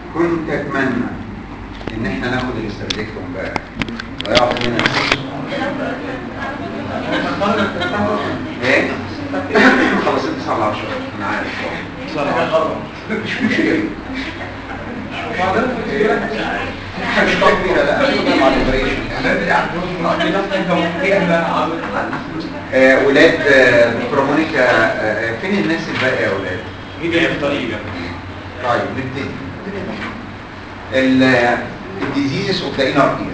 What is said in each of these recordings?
كنت اتمنى ان احنا ناخد الاستراتيكتوم بقى ضيعت منها ايه خلاص انت 9 10 انا عارف مش مشكله حاجه كبيره لا مع الاوبريشن آه، ولاد آه، دكتوره مونيكا آه، فين الناس الباقيه يا ولاد طيب نبتدي الديزيزز اوف ذا انر اير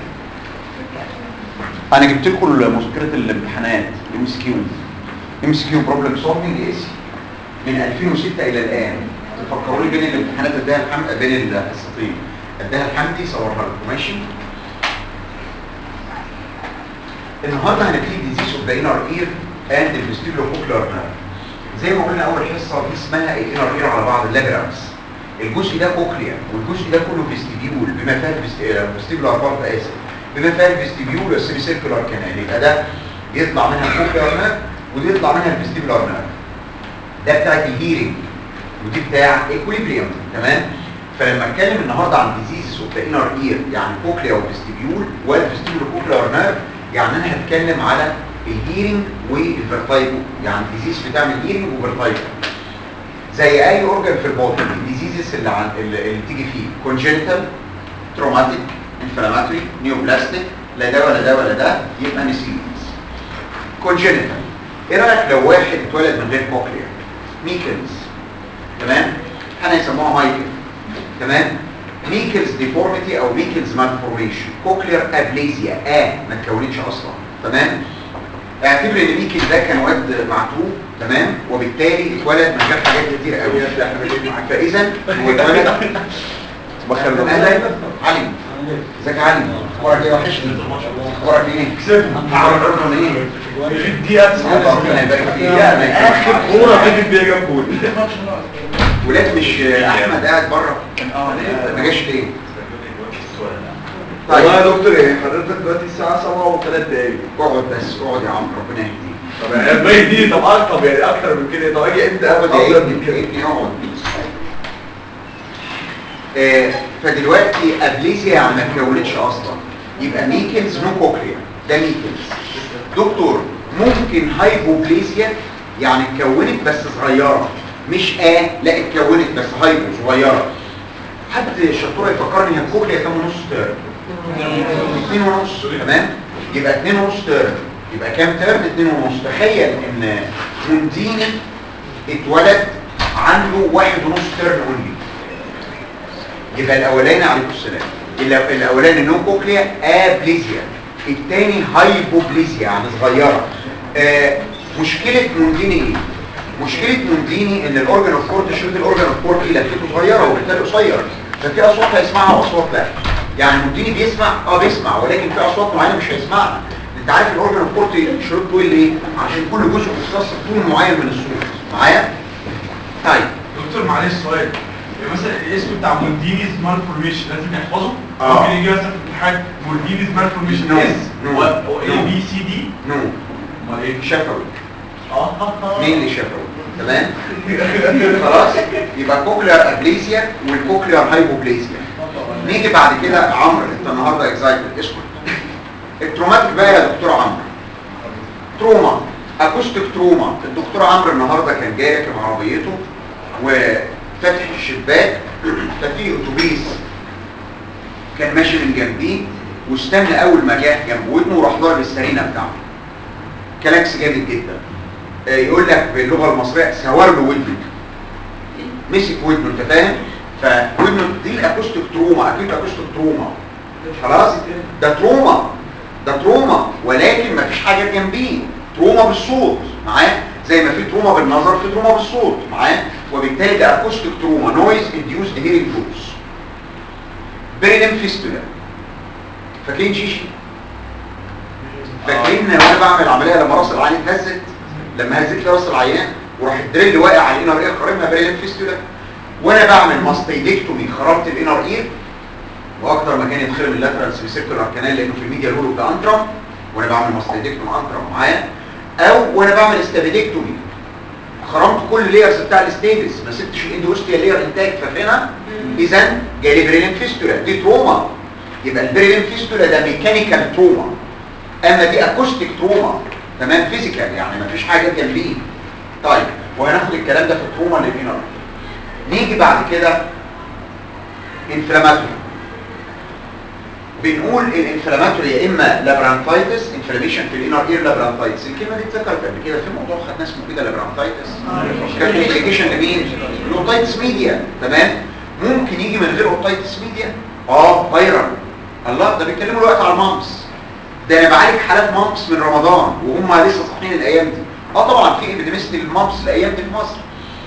انا جبت لكم مذكره الامتحانات ام اس كيو ام اس كيو بروبلم سولفنج اس من 2006 الى الان تفكروا لي بين الامتحانات اداها الحم بين الحصتين اداها الحمدي صورها لكم ماشي النهارده هنبتدي ديزيز اوف ذا انر اير اند الفيستيبولو كوكلر نيرف زي ما قلنا اول حصه دي اسمها الانر اير على بعض اللابرانس الجزء ده كوكليا والجزء ده كله فيستيبيول بما فيها الفيستيبولار بارت اسف بما فيها الفيستيبيول والسيمي سيركولار كانال يبقى ده يطلع منها الكوكلر نيرف ودي يطلع منها الفيستيبولار نيرف ده بتاعت الهيرنج ودي بتاع ايكوليبريم تمام فلما اتكلم النهارده عن ديزيزز اوف ذا انر اير يعني كوكليا وفيستيبيول والفيستيبولو كوكلر نيرف يعني انا هتكلم على الهيرنج والفيرتايجو يعني ديزيز بتعمل هيرنج وفيرتايجو زي اي اورجان في البودي الديزيزز اللي, عن اللي, اللي بتيجي فيه كونجنتال تروماتيك انفلاماتوري نيوبلاستيك لا ده ولا ده ولا ده يبقى نسيلز كونجنتال ايه رايك لو واحد اتولد من غير كوكليا ميكلز تمام احنا يسموها مايكل تمام ميكلز ديفورميتي او ميكلز مالفورميشن كوكلير ابليزيا اه ما اتكونتش اصلا تمام اعتبر ان ميكل ده كان واد معتوه تمام وبالتالي اتولد من غير حاجات كتير قوي فاذا هو اتولد بخير اهلا علي ازيك يا علي اخبارك ايه وحشني اخبارك ايه كسبنا عامل رقم ايه في الدقيقة ربنا يبارك فيك يعني آخر كورة فاتت بيها جاب جول ولاد مش احمد قاعد بره ما جاش ليه والله يا دكتور ايه حضرتك دلوقتي الساعة 7 وثلاث دقايق اقعد بس اقعد يا عم ربنا يهديك طب يعني الباقي دي طب طب يعني اكتر من كده طب اجي امتى اخد اقعد يا افضل ابني من كده يا ابني اقعد آه، فدلوقتي ابليزيا يعني ما اتكونتش اصلا يبقى ميكلز نو كوكليا ده ميكلز دكتور ممكن هايبوبليزيا يعني اتكونت بس صغيره مش اه لا اتكونت بس هايبو صغيره حد شطوره يفكرني هي الكوكليا كام ونص ترم اتنين ونص تمام يبقى اتنين ونص ترم يبقى كام ترم اتنين ونص تخيل ان مونديني اتولد عنده واحد ونص ترم اونلي يبقى الاولاني عليكم السلام الأ- الاولاني نو كوكليا ابليزيا الثاني هايبوبليزيا يعني صغيره آه مشكله مونديني ايه مشكله مونديني ان الاورجن اوف كورد شريط الاورجن اوف كورد ايه لفته صغيره وبالتالي قصير ففي اصوات هيسمعها واصوات لا يعني مونديني بيسمع اه بيسمع ولكن في اصوات معينه مش هيسمعها انت عارف الاورجن اوف كورد شريط طويل ليه عشان كل جزء مختص بطول معين من الصوت معايا طيب دكتور معلش سؤال يعني مثلا الاسم بتاع مولدينيز مالفورميشن لازم يحفظه آه. ممكن يجي مثلا في الامتحان مولدينيز مالفورميشن No. اس No. و No. اي بي سي دي نو امال ايه؟ شفوي اه مين اللي شفوي تمام خلاص يبقى كوكليار ابليزيا والكوكليار هايبوبليزيا نيجي بعد كده عمرو انت النهارده اكزايتد اسكت التروماتيك بقى يا دكتور عمرو تروما اكوستيك تروما الدكتور عمرو النهارده كان جاي راكب عربيته وفاتح الشباك ففي اتوبيس كان ماشي من جنبيه واستنى اول ما جه جنب ودنه وراح ضارب السرينه بتاعته كلاكس جامد جدا آه، يقول لك باللغه المصريه سوار له ودنه مسك ودنه انت فاهم فودنه دي الاكوستيك تروما اكيد اكوستيك تروما خلاص ده تروما ده تروما ولكن ما فيش حاجه جنبيه تروما بالصوت معاه زي ما في تروما بالنظر في تروما بالصوت معاه وبالتالي ده اكوستيك تروما نويز انديوسد هيرنج لوس بريلم فيستولا فاكرين شيشي فاكرين وانا بعمل عمليه لما راس العين اتهزت لما هزت لي راس العيان وراح الدريل واقع على الانر اير خرمها بريلم فيستولا وانا بعمل ماستيدكتومي خرمت الانر اير واكتر مكان يتخرم اللاترال سيركلر كانال لانه في الميديا لولو بتاع انترم وانا بعمل ماستيدكتومي انترم معايا او وانا بعمل استابيدكتومي خرمت كل اللايرز بتاع الستيبس ما سبتش الاندوستيال لاير انتاج فاهمها اذا جالي بريلين فيستولا دي تروما يبقى البريلين فيستولا ده ميكانيكال تروما اما دي اكوستيك تروما تمام فيزيكال يعني ما فيش حاجه جنبيه طيب وهناخد الكلام ده في التروما اللي فينا نيجي بعد كده انفلاماتوري بنقول الانفلاماتوري يا اما لابرانتايتس انفلاميشن في الانر اير لابرانتايتس الكلمه دي اتذكرت قبل كده في موضوع خدنا اسمه كده لابرانتايتس كان كومبليكيشن لمين الاوتايتس ميديا تمام ممكن يجي من غير اوتايتس ميديا اه فيرال الله ده بيتكلموا دلوقتي على المامس ده انا بعالج حالات مامس من رمضان وهم لسه صاحيين الايام دي اه طبعا في ابيديميستي المامس الايام دي في مصر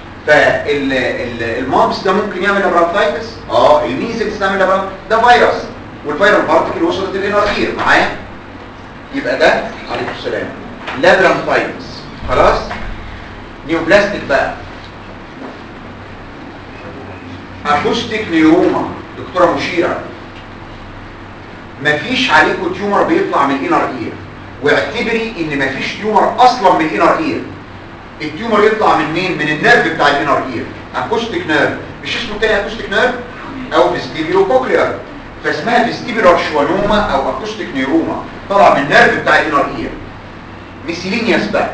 فالمامس ده ممكن يعمل لابرانتايتس اه الميزلز تعمل لابرانتايتس ده فيروس والفيرال بارتكل وصلت الانر اير معايا يبقى ده عليكم السلام لابرانتايتس خلاص نيوبلاستيك بقى اكوستيك نيوما دكتوره مشيره مفيش عليكم تيومر بيطلع من الانر اير واعتبري ان مفيش تيومر اصلا من الانر اير التيومر يطلع من مين من النيرف بتاع الانر اير اكوستيك نيرف مش اسمه تاني اكوستيك نيرف او فيستيبيلو كوكليار فاسمها فيستيبيلار شوانوما او اكوستيك نيروما طلع من النيرف بتاع الانر اير ميسيلينياس بقى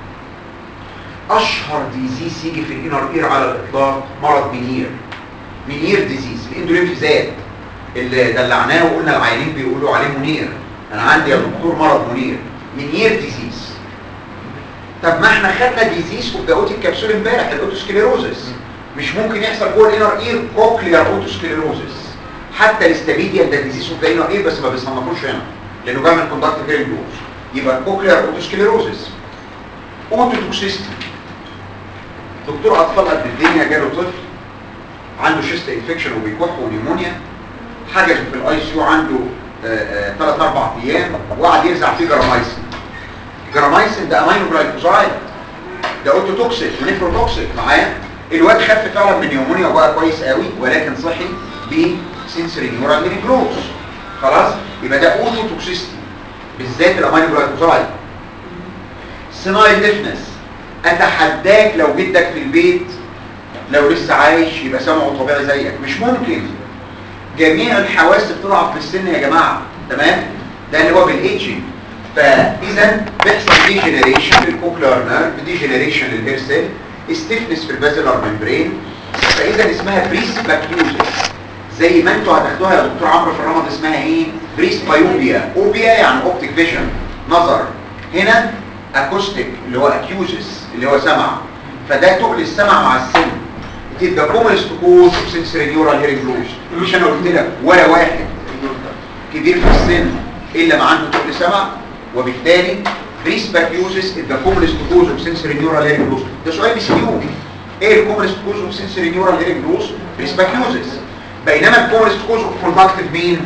اشهر ديزيز يجي في الانر اير على الاطلاق مرض منير منير ديزيز الاندوليمف زاد اللي دلعناه وقلنا العيانين بيقولوا عليه منير انا عندي يا دكتور مرض منير منير ديزيز طب ما احنا خدنا ديزيز اوف ذا اوتيك كابسول امبارح الاوتوسكليروزس مش ممكن يحصل جوه الانر اير كوكليار اوتوسكليروزس حتى الاستابيديا ده ديزيز اوف ذا انر اير بس ما بيصنفوش هنا لانه بيعمل كوندكت هيرنج لوز يبقى كوكليار اوتوسكليروزس اوتوتوكسيستي دكتور اطفال قد الدنيا جاله طفل عنده شيست انفكشن وبيكح ونيمونيا حجزه في الاي سي يو عنده 3 4 ايام وقعد يرزع فيه جرامايسين جرامايسين ده امينو جلايكوزايد ده اوتوتوكسيك ونيفروتوكسيك معايا الواد خف فعلا من نيومونيا وبقى كويس قوي ولكن صحي بسنسوري نيورال نيكروز خلاص يبقى ده اوتوتوكسيستي بالذات الامينو جلايكوزايد سينايل ديفنس اتحداك لو جدك في البيت لو لسه عايش يبقى سمعه طبيعي زيك مش ممكن جميع الحواس بتضعف في السن يا جماعه تمام ده اللي هو بالايدجنج فاذا بيحصل ديجنريشن للكوكلير نيرف ديجنريشن للهير سيل ستيفنس في البازلر ممبرين فاذا اسمها بريس باكيوزس زي ما انتوا هتاخدوها يا دكتور عمرو في الرمض اسمها ايه بريس بايوبيا اوبيا يعني اوبتيك فيجن نظر هنا اكوستيك اللي هو اكيوزس اللي هو سمع فده تقل السمع مع السن تبقى كومنست كوز سنسوري نيورال هيرنج لوز مش انا قلت لك ولا واحد كبير في السن الا ما عنده تقل سمع وبالتالي بريس باكيوزس ذا كومنست كوز اوف سنسوري نيورال هيرنج لوز ده سؤال بي سي يو ايه الكومنست كوز اوف سنسوري نيورال هيرنج لوز بريس باكيوزس بينما الكومنست كوز اوف كونتاكتيف مين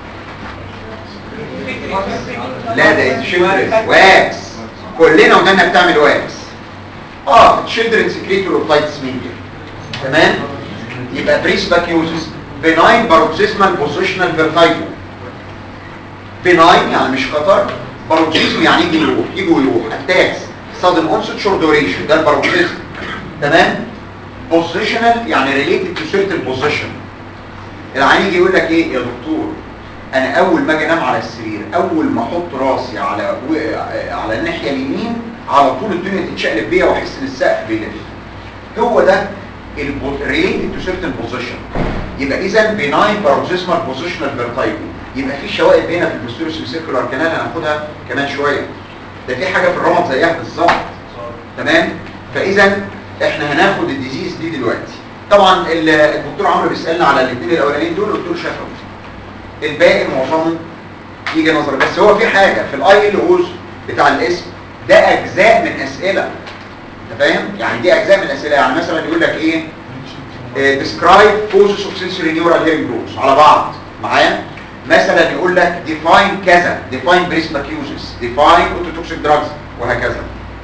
لا ده تشيلدرن واكس كلنا ودنا بتعمل واكس اه تشيلدرن سكريتور اوف لايتس ميديا تمام يبقى بريس باكيوزس بناين باروكسيزمال بوزيشنال فيرتايجو بناين يعني مش خطر باروكسيزم يعني يجي يروح يجي ويروح اتاكس صادم اونست شور دوريشن ده الباروكسيزم تمام بوزيشنال يعني ريليتد تو سيرتن بوزيشن العين يجي يقول لك ايه يا دكتور انا اول ما اجي انام على السرير اول ما احط راسي على و... على الناحيه اليمين على طول الدنيا تتشقلب بيا واحس ان السقف بيلف هو ده ريليتد تو سيرتن بوزيشن يبقى اذا بناين باروكسيزمال بوزيشنال فيرتايجو يبقى في شوائب هنا في البوستيريو سيركولار كانال هناخدها كمان شويه ده في حاجه في الرمد زيها بالظبط تمام فاذا احنا هناخد الديزيز دي دلوقتي طبعا الدكتور عمرو بيسالنا على الاثنين الاولانيين دول قلت له شفوي الباقي معظمه يجي نظر بس هو في حاجه في الاي ال اوز بتاع الاسم ده اجزاء من اسئله انت فاهم يعني دي اجزاء من الاسئله يعني مثلا يقول لك ايه describe causes of sensory neural hearing loss على بعض معايا مثلا يقول لك define كذا define breast accuses define ototoxic drugs وهكذا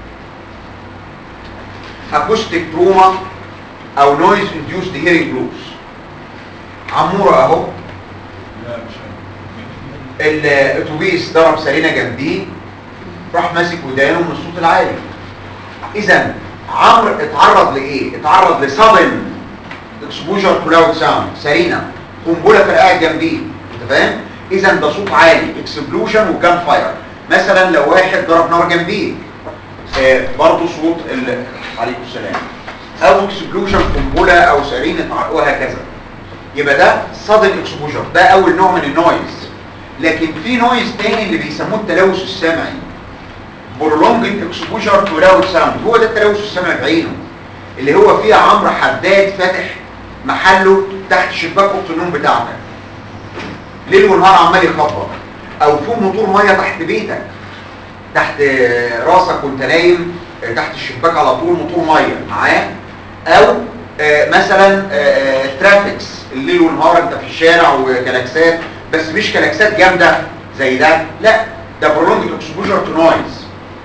acoustic trauma او noise induced hearing loss عمورة اهو لا مش الاتوبيس ضرب سرينة جنبيه راح ماسك ودانه من الصوت العالي اذا عمرو اتعرض لايه اتعرض لصدم اكسبوجر تو لاود ساوند سرينا قنبله فرقعت جنبيه انت فاهم اذا ده صوت عالي اكسبلوجن وكان فاير مثلا لو واحد ضرب نار جنبيه آه برضه صوت ال... عليكم السلام او اكسبلوجن قنبله او سرينه ع- وهكذا يبقى ده صدم اكسبوجر ده اول نوع من النويز لكن في نويز تاني اللي بيسموه التلوث السمعي prolonged exposure to loud sound هو ده التلوث السمعي بعينه اللي هو فيه عمرو حداد فاتح محله تحت شباك اوضه النوم بتاعتك ليل ونهار عمال يخبط او في موتور ميه تحت بيتك تحت آه، راسك وانت نايم آه، تحت الشباك على طول موتور ميه معاه او آه، مثلا آه، آه، ترافيكس الليل والنهار انت في الشارع وكلاكسات بس مش كلاكسات جامده زي ده لا ده prolonged exposure to noise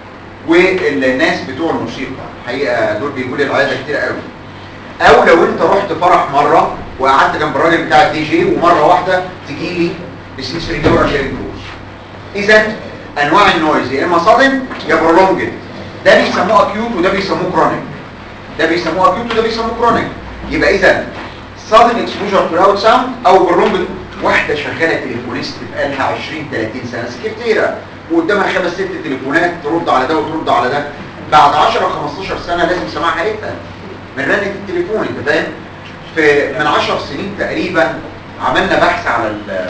والناس بتوع الموسيقى الحقيقه دول بيجوا لي العياده كتير قوي او لو انت رحت فرح مره وقعدت جنب الراجل بتاع الدي جي ومره واحده تجي لي بسنسوري نيورال هيرنج لوز اذا انواع النويز يا اما صادم يا برولونجد ده بيسموه اكيوت وده بيسموه كرونيك ده بيسموه اكيوت وده بيسموه كرونيك يبقى اذا صادم اكسبوجر تو لاود ساوند او برولونجد واحده شغاله تليفونيست بقالها 20 30 سنه سكرتيره وقدامها خمس ست تليفونات ترد على ده وترد على ده بعد 10 15 سنه لازم سماعها يتقل من رنه التليفون انت فاهم في من 10 سنين تقريبا عملنا بحث على ال-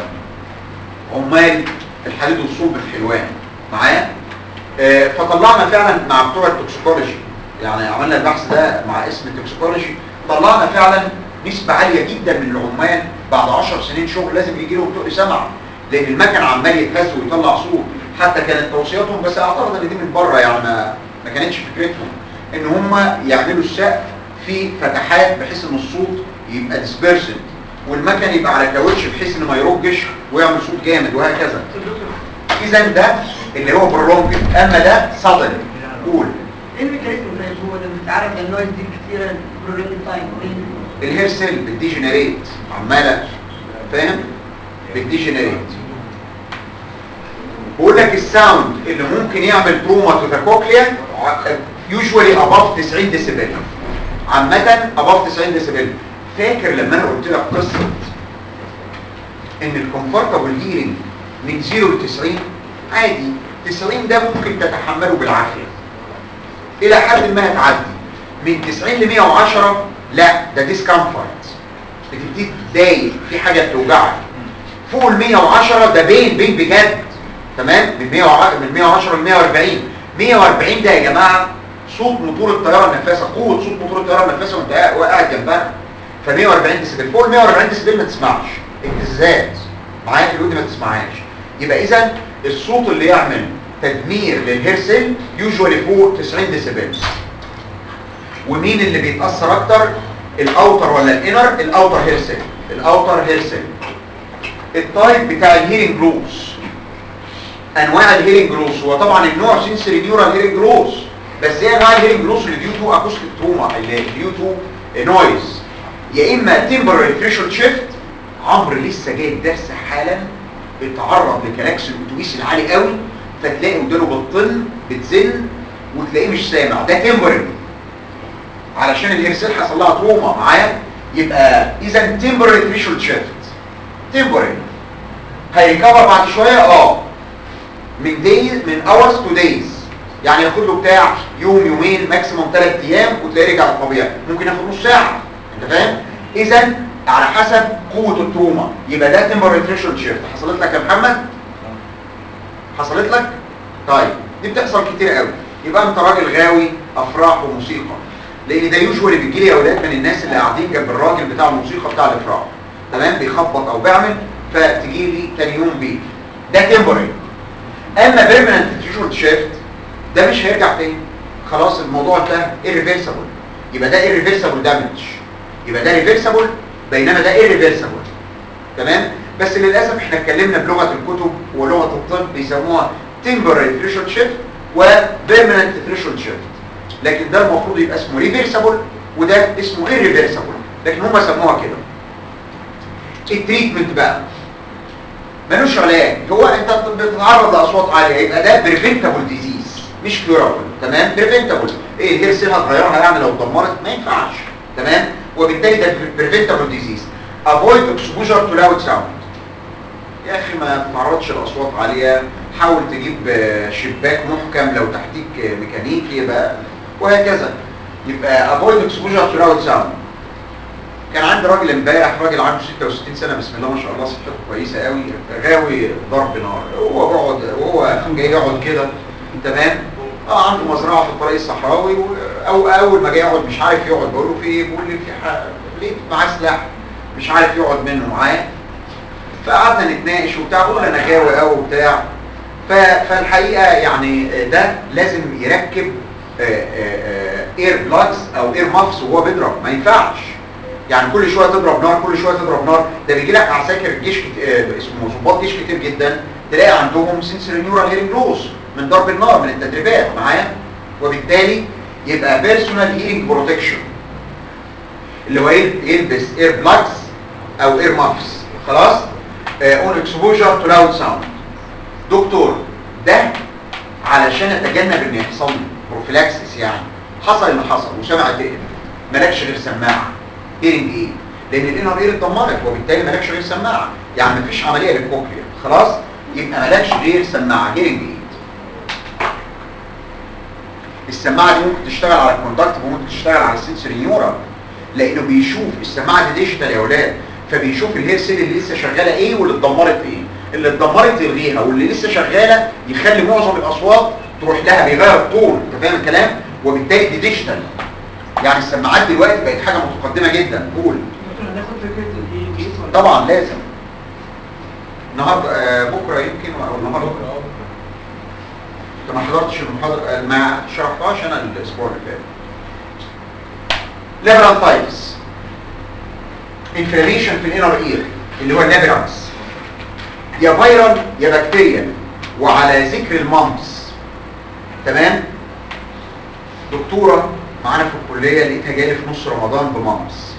عمال الحديد والصلب في حلوان معايا آه، فطلعنا فعلا مع بتوع التوكسيكولوجي يعني عملنا البحث ده مع اسم التوكسيكولوجي طلعنا فعلا نسبة عالية جدا من العمال بعد 10 سنين شغل لازم يجي لهم تقل سمع لان المكن عمال يتهز ويطلع صوت حتى كانت توصياتهم بس اعتقد ان دي من بره يعني ما ما كانتش فكرتهم ان هم يعملوا السقف في فتحات بحيث ان الصوت يبقى ديسبيرسد والمكن يبقى على كاوتش بحيث انه ما يرجش ويعمل صوت جامد وهكذا اذا ده اللي هو برولونج اما ده صدر قول ايه الميكانيزم طيب هو لما بتتعرض للنويز دي كتير برولونج تايم ايه الهير سيل بتديجنريت عماله فاهم بتديجنريت بقول لك الساوند اللي ممكن يعمل تروما تو ذا كوكليا يوجوالي اباف 90 ديسيبل عامه اباف 90 ديسيبل فاكر لما انا قلت لك قصه ان الكومفورتابل هيرنج من 0 ل 90 عادي 90 ده ممكن تتحمله بالعافيه الى حد ما هتعدي من 90 ل 110 لا ده ديسكمفورت بتبتدي تتضايق في حاجه بتوجعك فوق ال 110 ده بين بين بجد تمام من 110 من 110 ل 140 140 ده يا جماعه صوت موتور الطياره النفاثه قوه صوت موتور الطياره النفاثه وانت قاعد- قاعد جنبها ف 140 ديسيبل فوق ال 140 ديسيبل ما تسمعش اهتزازات معاك الودن ما تسمعهاش يبقى اذا الصوت اللي يعمل تدمير للهير سيل يوجوالي فوق 90 ديسيبل ومين اللي بيتاثر اكتر الاوتر ولا الانر الاوتر هير سيل الاوتر هير سيل التايب بتاع الهيرنج لوس انواع الهيرنج لوس هو طبعا النوع سنسوري نيورال هيرنج لوس بس ايه انواع الهيرنج لوس اللي ديو تو اكوستيك تروما اللي ديو تو نويز يا اما تمبرري ثريشولد شيفت عمرو لسه جاي الدرس حالا اتعرض لكلاكس الاتوبيس العالي قوي فتلاقي ودانه بتطن بتزن وتلاقيه مش سامع ده تمبرري علشان الهيرسيل حصل لها تروما معايا يبقى اذا تمبرري ثريشولد شيفت تمبرري هيريكفر بعد شويه اه من دايز من اورز تو دايز يعني ياخد له بتاع يوم يومين ماكسيموم ثلاث ايام وتلاقيه رجع للطبيعي ممكن ياخد نص ساعه انت فاهم اذا على حسب قوه التروما يبقى ده تمبرري ثريشولد شيفت حصلت لك يا محمد حصلت لك طيب دي بتحصل كتير قوي يبقى انت راجل غاوي افراح وموسيقى لان ده يوجوالي بيجي لي اولاد من الناس اللي قاعدين جنب الراجل بتاع الموسيقى بتاع الافراح تمام بيخبط او بيعمل فتجي لي تاني يوم بيه ده تمبرري اما بيرمننت ثريشولد شيفت ده مش هيرجع تاني خلاص الموضوع انتهى irreversible يبقى ده irreversible damage يبقى ده reversible بينما ده irreversible تمام بس للاسف احنا اتكلمنا بلغه الكتب ولغه الطب بيسموها temporary threshold shift و permanent threshold shift لكن ده المفروض يبقى اسمه reversible وده اسمه irreversible لكن هم سموها كده التريتمنت بقى ملوش علاج هو انت بتتعرض لاصوات عاليه يبقى ده بريفنتابل ديزيز مش كيورابل تمام بريفنتابل ايه الهير سيل هتغيرها يعني لو اتدمرت ما ينفعش تمام وبالتالي ده بريفنتابل ديزيز افويد اكسبوجر تو لاود ساوند يا اخي ما تتعرضش لاصوات عاليه حاول تجيب آه، شباك محكم لو تحتيك آه، ميكانيكي يبقى وهكذا يبقى افويد اكسبوجر تو لاود ساوند كان عندي راجل امبارح راجل عنده 66 سنه بسم الله ما شاء الله صحته كويسه قوي غاوي ضرب نار هو بيقعد وهو جاي يقعد كده تمام اه عنده مزرعه في الطريق الصحراوي و- او اول ما جاي يقعد مش عارف يقعد بقول له في ايه بيقول لي في ح- لقيت معاه سلاح مش عارف يقعد منه معاه فقعدنا نتناقش وبتاع بقول له انا غاوي قوي وبتاع ف- فالحقيقه يعني ده لازم يركب اير بلاجز او اير مافس وهو بيضرب ما ينفعش يعني كل شويه تضرب نار كل شويه تضرب نار ده بيجي لك عساكر الجيش كت... آه، اسمه ضباط جيش كتير جدا تلاقي عندهم سنسوري نيورال هيرنج لوس من ضرب النار من التدريبات معايا وبالتالي يبقى بيرسونال هيرنج بروتكشن اللي هو يل- يلبس اير بلاجز او اير مافس خلاص اون اكسبوجر تو لاود ساوند دكتور ده علشان اتجنب ان يحصل لي بروفيلاكسس يعني حصل اللي حصل وسمع تقل مالكش غير سماعه هيرنج ايه لان الانر اير اتدمرت وبالتالي مالكش غير سماعه يعني مفيش عمليه للكوكليا خلاص يبقى مالكش غير سماعه هيرنج ايه السماعه دي ممكن تشتغل على الكوندكت وممكن تشتغل على السنسوري نيورال لانه بيشوف السماعه دي ديجيتال يا اولاد فبيشوف الهير سيل اللي لسه شغاله ايه واللي اتدمرت ايه اللي اتدمرت يلغيها واللي لسه شغاله يخلي معظم الاصوات تروح لها بيغير الطول انت فاهم الكلام وبالتالي دي ديجيتال يعني السماعات دلوقتي بقت حاجه متقدمه جدا قول ممكن هناخد فكره الايه جيس ولا طبعا لازم النهارده آه، بكره يمكن او النهارده انت ما حضرتش المحاضره آه، ما شرحتهاش انا الاسبوع اللي فات لابرانتايتس انفلاميشن في الانر اير اللي هو اللابرانس يا فيرال يا بكتيريا وعلى ذكر المامس تمام دكتوره معانا في الكليه لقيتها جايه في نص رمضان بمامس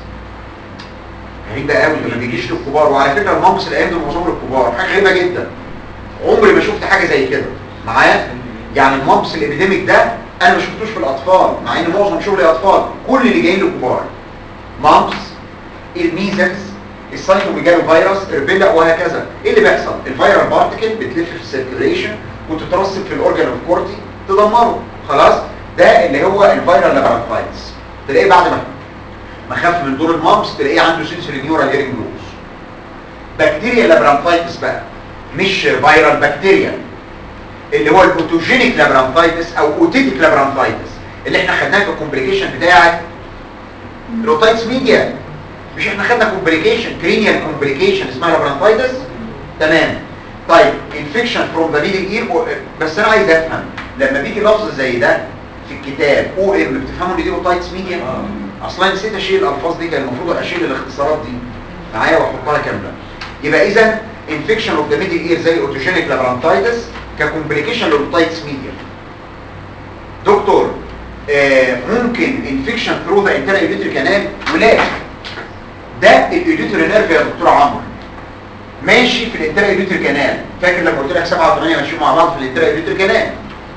غريبه قوي ما بيجيش للكبار وعلى فكره المامس الايام دي معظمه للكبار حاجه غريبه جدا عمري ما شفت حاجه زي كده معايا يعني المامس الابيديميك ده انا ما شفتوش في الاطفال مع ان معظم شغلي اطفال كل اللي جايين له كبار مامس الميزلز السايتوميجالو فيروس الربيلا وهكذا ايه اللي بيحصل الفيرال بارتكل بتلف في السيركيوليشن وتترسب في الاورجان اوف كورتي تدمره خلاص ده اللي هو الفيرال لابرانتايتس تلاقيه بعد ما ما خف من دور المامس تلاقيه عنده سنسوري نيورال هيرنج لوز بكتيريا لابرانتايتس بقى مش فيرال بكتيريا اللي هو الاوتوجينيك لابرانتايتس او اوتيتيك لابرانتايتس اللي احنا خدناه في الكومبليكيشن بتاعه الاوتايتس ميديا مش احنا خدنا كومبليكيشن كرينيال كومبليكيشن اسمها لابرانتايتس تمام طيب انفكشن فروم ذا ميدل اير بس انا عايز افهم لما بيجي لفظ زي ده في الكتاب او ام بتفهموا ان دي اوتايتس ميديا اصلا نسيت اشيل الالفاظ دي كان المفروض اشيل الاختصارات دي معايا واحطها كامله يبقى اذا انفكشن اوف ذا ميدل اير زي اوتوجينيك لابرانتايتس ككومبليكيشن للاوتايتس ميديا دكتور آه ممكن انفكشن ثرو ذا انترا يوتري كانال ولا ده الايديتوري نيرف يا دكتور عمرو ماشي في الانترا يوتري كانال فاكر لما قلت لك 7 و8 ماشيين مع بعض في الانترا يوتري كانال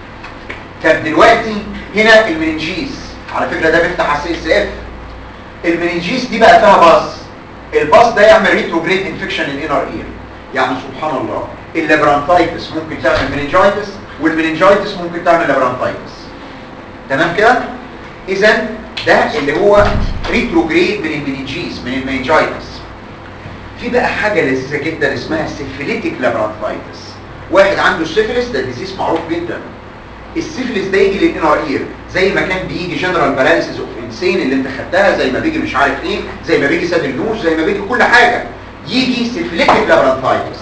طب دلوقتي هنا المننجيس على فكره ده بيفتح على السي اس اف المننجيس دي بقى فيها باص الباص ده يعمل ريتروجريد انفكشن الانر اير يعني سبحان الله اللابرانتايتس ممكن تعمل مننجايتس والمننجايتس ممكن تعمل لابرانتايتس تمام كده اذا ده اللي هو ريتروجريد من المننجيس من المننجايتس في بقى حاجه لذيذه جدا اسمها سيفيليتيك لابرانتايتس واحد عنده السيفيلس ده ديزيز معروف جدا السيفلس ده يجي للانر اير زي ما كان بيجي جنرال باراليسيس اوف انسين اللي انت خدتها زي ما بيجي مش عارف ايه زي ما بيجي ساد النوش زي ما بيجي كل حاجه يجي سيفليتيك لابرانتايتس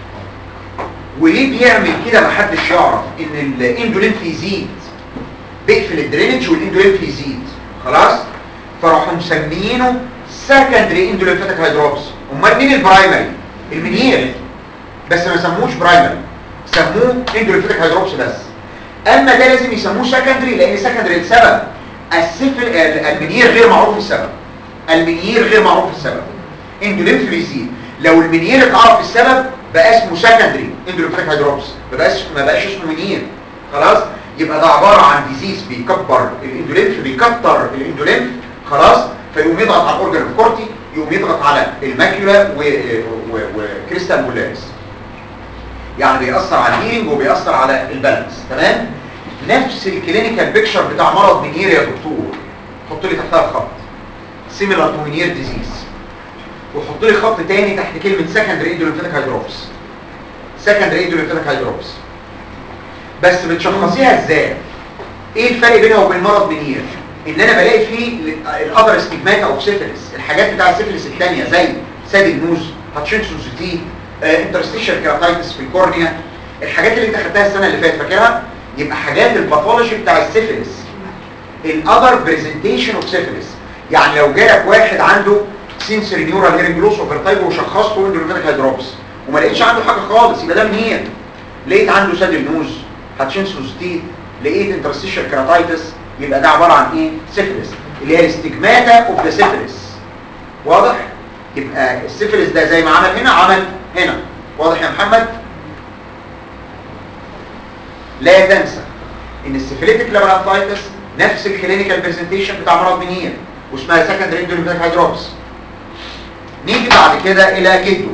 وليه بيعمل كده محدش يعرف ان الاندولينف يزيد بيقفل الدرينج والاندولينف يزيد خلاص فراحوا مسميينه سكندري اندولينفاتيك هيدروبس امال مين البرايمري المنير بس ما سموش برايمري سموه اندولينفاتيك هيدروبس بس اما ده لازم يسموه سكندري لان سكندري السبب السفل المنير غير معروف السبب المنير غير معروف السبب اندولينف بيزيد لو المنير اتعرف السبب بقى اسمه سكندري اندولينفاتيك هيدروبس ما بقاش ما بقاش اسمه منير خلاص يبقى ده عباره عن ديزيز بيكبر الاندوليمف بيكتر الاندوليمف خلاص فيقوم يضغط على الاورجن الكورتي يقوم يضغط على الماكيولا وكريستال مولاريس يعني بيأثر على الهيرنج وبيأثر على البالانس تمام نفس الكلينيكال بيكشر بتاع مرض منير يا دكتور حط لي تحتها خط سيميلار تو منير ديزيز وحط لي خط تاني تحت كلمه سكندري ايدوليمفاتيك هيدروبس سكندري ايدوليمفاتيك هيدروبس بس بتشخصيها ازاي ايه الفرق بينها وبين مرض منير ان انا بلاقي فيه الابر ستيجمات او سيفلس الحاجات بتاع السيفلس الثانيه زي ساد النوز هاتشنسونز تي انترستيشال كيراتايتس في الكورنيا الحاجات اللي انت خدتها السنه اللي فاتت فاكرها يبقى حاجات الباثولوجي بتاع السيفلس الاذر برزنتيشن اوف سيفلس يعني لو جالك واحد عنده سنسوري نيورال هيرنج لوس اوفر تايب وشخصته اندولوفينيك هيدروبس وما لقيتش عنده حاجه خالص يبقى ده منين لقيت عنده ساد النوز هاتشنسونز تي لقيت انترستيشال كيراتايتس يبقى ده عباره عن ايه سيفلس اللي هي الاستجماتا اوف ذا سيفلس واضح يبقى السيفلس ده زي ما عمل هنا عمل هنا واضح يا محمد لا تنسى ان السيفيليتيك لابرانثايتس نفس الكلينيكال برزنتيشن بتاع مرض منير واسمها سكندري اندولوفينيك هيدروبس نيجي بعد كده الى جده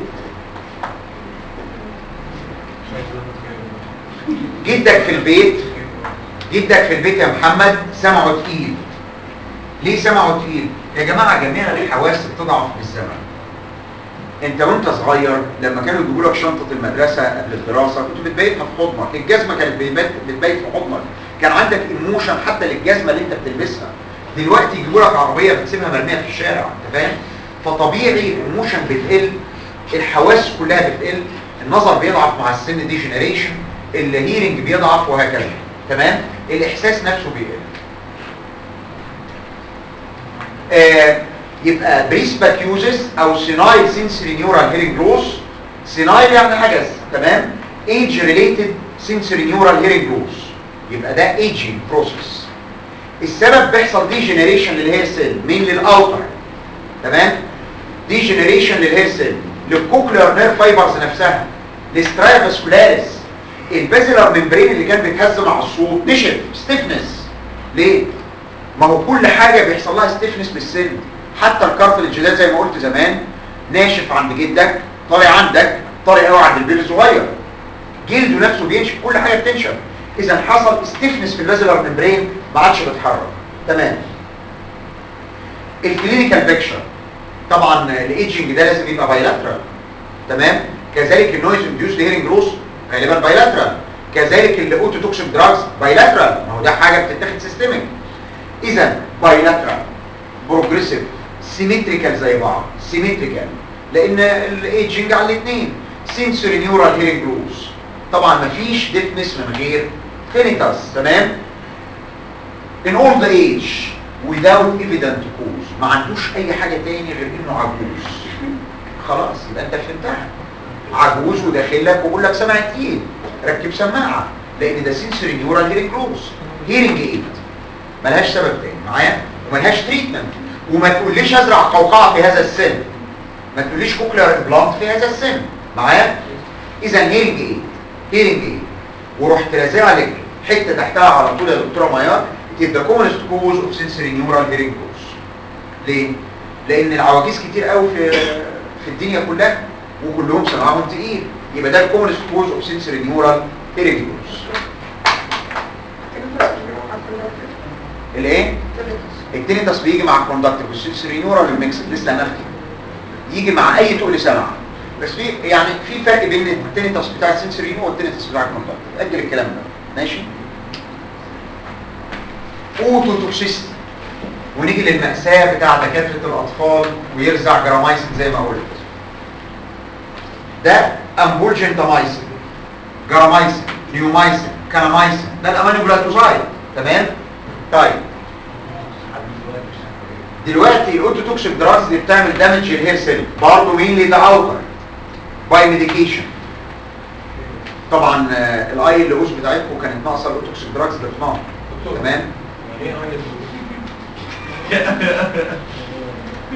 جدك في البيت جدك في البيت يا محمد سمعه تقيل ليه سمعه تقيل يا جماعه جميع الحواس بتضعف بالزمن انت وانت صغير لما كانوا يجيبوا لك شنطه المدرسه قبل الدراسه كنت بتبيتها في حضنك الجزمه كانت بتبيت بتبيت في حضنك كان عندك ايموشن حتى للجزمه اللي انت بتلبسها دلوقتي يجيبوا لك عربيه بتسيبها مرميه في الشارع انت فاهم فطبيعي الايموشن بتقل الحواس كلها بتقل النظر بيضعف مع السن دي جنريشن الهيرنج بيضعف وهكذا تمام الاحساس نفسه بيقل آه يبقى بريسباكيوزس او سينايل سنسوري نيورال هيرنج لوس سينايل يعني عجز تمام ايج ريليتد سنسوري نيورال هيرنج لوس يبقى ده ايجينج بروسيس السبب بيحصل دي جنريشن للهير سيل مين للاوتر تمام دي جنريشن للهير سيل للكوكلير نير فايبرز نفسها للسترايفاسكولاريس البازلر ممبرين اللي كان بيتهز مع الصوت نشف ستيفنس ليه ما هو كل حاجه بيحصل لها ستيفنس بالسن حتى الكارتلج ده زي ما قلت زمان ناشف عند جدك طالع عندك طالع قوي عند البيبي الصغير جلده نفسه بينشف كل حاجه بتنشف اذا حصل ستيفنس في البازلر ممبرين ما عادش بيتحرك تمام الكلينيكال بيكشر طبعا الايدجنج ده لازم يبقى بايلاترال تمام كذلك النويز انديوسد هيرنج لوس غالبا بايلاترال كذلك الاوتو توكسيك دراجز بايلاترال ما هو ده حاجه بتتاخد سيستميك اذا بايلاترال بروجريسيف سيمتريكال زي بعض سيمتريكال لان الايدجنج على الاثنين سنسوري نيورال هيرنج لوس طبعا مفيش ديفنس من غير فينيتاس تمام in all the age without evident cause ما عندوش اي حاجة تاني غير انه عجوز خلاص يبقى انت فهمتها عجوز وداخل لك وبقول لك سمع تقيل ركب سماعة لان ده سنسوري نيورال هيرنج لوس هيرنج ايد ملهاش سبب تاني معايا وملهاش تريتمنت وما تقوليش ازرع قوقعة في هذا السن ما تقوليش كوكلر امبلانت في هذا السن معايا اذا هيرنج ايد هيرنج ايد ورحت رازع لك حته تحتها على طول يا دكتوره ميار تبقى كومنست كوز اوف سنسوري نيورال هيرنج لوس ليه لان العواجيز كتير قوي في في الدنيا كلها وكلهم سمعهم تقيل يبقى ده الكومنست كوز اوف سنسوري نيورال هيرنج لوس الايه التينيتاس بيجي مع الكوندكتيف والسنسوري نيورال والميكس لسه هنفتي يجي مع اي تقل سمع بس في يعني في فرق بين التينيتاس بتاع السنسوري نيورال والتينيتاس بتاع الكوندكتيف اجل الكلام ده ماشي اوتو توكسيستي ونيجي للمأساة بتاع دكاترة الأطفال ويرزع جرامايسين زي ما قلت ده امبولجنتامايسين جرامايسين نيومايسين كانامايسين ده الامانو جلايكوزايد تمام طيب دلوقتي الاوتوتوكسيك دراجز اللي بتعمل دامج للهير سيل برضه مين اللي ده اوتر باي ميديكيشن طبعا الاي اللي اوس بتاعتكم كانت ناقصه الاوتوكسيك دراجز اللي بتنام تمام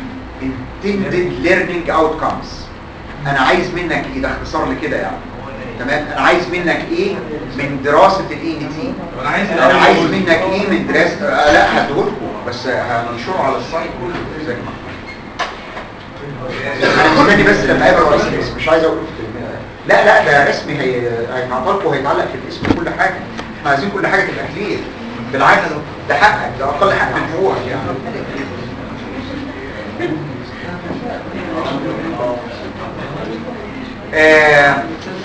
intended learning outcomes انا عايز منك ايه ده اختصار لكده يعني تمام انا عايز منك ايه من دراسه الاي ان تي طب انا عايز انا الأول عايز أقول- منك ايه من دراسه آه لا هديهولكم بس هننشره على السايت كله زي ما انا مستني بس لما اقابل رئيس الاسم مش عايز اقول في الكلمة. لا لا ده رسمي هي هيتعطلكم وهيتعلق في الاسم كل حاجه احنا عايزين كل حاجه تبقى كلير بالعكس ده حقك ده اقل حق من حقوقك يعني آه،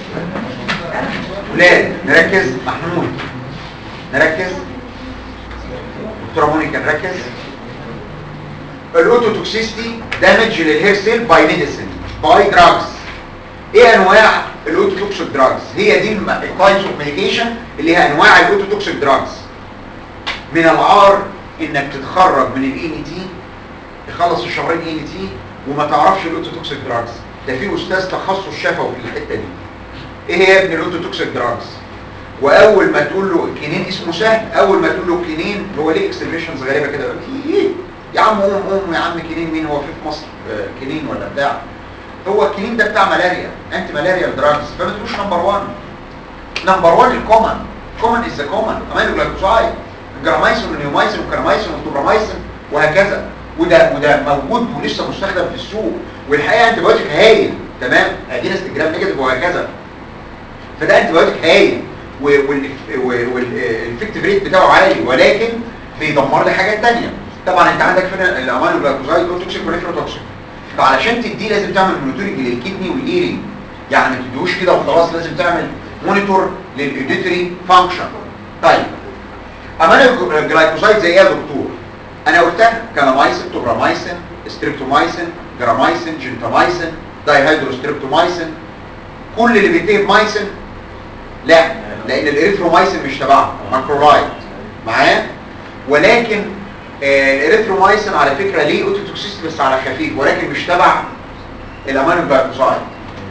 ولاد نركز محمود نركز دكتوره مونيكا نركز الاوتوتوكسيستي دامج للهير سيل باي ميديسن باي دراجز ايه انواع الاوتوتوكسيك دراجز هي دي التايبس اوف ميديكيشن اللي هي انواع الاوتوتوكسيك دراجز من العار انك تتخرج من الاي ان تي تخلص الشهرين اي ان تي وما تعرفش الاوتوتوكسيك دراجز ده في استاذ تخصص شفوي في الحته دي ايه هي يا ابني الاوتوتوكسيك دراجز واول ما تقول له كينين اسمه سهل اول ما تقول له كينين هو ليه اكسبريشنز غريبه كده يقول لك ايه يا عم قوم قوم يا عم كينين مين هو في في مصر آه، كينين ولا بتاع هو الكينين ده بتاع ملاريا انتي ملاريا دراجز فما تقولوش نمبر 1 نمبر 1 الكومن كومن از ذا كومن امينو جلايكوزايد الجرامايسين والنيومايسين والكرامايسين والتوبرامايسين وهكذا وده وده موجود ولسه مستخدم في السوق والحقيقه انتي بايوتيك هايل تمام ادينا استجرام نيجاتيف وهكذا فده انتي بايوتيك هايل والافكتيف ريت بتاعه عالي ولكن بيدمر لي حاجات ثانيه طبعا انت عندك فين الامينو جلايكوزايد توكسيك ونيفروتوكسيك فعلشان تديه لازم تعمل مونيتورنج للكدني والهيرنج يعني ما تديهوش كده وخلاص لازم تعمل مونيتور للايديتوري فانكشن طيب امينو جلايكوزايد زي ايه يا دكتور انا قلتها كانامايسين توبرامايسين ستريبتومايسين جرامايسين جنتامايسين دايهيدروستريبتومايسين كل اللي بينتهي بمايسين لا لان الاريثرومايسين مش تبعه ماكرولايد معايا ولكن آه، الاريثرومايسين على فكره ليه اوتوتوكسيستي بس على خفيف ولكن مش تبع الامينو جلايكوزايد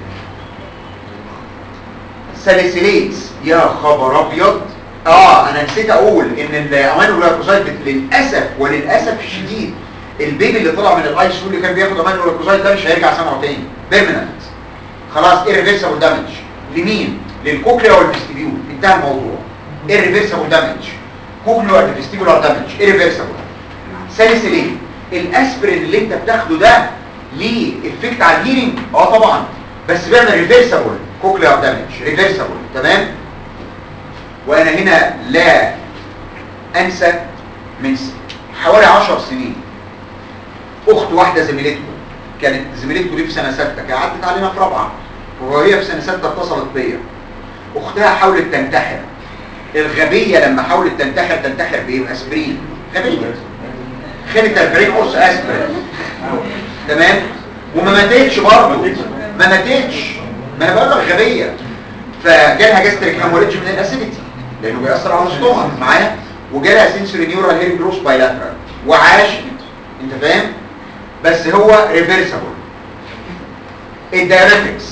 ساليسيليتس يا خبر ابيض اه انا نسيت اقول ان الامينو جلايكوزايد بت- للاسف وللاسف الشديد البيبي اللي طلع من الاي سي اللي كان بياخد امينو جلايكوزايد ده مش هيرجع سنه تاني بيرمننت خلاص irreversible دامج لمين للكوكليا والفيستيبيول انتهى الموضوع irreversible دامج كوكليا والفيستيبولار دامج irreversible ساليسيلين الاسبرين اللي انت بتاخده ده ليه افكت على الهيرنج اه طبعا بس بيعمل ريفيرسبل كوكليار دامج ريفيرسبل تمام وانا هنا لا انسى من س- حوالي 10 سنين اخت واحده زميلتكم كانت زميلتكم دي في سنه سته كانت عدت علينا في رابعه وهي في سنه سته اتصلت بيا اختها حاولت تنتحر الغبيه لما حاولت تنتحر تنتحر بايه باسبرين غبيه خدت 40 قرص اسبرين تمام وما ماتتش برضه ما ماتتش ما هي برضه غبيه فجالها جاستريك هيموريدج من الاسيديتي لانه بيأثر على الستومك معايا وجالها سنسوري نيورال هيرنج جروس بايلاترال وعاشت انت فاهم بس هو ريفيرسبل الدايريتكس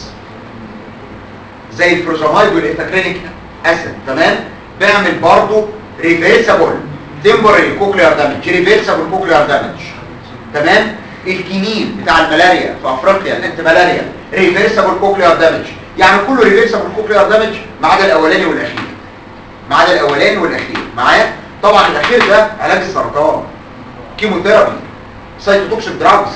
زي الفروزامايد والإيثاكرينيك اسيد تمام بيعمل برضه ريفيرسبل تمبوري كوكليار دامج ريفيرسبل كوكليار دامج تمام الكينين بتاع الملاريا في افريقيا الانت ملاريا ريفيرسبل كوكليار دامج يعني كله ريفيرسبل كوكليار دامج ما عدا الاولاني والاخير ما عدا الاولاني والاخير معايا طبعا الاخير ده علاج السرطان كيموثيرابي سايتوتوكسيك دراجز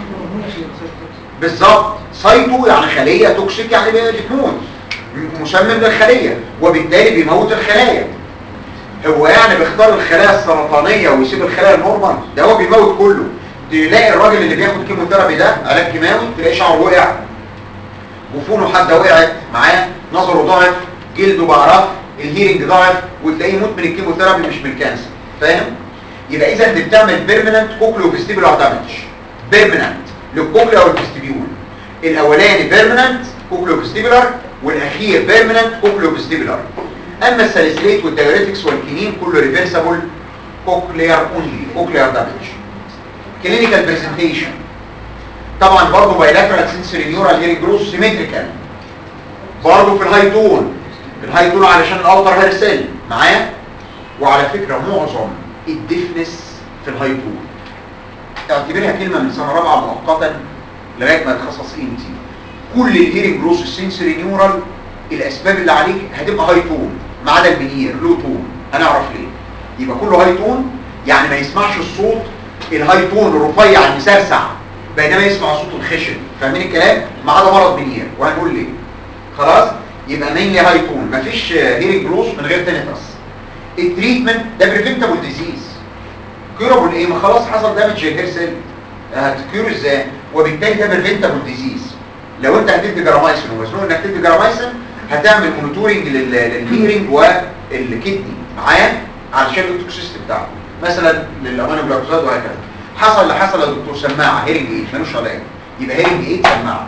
بالظبط سايتو يعني خليه توكسيك يعني بتموت مسمم للخليه وبالتالي بيموت الخلايا هو يعني بيختار الخلايا السرطانيه ويسيب الخلايا النورمال ده هو بيموت كله تلاقي الراجل اللي بياخد كيموثيرابي ده علاج كيماوي تلاقي شعره وقع جفونه حاده وقعت معاه نظره ضعف جلده بقى رف الهيرنج ضعف وتلاقيه يموت من الكيموثيرابي مش من الكانسر فاهم يبقى اذا انت بتعمل بيرمننت كوكليو فيستيبولار دامج بيرمننت للكوكليا والفيستيبيول الاولاني بيرمننت كوكليو فيستيبولار والاخير بيرمننت كوكليو فيستيبولار اما الساليسيليت والدايوريتكس والكينين كله ريفرسبل كوكليار اونلي كوكليار دامج كلينيكال برزنتيشن طبعا برضه بايلاترال سنسوري نيورال هيرنج جروس سيمتريكال برضه في الهاي تون الهاي تون علشان الاوتر هير سيل معايا وعلى فكره معظم الديفنس في الهاي تون اعتبرها كلمه من سنه رابعه مؤقتا لغايه ما تخصص ان تي كل الهيرنج جروس السنسوري نيورال الاسباب اللي عليك هتبقى هاي تون ما عدا المنير لو تون هنعرف ليه يبقى كله هاي تون يعني ما يسمعش الصوت الهاي تون الرفيع المسرسع بينما يسمع صوت الخشن فاهمين الكلام ما عدا مرض منير وهنقول ليه خلاص يبقى مينلي هاي تون مفيش هيرنج لوس من غير تينيتس التريتمنت ده بريفنتابل ديزيز كيورابل ايه ما خلاص حصل دامج للهير سيل هتكيور ازاي وبالتالي ده بريفنتابل ديزيز لو انت هتدي جرامايسين ومسنون انك تدي جرامايسين هتعمل مونيتورنج للهيرنج والكدني معايا علشان التوكسيستي بتاعته مثلا للامونيوم جلايكوزيد وهكذا حصل اللي حصل يا دكتور سماعه هيرنج ايد ملوش علاج يبقى هيرنج ايد سماعه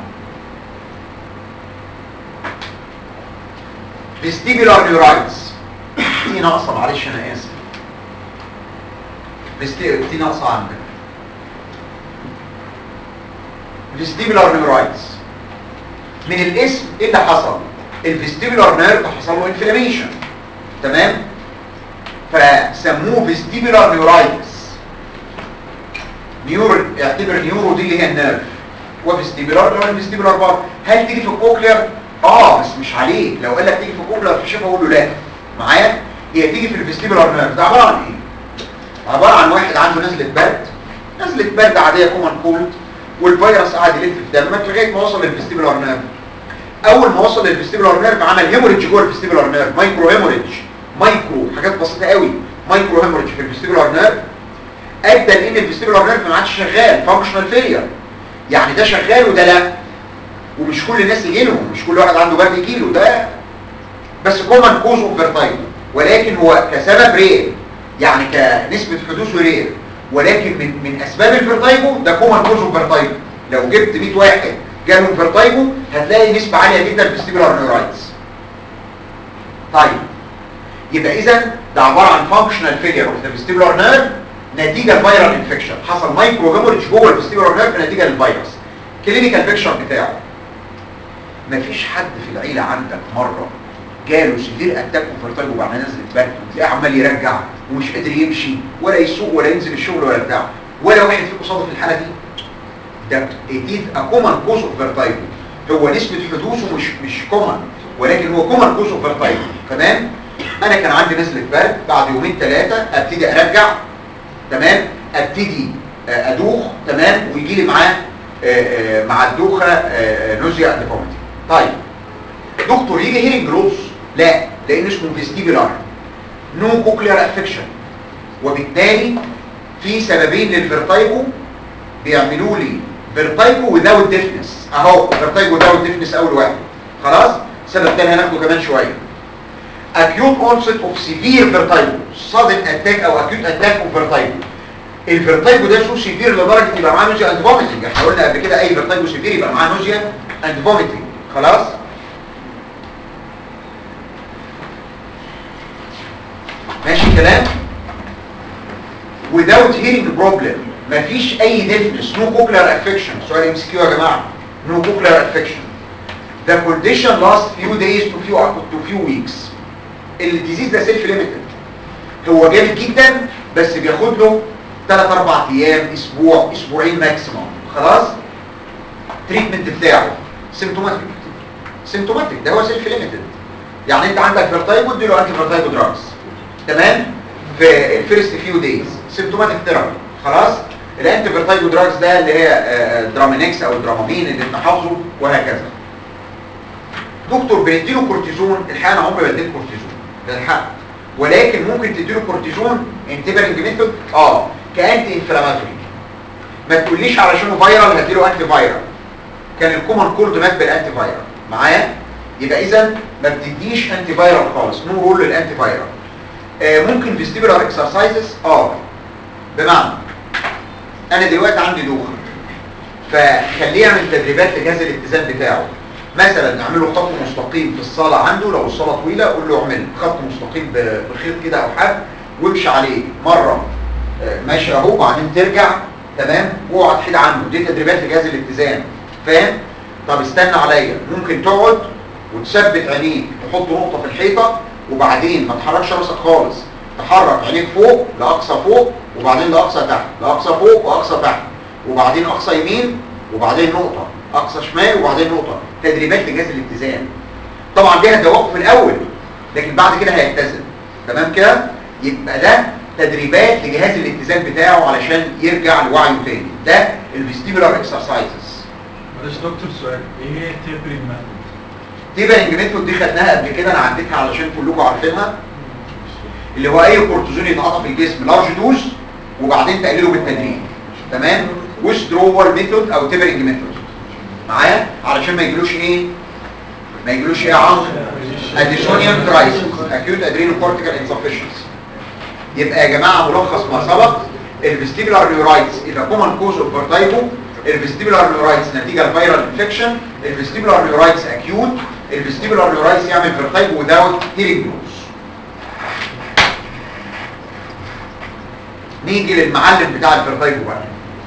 فيستيبولار نيورايتس دي ناقصه معلش انا اسف فيستي دي ناقصه عندك فيستيبولار نيورايتس من الاسم ايه اللي حصل الفيستيبولار نيرف حصل له انفلاميشن تمام فسموه فيستيبولار نيورايتس نيور اعتبر نيورو دي اللي هي النيرف وفيستيبولار اللي هو الفيستيبولار بار هل تيجي في الكوكلير اه بس مش عليك لو قال لك تيجي في الكوكلير في الشفه اقول له لا معايا هي تيجي في الفيستيبولار نيرف ده عباره عن ايه عباره عن واحد عنده نزله برد نزله برد عاديه كومن كولد والفيروس قاعد يلف في دمك لغايه ما وصل للفيستيبولار نيرف اول ما وصل للفيستيبولار نيرف عمل هيموريدج جوه الفيستيبولار نيرف مايكرو هيموريدج مايكرو حاجات بسيطه قوي مايكرو هيموريدج في الفيستيبولار نيرف ادى لان الفيستيبولار نيرف ما عادش شغال فانكشنال فيلير يعني ده شغال وده لا ومش كل الناس يجي لهم مش كل واحد عنده برد يجي له ده بس كومن كوز اوف فيرتايجو ولكن هو كسبب رير يعني كنسبه حدوثه رير ولكن من من اسباب الفيرتايجو ده كومن كوز اوف فيرتايجو لو جبت 100 واحد جالهم فيرتايجو هتلاقي نسبه عاليه جدا في الفيستيبولار نيورايتس طيب يبقى اذا ده عباره عن فانكشنال فيلير اوف ذا فيستيبولار نيرف نتيجه الفيرال انفكشن حصل مايكرو هيموريدج جوه الفيستيبولار نيرف نتيجه للفيروس كلينيكال بيكشر بتاعه مفيش حد في العيله عندك مره جاله سيفير اتاك وفرتاج وبعد نزلت برد وتلاقيه عمال يرجع ومش قادر يمشي ولا يسوق ولا ينزل الشغل ولا بتاع ولا واحد فيكم صادف الحاله دي ده اكيد كومن كوز اوف فيرتايجو هو نسبه حدوثه مش مش كومن ولكن هو كومن كوز اوف فيرتايجو تمام انا كان عندي نزله برد بعد يومين ثلاثه ابتدي ارجع تمام ابتدي آه، ادوخ تمام ويجي لي معاه آه، آه، مع الدوخه نوزيا اند فوميتنج طيب دكتور يجي هيرنج لوس لا لان اسمه فيستيبولار نو كوكلير افكشن وبالتالي في سببين للفيرتايجو بيعملوا لي فيرتايجو وذاوت ديفنس اهو فيرتايجو وذاوت ديفنس اول واحد خلاص سبب تاني هناخده كمان شويه acute onset of severe vertigo sudden attack او acute attack of vertigo الفيرتايجو ده سو سيفير لدرجه يبقى معاه نوزيا اند فوميتنج احنا قلنا قبل كده اي فيرتايجو سيفير يبقى معاه نوزيا اند فوميتنج خلاص ماشي الكلام without hearing problem مفيش اي deafness no cochlear affection سؤال ام كيو يا جماعه no cochlear affection the condition lasts few days to few to few weeks الديزيز ده سيلف ليميتد هو جامد جدا بس بياخد له 3 4 ايام اسبوع اسبوعين ماكسيموم خلاص التريتمنت بتاعه سيمتوماتيك سيمتوماتيك ده هو سيلف ليميتد يعني انت عندك فيرتايجو اديله انتي فيرتايجو دراجز تمام في الفيرست فيو ديز سيمتوماتيك ثيرابي خلاص الانتي فيرتايجو دراجز ده اللي هي آه، درامينكس او درامامين اللي انت حافظه وهكذا دكتور بنديله كورتيزون الحقيقه انا عمري ما اديت كورتيزون ده الحق ولكن ممكن تديله كورتيزون انتبرنج ميثود اه كانتي انفلاماتوري ما تقوليش علشان فيرال هديله انتي فيرال كان الكومن كولد مات بالانتي فيرال معايا يبقى اذا ما بتديش انتي فيرال خالص نو رول للانتي فيرال آه ممكن فيستيبولار اكسرسايزز اه بمعنى انا دلوقتي عندي دوخه فخليه يعمل تدريبات لجهاز الاتزان بتاعه مثلا نعمله خط مستقيم في الصاله عنده لو الصاله طويله قول له اعمل خط مستقيم ب- بخيط كده او حبل وامشي عليه مره آه، ماشي اهو بعدين ترجع تمام واقعد حيد عنه دي تدريبات لجهاز الاتزان فاهم طب استنى عليا ممكن تقعد وتثبت عينيك تحط نقطه في الحيطه وبعدين ما تحركش راسك خالص تحرك عينيك فوق لاقصى فوق وبعدين لاقصى تحت لاقصى فوق واقصى تحت وبعدين اقصى يمين وبعدين نقطه اقصى شمال وبعدين نقطه تدريبات لجهاز الاتزان طبعا ليها دوافق في الاول لكن بعد كده هيتزن تمام كده يبقى ده تدريبات لجهاز الاتزان بتاعه علشان يرجع لوعيه تاني ده الفيستيبولار اكسرسايزز معلش دكتور سؤال ايه هي التيبرينج ميثود؟ تيبرنج ميثود دي خدناها قبل كده انا عديتها علشان كلكم عارفينها اللي هو اي كورتيزون يتعاطى في الجسم لارج دوز وبعدين تقلله بالتدريج تمام ويثرول ميثود او تيبرنج ميثود معايا علشان ما يجيلوش ايه ما يجيلوش ايه يا عمرو اديسونيوم كرايسيس اكيوت ادرينو كورتيكال انسفشنسي يبقى يا جماعه ملخص ما سبق الفيستيبولار نيورايتس اذا كومن كوز اوف فيرتايجو الفيستيبولار نيورايتس نتيجه الفيرال انفكشن الفيستيبولار نيورايتس اكيوت الفيستيبولار نيورايتس يعمل فيرتايجو without hearing loss نيجي للمعلم بتاع الفيرتايجو بقى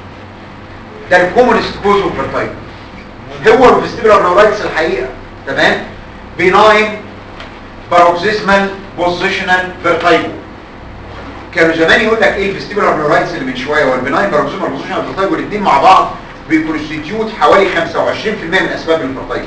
ده الكومنست كوز اوف فيرتايجو هو الفيستيبولار نيورايتس الحقيقه تمام بيناين باروكسيزمال بوزيشنال فيرتايجو كانوا زمان يقول لك ايه الفيستيبولار نيورايتس اللي من شويه والبناين باروكسيزمال بوزيشنال فيرتايجو الاثنين مع بعض بيكونستيتيوت حوالي 25% من اسباب الفيرتايجو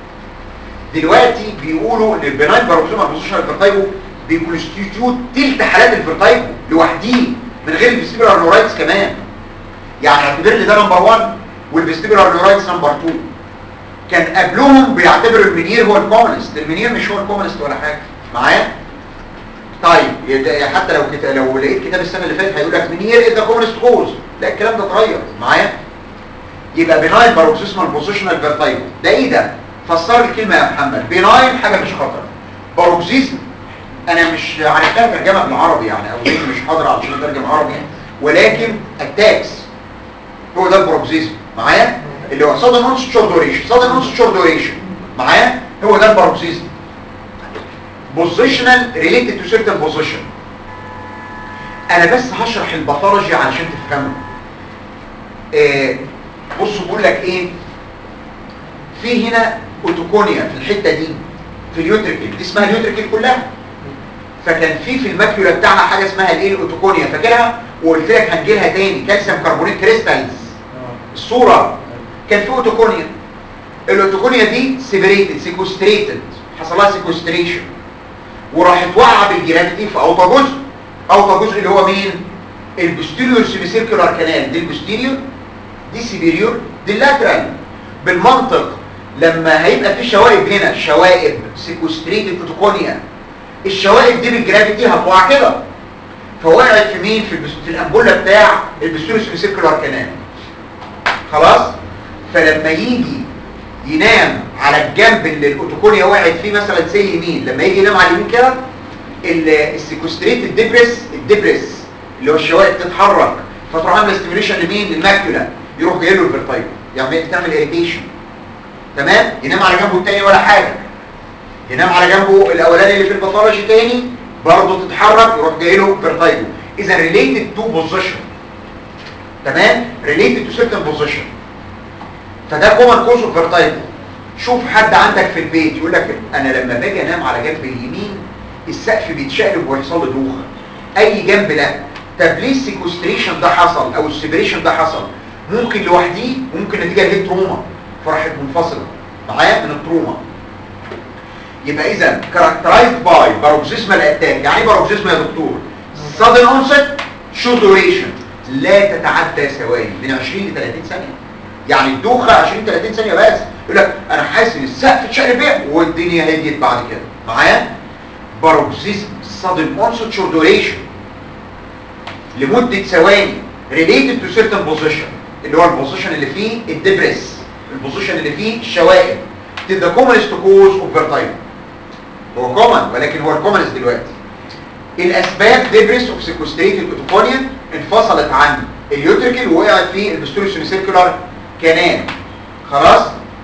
دلوقتي بيقولوا ان البناين باروكسيزمال بوزيشنال فيرتايجو بيكونستيتيوت تلت حالات الفيرتايجو لوحديه من غير الفيستيبولار نيورايتس كمان يعني اعتبر لي ده نمبر 1 والفيستيبولار نيورايتس نمبر 2 كان قبلهم بيعتبروا المنير هو الكومنست المنير مش هو الكومنست ولا حاجه معايا طيب يد- حتى لو كت... لو لقيت كتاب السنه اللي فاتت هيقول لك منير از ذا كومنست كوز لا الكلام ده اتغير معايا يبقى بيناين باروكسيسمال بوزيشنال فيرتايجو ده ايه ده فسر الكلمه يا محمد بيناين حاجه مش خطر باروكسيزم انا مش عرفتها ترجمه بالعربي يعني او زي مش حاضر علشان اترجم عربي ولكن اتاكس هو ده الباروكسيزم معايا اللي هو sudden onset short duration sudden onset short duration معايا هو ده الباروكسيزم positional related to certain position انا بس هشرح الباثولوجي علشان تفهموا آه بصوا بقول لك ايه في هنا اوتوكونيا في الحته دي في اليوتريكل دي اسمها اليوتريكل كلها فكان في في الماكيولا بتاعنا حاجه اسمها الايه الاوتوكونيا فاكرها وقلت لك هنجي لها تاني كالسيوم كربونات كريستالز الصوره كان في اوتوكونيا الاوتوكونيا دي سيبريتد سيكوستريتد حصل لها سيكوستريشن وراحت واقعه بالجرافيتي في اوطى جزء اوطى جزء اللي هو مين البوستيريور سيميسيركولار كانال دي البوستيريور دي سيبيريور دي اللاترال بالمنطق لما هيبقى في شوائب هنا شوائب سيكوستريتد اوتوكونيا الشوائب دي بالجرافيتي هتقع كده فوقعت في مين في, البس- في الانبوله بتاع البوستيريور سيميسيركولار كانال خلاص فلما يجي ينام على الجنب اللي الاوتوكونيا وقعت فيه مثلا زي اليمين لما يجي ينام على اليمين كده ال- السيكوستريت الدبرس الدبرس اللي هو الشوائب تتحرك فتروح عامله ستيميوليشن لمين للماكيولا يروح جاي له الفيرتايجو يعني تعمل اريتيشن تمام ينام على جنبه التاني ولا حاجه ينام على جنبه الاولاني اللي في الباثولوجي تاني برضه تتحرك يروح جاي له فيرتايجو اذا ريليتد تو بوزيشن تمام ريليتد تو سيرتن بوزيشن فده كومن كوز اوف فيرتايجو شوف حد عندك في البيت يقول لك انا لما باجي انام على جنب اليمين السقف بيتشقلب ويحصل له دوخه اي جنب لا طب ليه السيكوستريشن ده حصل او السيبريشن ده حصل ممكن لوحديه وممكن نتيجه لهيد تروما فراحت منفصله معايا من التروما يبقى اذا كاركترايزد باي باروكسيزمال اتاك يعني ايه باروكسيزم يا دكتور sudden onset short duration لا تتعدى ثواني من 20 ل 30 ثانيه يعني الدوخه 20 30 ثانيه بس يقول لك انا حاسس ان السقف اتشقلب بيه والدنيا هديت بعد كده معايا باروكسيزم sudden onset short duration لمده ثواني related to certain position اللي هو البوزيشن اللي فيه الدبرس البوزيشن اللي فيه الشوائب the commonest cause of vertigo هو common ولكن هو الكومنس دلوقتي الاسباب دبرس اوف سيكوستريتد اوتوكونيا انفصلت عن اليوتريكل ووقعت في البستوريو سيركولار كانال خلاص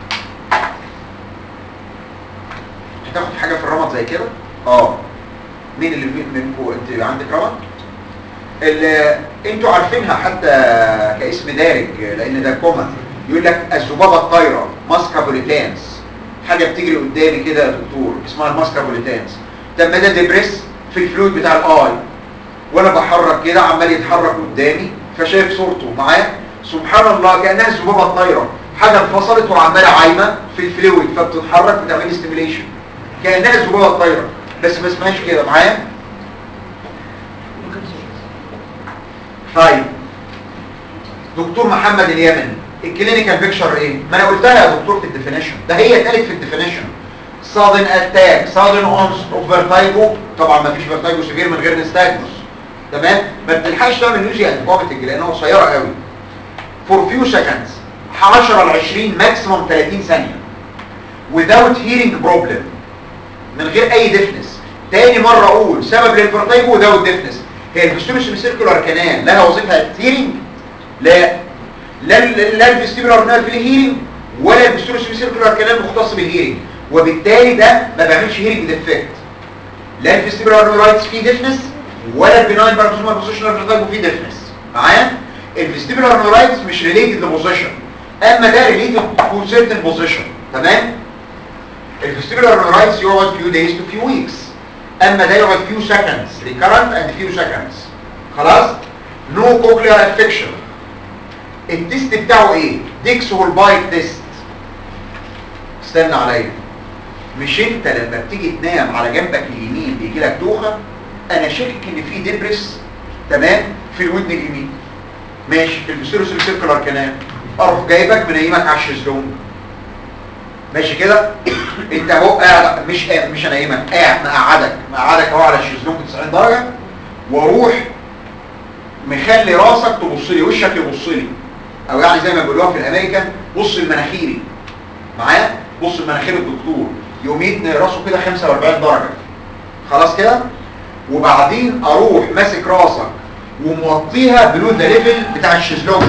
هتاخد حاجه في الرمد زي كده اه مين اللي مين- منكم انت عندك رمد ال- انتوا عارفينها حتى كاسم دارج لان ده كومن يقول لك الذبابه الطايره ماسكابوليتانس حاجه بتجري قدامي كده يا دكتور اسمها الماسكابوليتانس طب ما ده دبرس في الفلويد بتاع الاي وانا بحرك كده عمال يتحرك قدامي فشايف صورته معايا سبحان الله كانها الذبابه الطايره حاجه انفصلت وعماله عايمه في الفلويد فبتتحرك بتعمل ستيميليشن كانها الذبابه الطايره بس ما اسمهاش كده معايا طيب دكتور محمد اليمني الكلينيكال بيكشر ايه ما انا قلتها يا دكتور في الديفينيشن ده هي اتقالت في الديفينيشن sudden attack sudden onset of vertigo طبعا ما فيش vertigo سيفير من غير نستاجموس تمام ما بتلحقش تعمل نيوزي انفوميتنج لانها قصيره قوي for few seconds 10 ل 20 ماكسيموم 30 ثانيه without hearing problem من غير اي ديفنس تاني مرة اقول سبب للفرتايجو without ديفنس هي الفستيبوس سيركولار كانال لها وظيفة هيرنج لا لا لا الفستيبولار نيرف ليه هيرنج ولا الفستيبوس سيركولار كانال مختص بالهيرنج وبالتالي ده ما بيعملش هيرنج ديفكت لا الفستيبولار نيرايتس فيه ديفنس ولا البناين باركوزومال بوزيشنال فرتايجو فيه ديفنس معايا الفستيبولار نيرايتس مش ريليتد لبوزيشن اما ده ريليتد تو سيرتن بوزيشن تمام الفستيبولار نيرايتس يقعد few days to few weeks اما ده يقعد few seconds recurrent and few seconds خلاص no cochlear affection التست بتاعه ايه ديكس هول بايت تيست استنى عليا مش انت لما بتيجي تنام على جنبك اليمين بيجي لك دوخه انا شاكك ان في دبرس تمام في الودن اليمين ماشي في البسيروس سيركولار كانال اروح جايبك منيمك على الشيزلونج ماشي كده انت اهو قاعد مش قاعد مش انيمك قاعد مقعدك مقعدك اهو على الشيزلونج 90 درجه واروح مخلي راسك تبص لي وشك يبص لي او يعني زي ما بيقولوها في الامريكان بص المناخيري معايا بص المناخير الدكتور يقوم يتني راسه كده 45 درجه خلاص كده وبعدين اروح ماسك راسك وموطيها بلو ذا ليفل بتاع الشيزلونج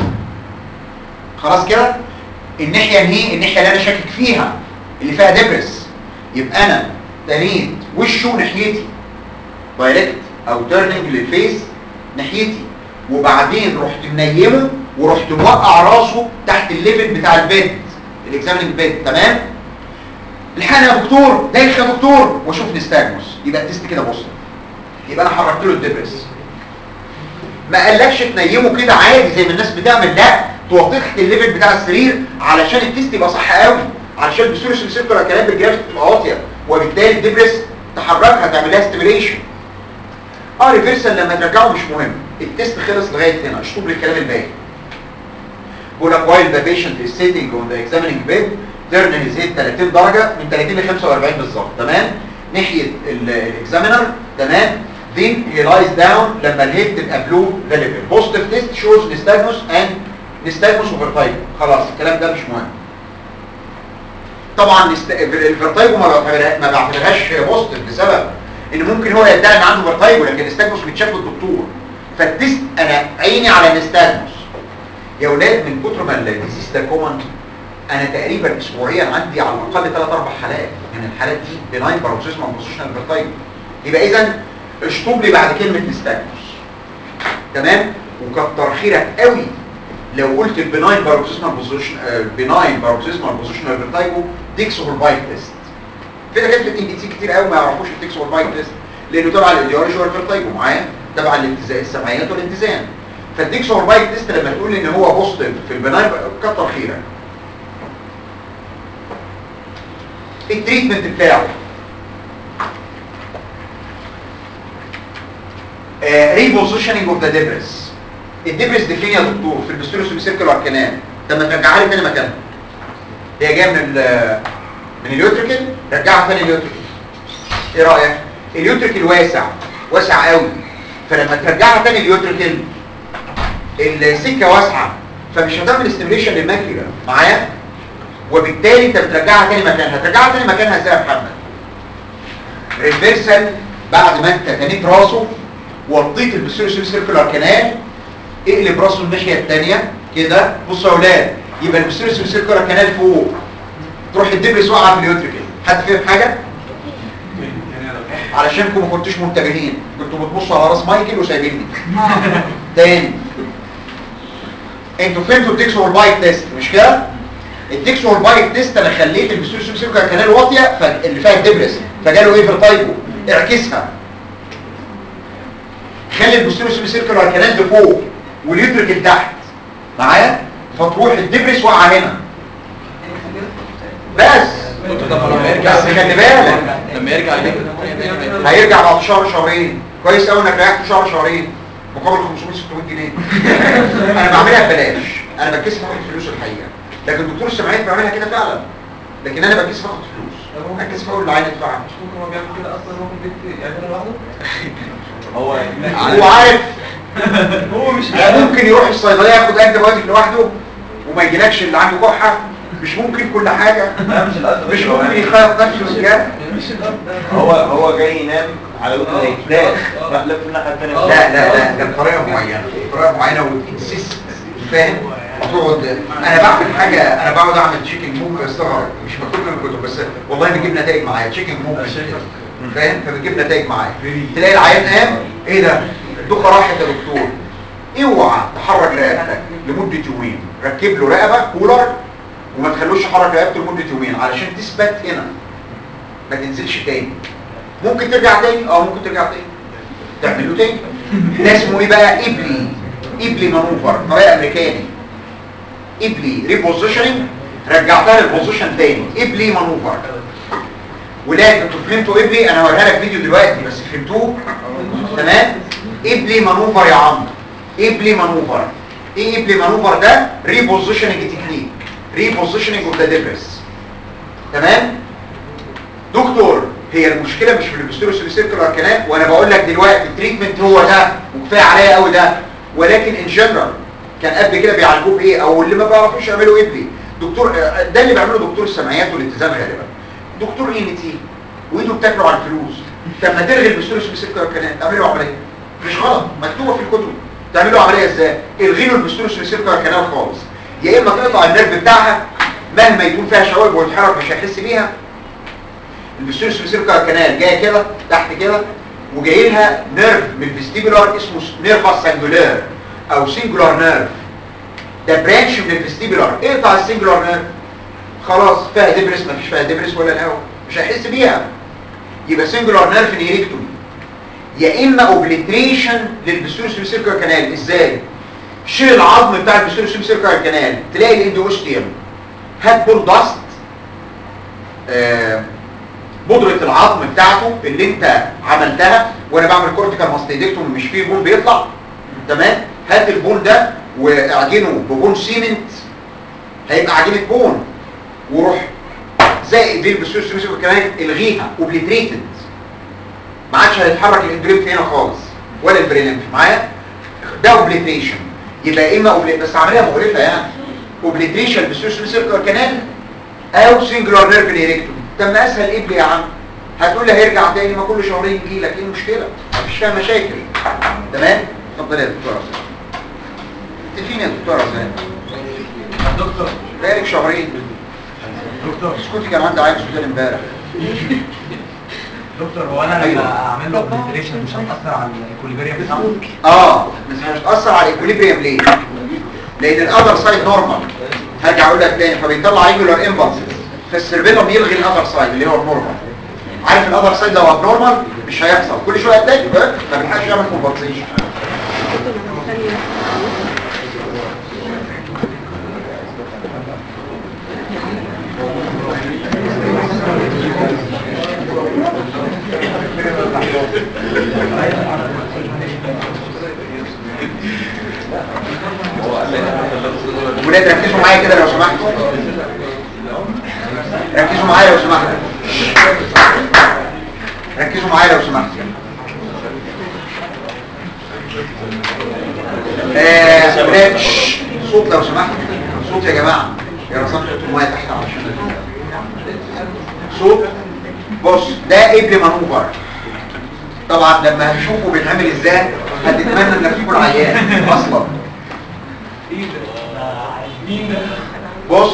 خلاص كده الناحيه دي الناحيه اللي انا شاكك فيها اللي فيها دبرس يبقى انا تنيت وشه ناحيتي دايركت او تيرنينج للفيس ناحيتي وبعدين رحت منيمه ورحت موقع راسه تحت الليفل بتاع البيد الاكزاميننج بيد تمام الحقني يا دكتور دايخ يا دكتور واشوف نستاجموس يبقى التست كده بص يبقى انا حركت له الدبرس ما قالكش تنيمه كده عادي زي ما الناس بتعمل لا توطيه تحت الليفل بتاع السرير علشان التست يبقى صح قوي علشان البسورس السيركولار كلام بالجرافيك تبقى واطيه وبالتالي الدبرس تحركها تعمل لها ستيميليشن اه ريفرسال لما ترجعه مش مهم التست خلص لغايه هنا اشطب لي الكلام الباقي بقول لك while the patient is sitting on the examining bed turn his head 30 درجه من 30 ل 45 بالظبط تمام ناحيه الاكزامينر تمام then he lies down لما الهيد تبقى بلو ذا ليفل positive test shows nystagmus and nystagmus overtype خلاص الكلام ده مش مهم طبعا نست- الفيرتايجو ما بعتبرها- ما بعتبرهاش بوزيتيف بسبب ان ممكن هو يدعي ان عنده فيرتايجو لكن النستاجموس بيتشاف بالدكتور فالتست انا عيني على النستاجموس يا اولاد من كتر ما الديزيز ده كومن انا تقريبا اسبوعيا عندي على الاقل 3 4 حالات من الحالات دي بناين باروكسيزمال بوزيشنال فيرتايجو يبقى اذا اشطب لي بعد كلمه نستاجموس تمام وكتر خيرك قوي لو قلت البناين باروكسيزمال بوزيشن البناين باروكسيزمال بوزيشنال فيرتايجو ديكس هوربايك تيست في دكاتره الاي بي تي كتير قوي ما يعرفوش الديكس هوربايك تيست لانه تبع الايديولوجي والفيرتايجو معايا تبع الاتزان السمعيات والاتزان فالديكس هوربايك تيست لما تقول ان هو بوزيتيف في البناين كتر خيرك التريتمنت بتاعه ريبوزيشننج اوف ذا ديبرس الدبرس دي فين يا دكتور في البستولوس سيركلر كانال طب ما ترجعها لي تاني مكانها هي جايه من ال من اليوتريكل رجعها تاني اليوتريكل ايه رايك اليوتريكل واسع واسع قوي فلما ترجعها تاني اليوتريكل السكه واسعه فمش هتعمل استيميليشن للماكيولا معايا وبالتالي انت بترجعها تاني مكانها ترجعها تاني مكانها ازاي يا محمد ريفيرسال بعد ما انت تنيت راسه وطيت البسيروس سيركولار كانال اقلب راسه الناحيه الثانيه كده بصوا يا اولاد يبقى البسيروس سيركولار كانال فوق تروح الدبرس واقعه في اليوتريكل حد فاهم حاجه علشانكم ما كنتوش منتبهين كنتوا بتبصوا على راس مايكل وسايبيني تاني انتوا فهمتوا الديكسو والبايك تيست مش كده الديكسو والبايك تيست انا خليت البسيروس سيركولار كانال واطيه فاللي فيها الدبرس فجاله ايه فيرتايجو اعكسها خلي البوستيريو سيركلر كانال ده فوق واليوتريكل تحت معايا فتروح الدبرس واقعه هنا بس طب لما يرجع بس خلي بالك لما يرجع يجيب هيرجع بعد شهر شهرين كويس قوي انك ريحت شهر شهرين مقابل 500 600 جنيه انا بعملها ببلاش انا بتكسف اخد فلوس الحقيقه لكن دكتور السمعيات بيعملها كده فعلا لكن انا بتكسف اخد فلوس بتكسف اقول للعين ادفع ممكن هو بيعمل كده اصلا هو في البيت يعملها لوحده هو هو عارف هو مش ممكن يروح الصيدليه ياخد انت بايوتيك لوحده وما يجيلكش اللي عنده كحه مش ممكن كل حاجه لا مش القصد مش ممكن يخيط نفسه بجد مش القصد هو هو جاي ينام على ودن هيتلاقي راح لف الناحيه الثانيه لا لا لا ده بطريقه معينه بطريقه معينه وتنسيس فاهم وتقعد انا بعمل حاجه انا بقعد اعمل تشيكنج موف استغرب مش مكتوب من الكتب بس والله بيجيب نتائج معايا تشيكنج موف فاهم فبيجيب نتائج معايا تلاقي العيان قام ايه ده الدوخه راحت يا دكتور اوعى تحرك رقبتك لمده يومين ركب له رقبه كولر وما تخلوش يحرك رقبته لمده يومين علشان تثبت هنا ما تنزلش تاني ممكن ترجع تاني اه ممكن ترجع تاني تعمل له تاني ده اسمه ايه بقى ابلي ابلي مانوفر طريقه امريكاني ابلي ريبوزيشننج رجعتها للبوزيشن تاني ابلي مانوفر ولاد انتوا فهمتوا ابلي انا هوريها لك فيديو دلوقتي بس فهمتوه تمام ابلي مانوفر يا عم ابلي مانوفر ايه ابلي مانوفر ده ريبوزيشننج تكنيك ريبوزيشننج اوف ذا ديفرس تمام دكتور هي المشكله مش في البستيروس سيركلر كلام وانا بقول لك دلوقتي التريتمنت هو ده وكفايه عليا قوي ده ولكن ان جنرال كان قبل كده بيعالجوه بايه او اللي ما بيعرفوش يعملوا ايه بيه دكتور ده اللي بيعمله دكتور السمعيات والالتزام غالبا دكتور ان تي وايده بتاكله على الفلوس لما تلغي البستيروس سيركلر كلام تعملوا عمليه مش غلط مكتوبه في الكتب تعملوا عمليه ازاي الغي له البستيروس سيركلر كلام خالص يا اما تقطع النرف بتاعها مهما يكون فيها شوائب ويتحرك مش هيحس بيها البستيروس سيركلر كانال جايه كده تحت كده وجاي لها نيرف من الفيستيبولار اسمه نيرفا سانجولار او سنجولار نيرف ده برانش من الفيستيبولار اقطع السنجولار نيرف خلاص فيها دبرس مفيش فيها دبرس ولا الهواء مش هيحس بيها يبقى سنجولار نيرف نيريكتومي يا اما اوبليتريشن للبستيروس سيركلر كانال ازاي شيل العظم بتاع البستيروس سيركلر كانال تلاقي الاندوستيوم هات بول داست آه بودرة العظم بتاعته اللي انت عملتها وانا بعمل كورتيكال ماستيدكتوم مش فيه بون بيطلع تمام هات البون ده واعجنه ببون سيمنت هيبقى عجينة بون وروح زائد دي البسوس كمان الغيها اوبليتريتد ما عادش هيتحرك الاندريمف هنا خالص ولا البريلمف معايا ده اوبليتريشن يبقى اما اوبلي بس عمليه مقرفه يعني اوبليتريشن بسوس كانال او سنجلر نيرف ايريكتوم طب ما اسهل ابلي يا عم هتقول لي هيرجع تاني ما كل شهرين يجي لك ايه المشكله مفيش فيها مشاكل تمام اتفضل يا دكتوره زين انت فين يا دكتوره زين دكتور بقالك شهرين دكتور اسكتي كان عندي عيل سودان امبارح دكتور هو انا أيوة. لما اعمل له اوبليتريشن مش هتاثر على الاكوليبريم بتاعه اه بس مش هتاثر على الاكوليبريم ليه لان الاذر سايد نورمال هرجع اقول لك تاني فبيطلع ريجولار امبلسز فالسيربيلم يلغي الاذر سايد اللي هو النورمال عارف الاذر سايد لو ابنورمال مش هيحصل كل شويه تلاقي بقى ما بيلحقش يعمل كومبنسيشن ولاد ركزوا معايا كده لو سمحتوا ركزوا معايا لو سمحتوا ركزوا معايا لو سمحتوا آه ولاد شش، صوت لو سمحتوا صوت يا جماعة يا رسام حطوا المية تحت علشان صوت بص ده ابن منوفر طبعا لما هتشوفوا بيتعمل ازاي هتتمنى انك تكون عيان اصلا بص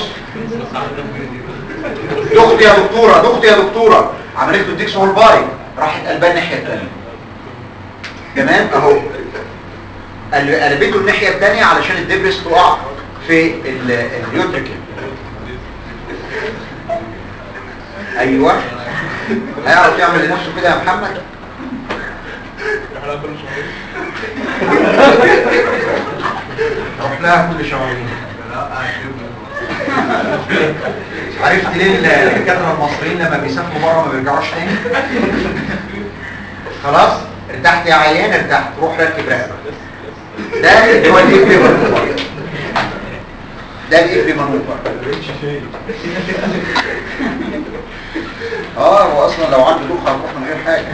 دختي يا دكتورة دختي يا دكتورة عملت له ديكس هول باي راحت قلبها الناحية التانية تمام اهو قل- قلبته الناحية التانية علشان الدبرس تقع في ال- اليوتريكل ايوه هيعرف يعمل لنفسه كده يا محمد روح لها كل شهرين عرفت ليه الدكاتره المصريين لما بيسافروا بره ما بيرجعوش تاني خلاص ارتحت يا عيان ارتحت روح ركب رقبه ده اللي هو الافري مانوفر ده الافري مانوفر اه هو اصلا لو عنده دوخه هتروح من غير حاجه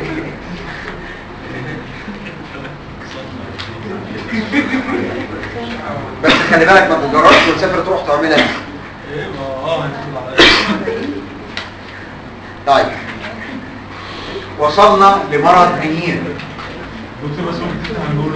بس خلي بالك ما تجربش وتسافر تروح تعملها طيب وصلنا لمرض منير دكتور بس ممكن تفتح النور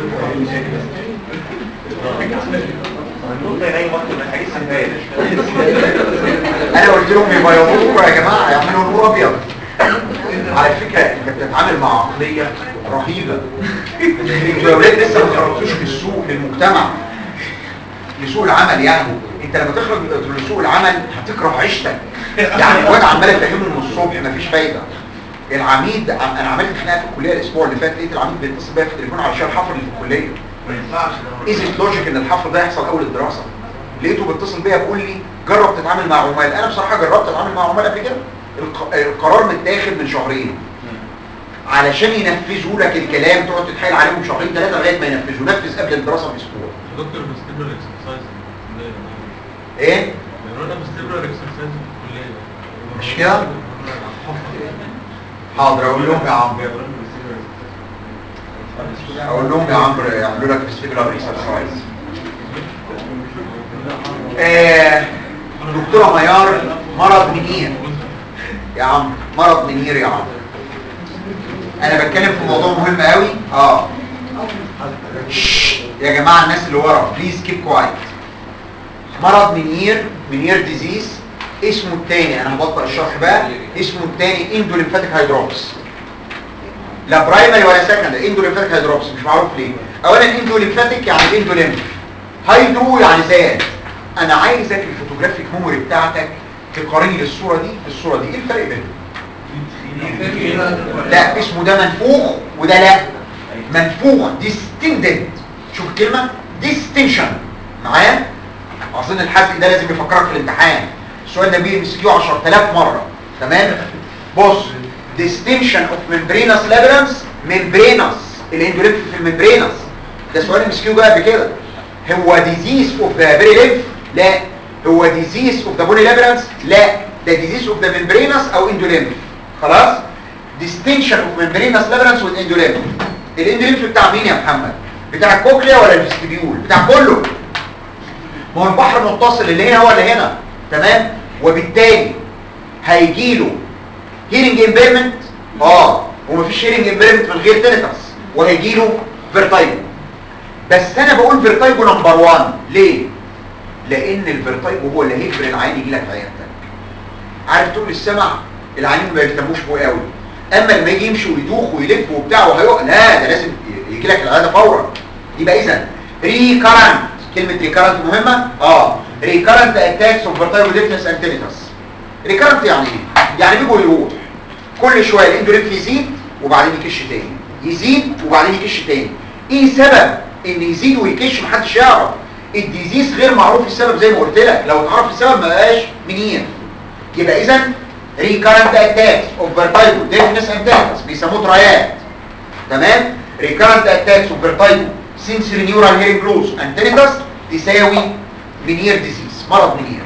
هنقول ده ينام وقت من حاجة سنبال انا قلت لهم يبيضوا يا جماعه يعملوا نور ابيض على فكره انت بتتعامل مع عقليه رهيبه انتوا يا ولاد لسه ما خرجتوش للسوق للمجتمع لسوق العمل يعني انت لما تخرج لسوق العمل هتكره عيشتك يعني الواد عمال يفهمه من الصبح مفيش فايده العميد عم- انا عملت خناقه في الكليه الاسبوع اللي فات لقيت العميد بيتصل بيا في التليفون علشان الحفر اللي في الكليه ما ينفعش ايزي لوجيك ان الحفر ده يحصل اول الدراسه لقيته بيتصل بيا بيقول لي جرب تتعامل مع عمال انا بصراحه جربت اتعامل مع عمال قبل كده الق- القرار متاخد من شهرين علشان ينفذوا لك الكلام تقعد تتحايل عليهم شهرين ثلاثه لغايه ما ينفذوا نفذ قبل الدراسه باسبوع دكتور بستبرر اكسرسايز في الكليه ايه بيعملوا لنا بستبرر اكسرسايز في الكليه مش كده؟ حاضر اقول لهم يا عمرو اقول لهم يا عمرو يعملوا لك فيستيبولار اكسرسايز آه دكتوره ميار مرض منير يا عمرو مرض منير يا عمرو انا بتكلم في موضوع مهم قوي اه شش. يا جماعه الناس اللي ورا بليز كيب كوايت مرض منير منير ديزيز اسمه الثاني انا هبطئ الشرح بقى اسمه الثاني اندوليمفاتيك هيدروبس لا برايمري ولا سكندري اندوليمفاتيك هيدروبس مش معروف ليه اولا اندوليمفاتيك يعني اندوليمف هيدرو يعني زاد انا عايزك الفوتوجرافيك ميموري بتاعتك تقارن لي الصوره دي بالصوره دي ايه الفرق بينهم لا اسمه ده منفوخ وده لا منفوخ ديستندد شوف الكلمه ديستنشن معايا اظن الحزق ده لازم يفكرك في الامتحان السؤال ده بيجي مسكيو 10000 مره تمام بص distinction of membranous labyrinths membranous الاندوليمف في الممبرينس ده سؤال مسكيو جه قبل كده هو disease of the very lymph لا هو disease of the bony labyrinths لا ده disease of the membranous او endolymph خلاص distinction of membranous labyrinths with endolymph الاندوليمف بتاع مين يا محمد بتاع الكوكليا ولا الفيستيبيول بتاع كله ما هو البحر متصل اللي هنا هو اللي هنا تمام وبالتالي هيجي له هيرنج امبيرمنت اه ومفيش هيرنج امبيرمنت من غير تينيتاس وهيجي له فيرتايجو بس انا بقول فيرتايجو نمبر 1 ليه لان الفيرتايجو هو اللي هيجبر العين يجي لك عيادتك عارف طول السمع العينين ما بيهتموش بيه قوي اما لما يجي يمشي ويدوخ ويلف وبتاع وهيقع لا ده لازم يجي لك العياده فورا يبقى اذا ريكارنت كلمه ريكارنت مهمه اه ريكارنت اتاكس اوف فيرتايجو ديفنس اند تينيتاس ريكارنت يعني ايه يعني بيجوا يروح كل شويه الاندوليف يزيد وبعدين يكش تاني يزيد وبعدين يكش تاني ايه سبب ان يزيد ويكش محدش يعرف الديزيز غير معروف السبب زي ما قلت لك لو اتعرف السبب ما بقاش منين يبقى اذا ريكارنت اتاكس اوف فيرتايجو ديفنس اند تينيتاس بيسموه ترايات تمام ريكارنت اتاكس اوف فيرتايجو سنسوري نيورال هيرنج لوس اند تينيتاس تساوي منير ديزيز مرض منير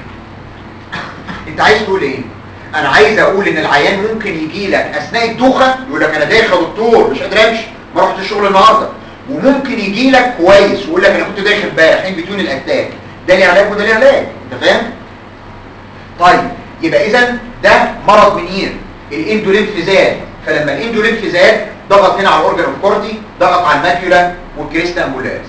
انت عايز تقول ايه انا عايز اقول ان العيان ممكن يجي لك اثناء الدوخه يقول لك انا داخل يا دكتور مش قادر امشي ما رحت الشغل النهارده وممكن يجي لك كويس ويقول لك انا كنت داخل امبارح ان بتوين الاتاك ده ليه علاج وده ليه علاج انت فاهم طيب يبقى اذا ده مرض منير الاندوليمف زاد فلما الاندوليمف زاد ضغط هنا على الاورجن اوف كورتي ضغط على الماكيولا والكريستا امبولاس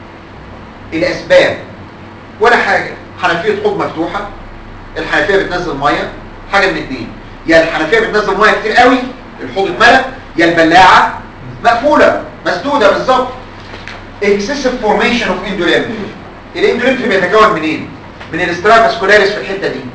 الاسباب ولا حاجه حنفيه حوض مفتوحه الحنفيه بتنزل ميه حاجه من اتنين يا الحنفيه بتنزل ميه كتير قوي الحوض اتملى يا البلاعه مقفوله مسدوده بالظبط excessive formation of endolymph الاندوليمف بيتكون منين من الاسترافاسكولاريس في الحته دي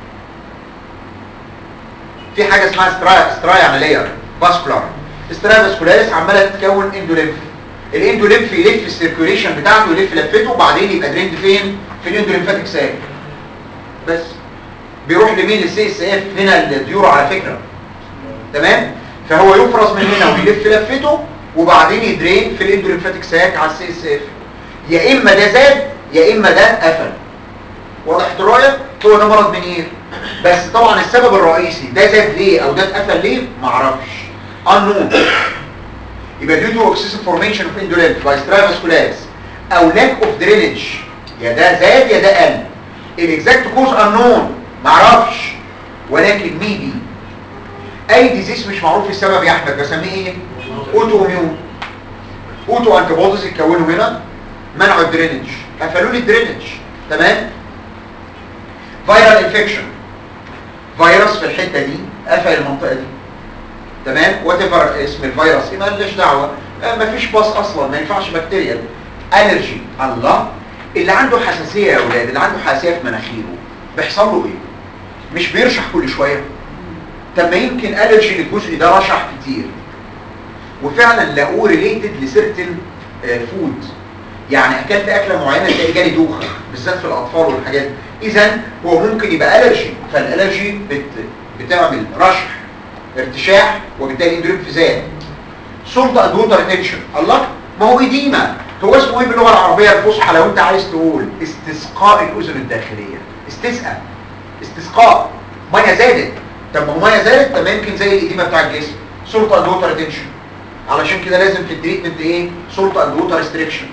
في حاجه اسمها استرا استرا يعني لاير فاسكولار استرافاسكولاريس عماله تتكون اندوليمف الاندوليمف يلف السيركيوليشن بتاعته يلف لفته وبعدين يبقى دريند فين في الاندوليمفاتيك ساك بس بيروح لمين للسي اس اف هنا الديورو على فكره تمام فهو يفرز من هنا ويلف لفته وبعدين يدرين في الاندوليمفاتيك ساك على السي اس اف يا اما ده زاد يا اما ده قفل واضح رؤية هو ده مرض منير بس طبعا السبب الرئيسي ده زاد ليه او ده اتقفل ليه معرفش unknown يبقى due to excessive formation of indolent by strivascularis او lack of drainage يا ده زاد يا ده قل الاكزاكت كوز unknown معرفش ولكن ميبي اي ديزيز مش معروف السبب يا احمد بسميه ايه اوتو اميون اوتو انتي بوديز اتكونوا هنا منعوا الدرينج قفلوا لي الدرينج تمام فيرال انفكشن فيروس في الحته دي قفل المنطقه دي تمام وات ايفر اسم الفيروس ايه مالناش دعوه آه مفيش باص اصلا ما ينفعش بكتيريا الرجي الله اللي عنده حساسيه يا اولاد اللي عنده حساسيه في مناخيره بيحصل له ايه مش بيرشح كل شويه طب ما يمكن الرجي للجزء ده رشح كتير وفعلا لقوه ريليتد لسيرتن فود يعني اكلت اكله معينه تلاقي جالي دوخه بالذات في الاطفال والحاجات دي اذا هو ممكن يبقى الرجي فالالرجي بت بتعمل رشح ارتشاح وبالتالي اندروفيزات سلطه اند ووتر ريتنشن الله ما هو اديمه هو اسمه ايه باللغه العربيه الفصحى لو انت عايز تقول استسقاء الاذن الداخليه استسقاء استسقاء ميه زادت طب ما هو ميه زادت طب ما يمكن زي الاديمه بتاع الجسم سلطه اند ووتر ريتنشن علشان كده لازم في التريتمنت ايه سلطه اند ووتر ريستريكشن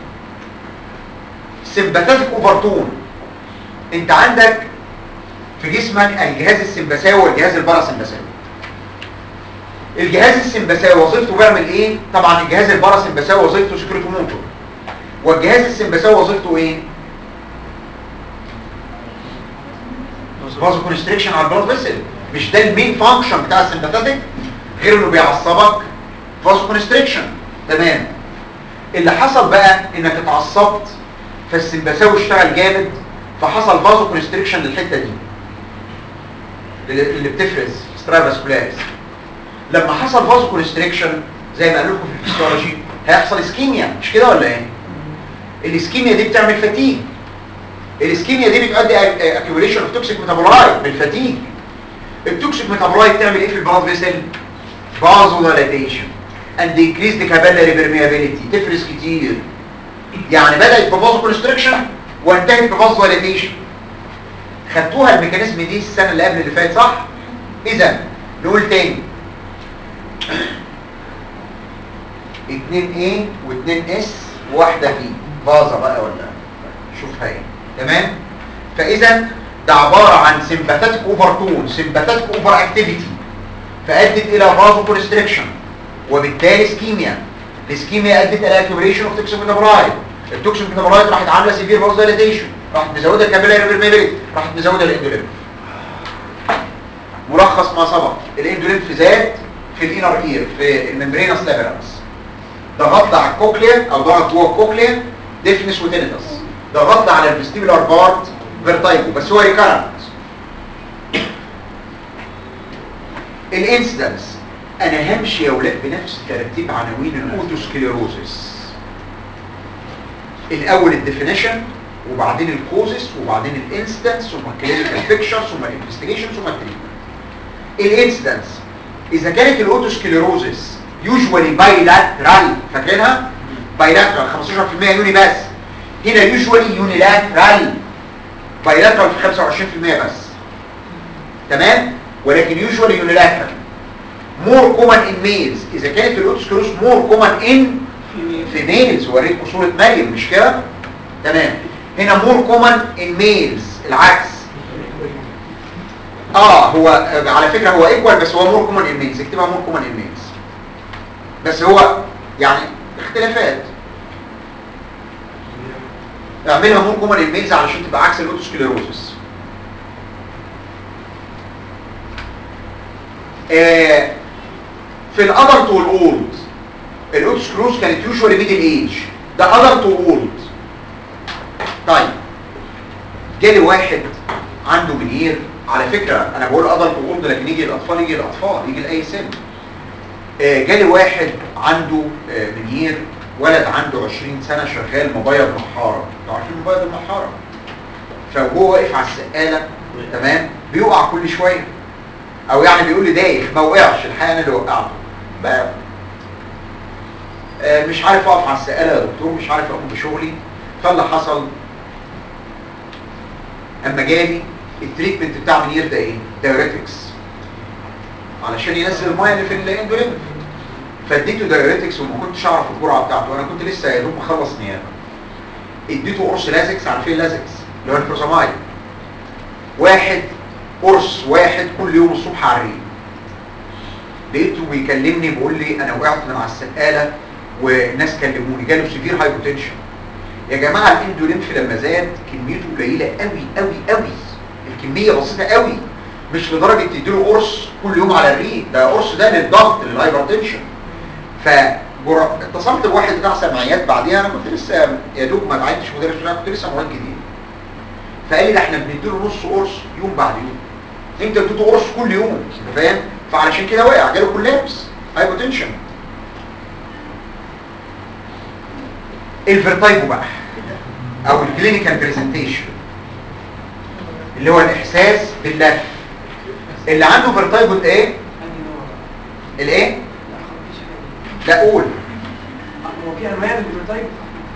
سمباثيك اوفرتون انت عندك في جسمك الجهاز السمبثاوي والجهاز الباراسمبثاوي الجهاز السمبثاوي وظيفته بيعمل ايه طبعا الجهاز الباراسمبثاوي وظيفته سكريتو موتور والجهاز السمبثاوي وظيفته ايه فازو كونستريكشن على البلاد فيسل مش ده المين فانكشن بتاع السمباثيك غير انه بيعصبك فازو كونستريكشن تمام اللي حصل بقى انك اتعصبت فالسمبثاوي اشتغل جامد فحصل فازو كونستريكشن للحته دي اللي اللي بتفرز سترافاسكولاريس لما حصل فازو كونستريكشن زي ما قالوا لكم في الفسيولوجي هيحصل اسكيميا مش كده ولا ايه الاسكيميا دي بتعمل فتيج الاسكيميا دي بتؤدي اكيوميليشن اوف توكسيك ميتابولايت بالفتيج التوكسيك ميتابولايت تعمل ايه في البلاد فيسل فازو دايليتيشن اند انكريز ذا كابيلاري بيرميابيليتي تفرز كتير يعني بدات بفازو كونستريكشن وانتهت بفازو دايليتيشن خدتوها الميكانيزم دي السنه اللي قبل اللي فات صح اذا نقول تاني 2 A و2 S وواحده B فازه بقى ولا شوفها ايه تمام فاذا ده عباره عن سمباثيك اوفر تون سمباثيك اوفر اكتيفيتي فادت الى فازو كونستريكشن وبالتالي اسكيميا الاسكيميا ادت الى اكيوميليشن اوف توكسيك ميتابولايت التوكسيك ميتابولايت راحت عامله سيفير فازو دايليتيشن راحت مزوده الكابيلاري بيرميابيليتي راحت مزوده الاندوليمف ملخص ما سبق الاندوليمف زاد في الانر اير في الممبرينس لابرانس ضغطنا على الكوكليا او ضغط جوه الكوكليا ديفنس وتينيتس ضغطنا على الفيستيبولار بارت فيرتايجو بس هو ريكارنت الانسيدنس انا همشي يا ولاد بنفس ترتيب عناوين الاوتوسكليروزس الاول الديفينيشن وبعدين الكوزس وبعدين الانسيدنس ثم الكلينيكال بيكتشر ثم الانفستيجيشن ثم التريتمنت الانسيدنس اذا كانت الاوتوسكليروزس يوجوالي بايلاترال فاكرينها بايلاترال 15% يوني بس هنا يوجوالي يونيلاترال بايلاترال في 25% بس تمام ولكن يوجوالي يونيلاترال مور كومن ان ميلز اذا كانت الاوتوسكليروز مور كومن ان في ميلز وريتكم صوره مريم مش كده تمام هنا مور كومن ان ميلز العكس اه هو على فكره هو ايكوال بس هو مور كومن ان ميلز اكتبها مور كومن ان ميلز بس هو يعني اختلافات اعملها مور كومن ان ميلز علشان تبقى عكس الاوتوسكليروزس آه في الادلت والاولد الاوتوسكليروز كانت يوجوالي ميدل ايج ده ادلت واولد طيب جالي واحد عنده منير على فكرة انا بقول ادلت واولد لكن يجي الاطفال يجي الاطفال يجي لاي سن آه جالي واحد عنده آه منير ولد عنده 20 سنة شغال مبيض محارة انتوا عارفين مبيض المحارة فهو واقف على السقاله تمام بيقع كل شويه او يعني بيقول لي دايخ ما وقعش الحقيقه انا اللي وقعته بقى آه، مش عارف اقف على السقاله يا دكتور مش عارف اقوم بشغلي فاللي حصل اما جالي التريتمنت بتاع منير ده ايه دايوريتكس علشان ينزل الميه اللي في الاندولين فاديته دايوريتكس وما كنتش اعرف الجرعه بتاعته انا كنت لسه يا دوب مخلص نيابه اديته قرص لازكس عارفين لازكس اللي هو الفروزامايد واحد قرص واحد كل يوم الصبح على الريق لقيته بيكلمني بيقول لي انا وقعت من على السقاله والناس كلموني جاله سيفير هايبوتنشن يا جماعه الاندولينف لما زاد كميته قليله قوي قوي قوي الكميه بسيطه قوي مش لدرجه تديله قرص كل يوم على الريق ده قرص ده للضغط للهايبرتنشن ف جر- اتصلت بواحد بتاع سمعيات بعديها انا كنت لسه يا دوب ما اتعينتش مدرس انا كنت لسه معيد جديد فقال لي ده احنا بنديله نص قرص يوم بعد يوم انت اديته قرص كل يوم فاهم فعلشان كده وقع جاله كولابس هايبوتنشن الفيرتايجو بقى او الكلينيكال برزنتيشن اللي هو الاحساس باللف اللي عنده فيرتايجو ده ايه الايه لا قول هو في انواع من الفيرتايجو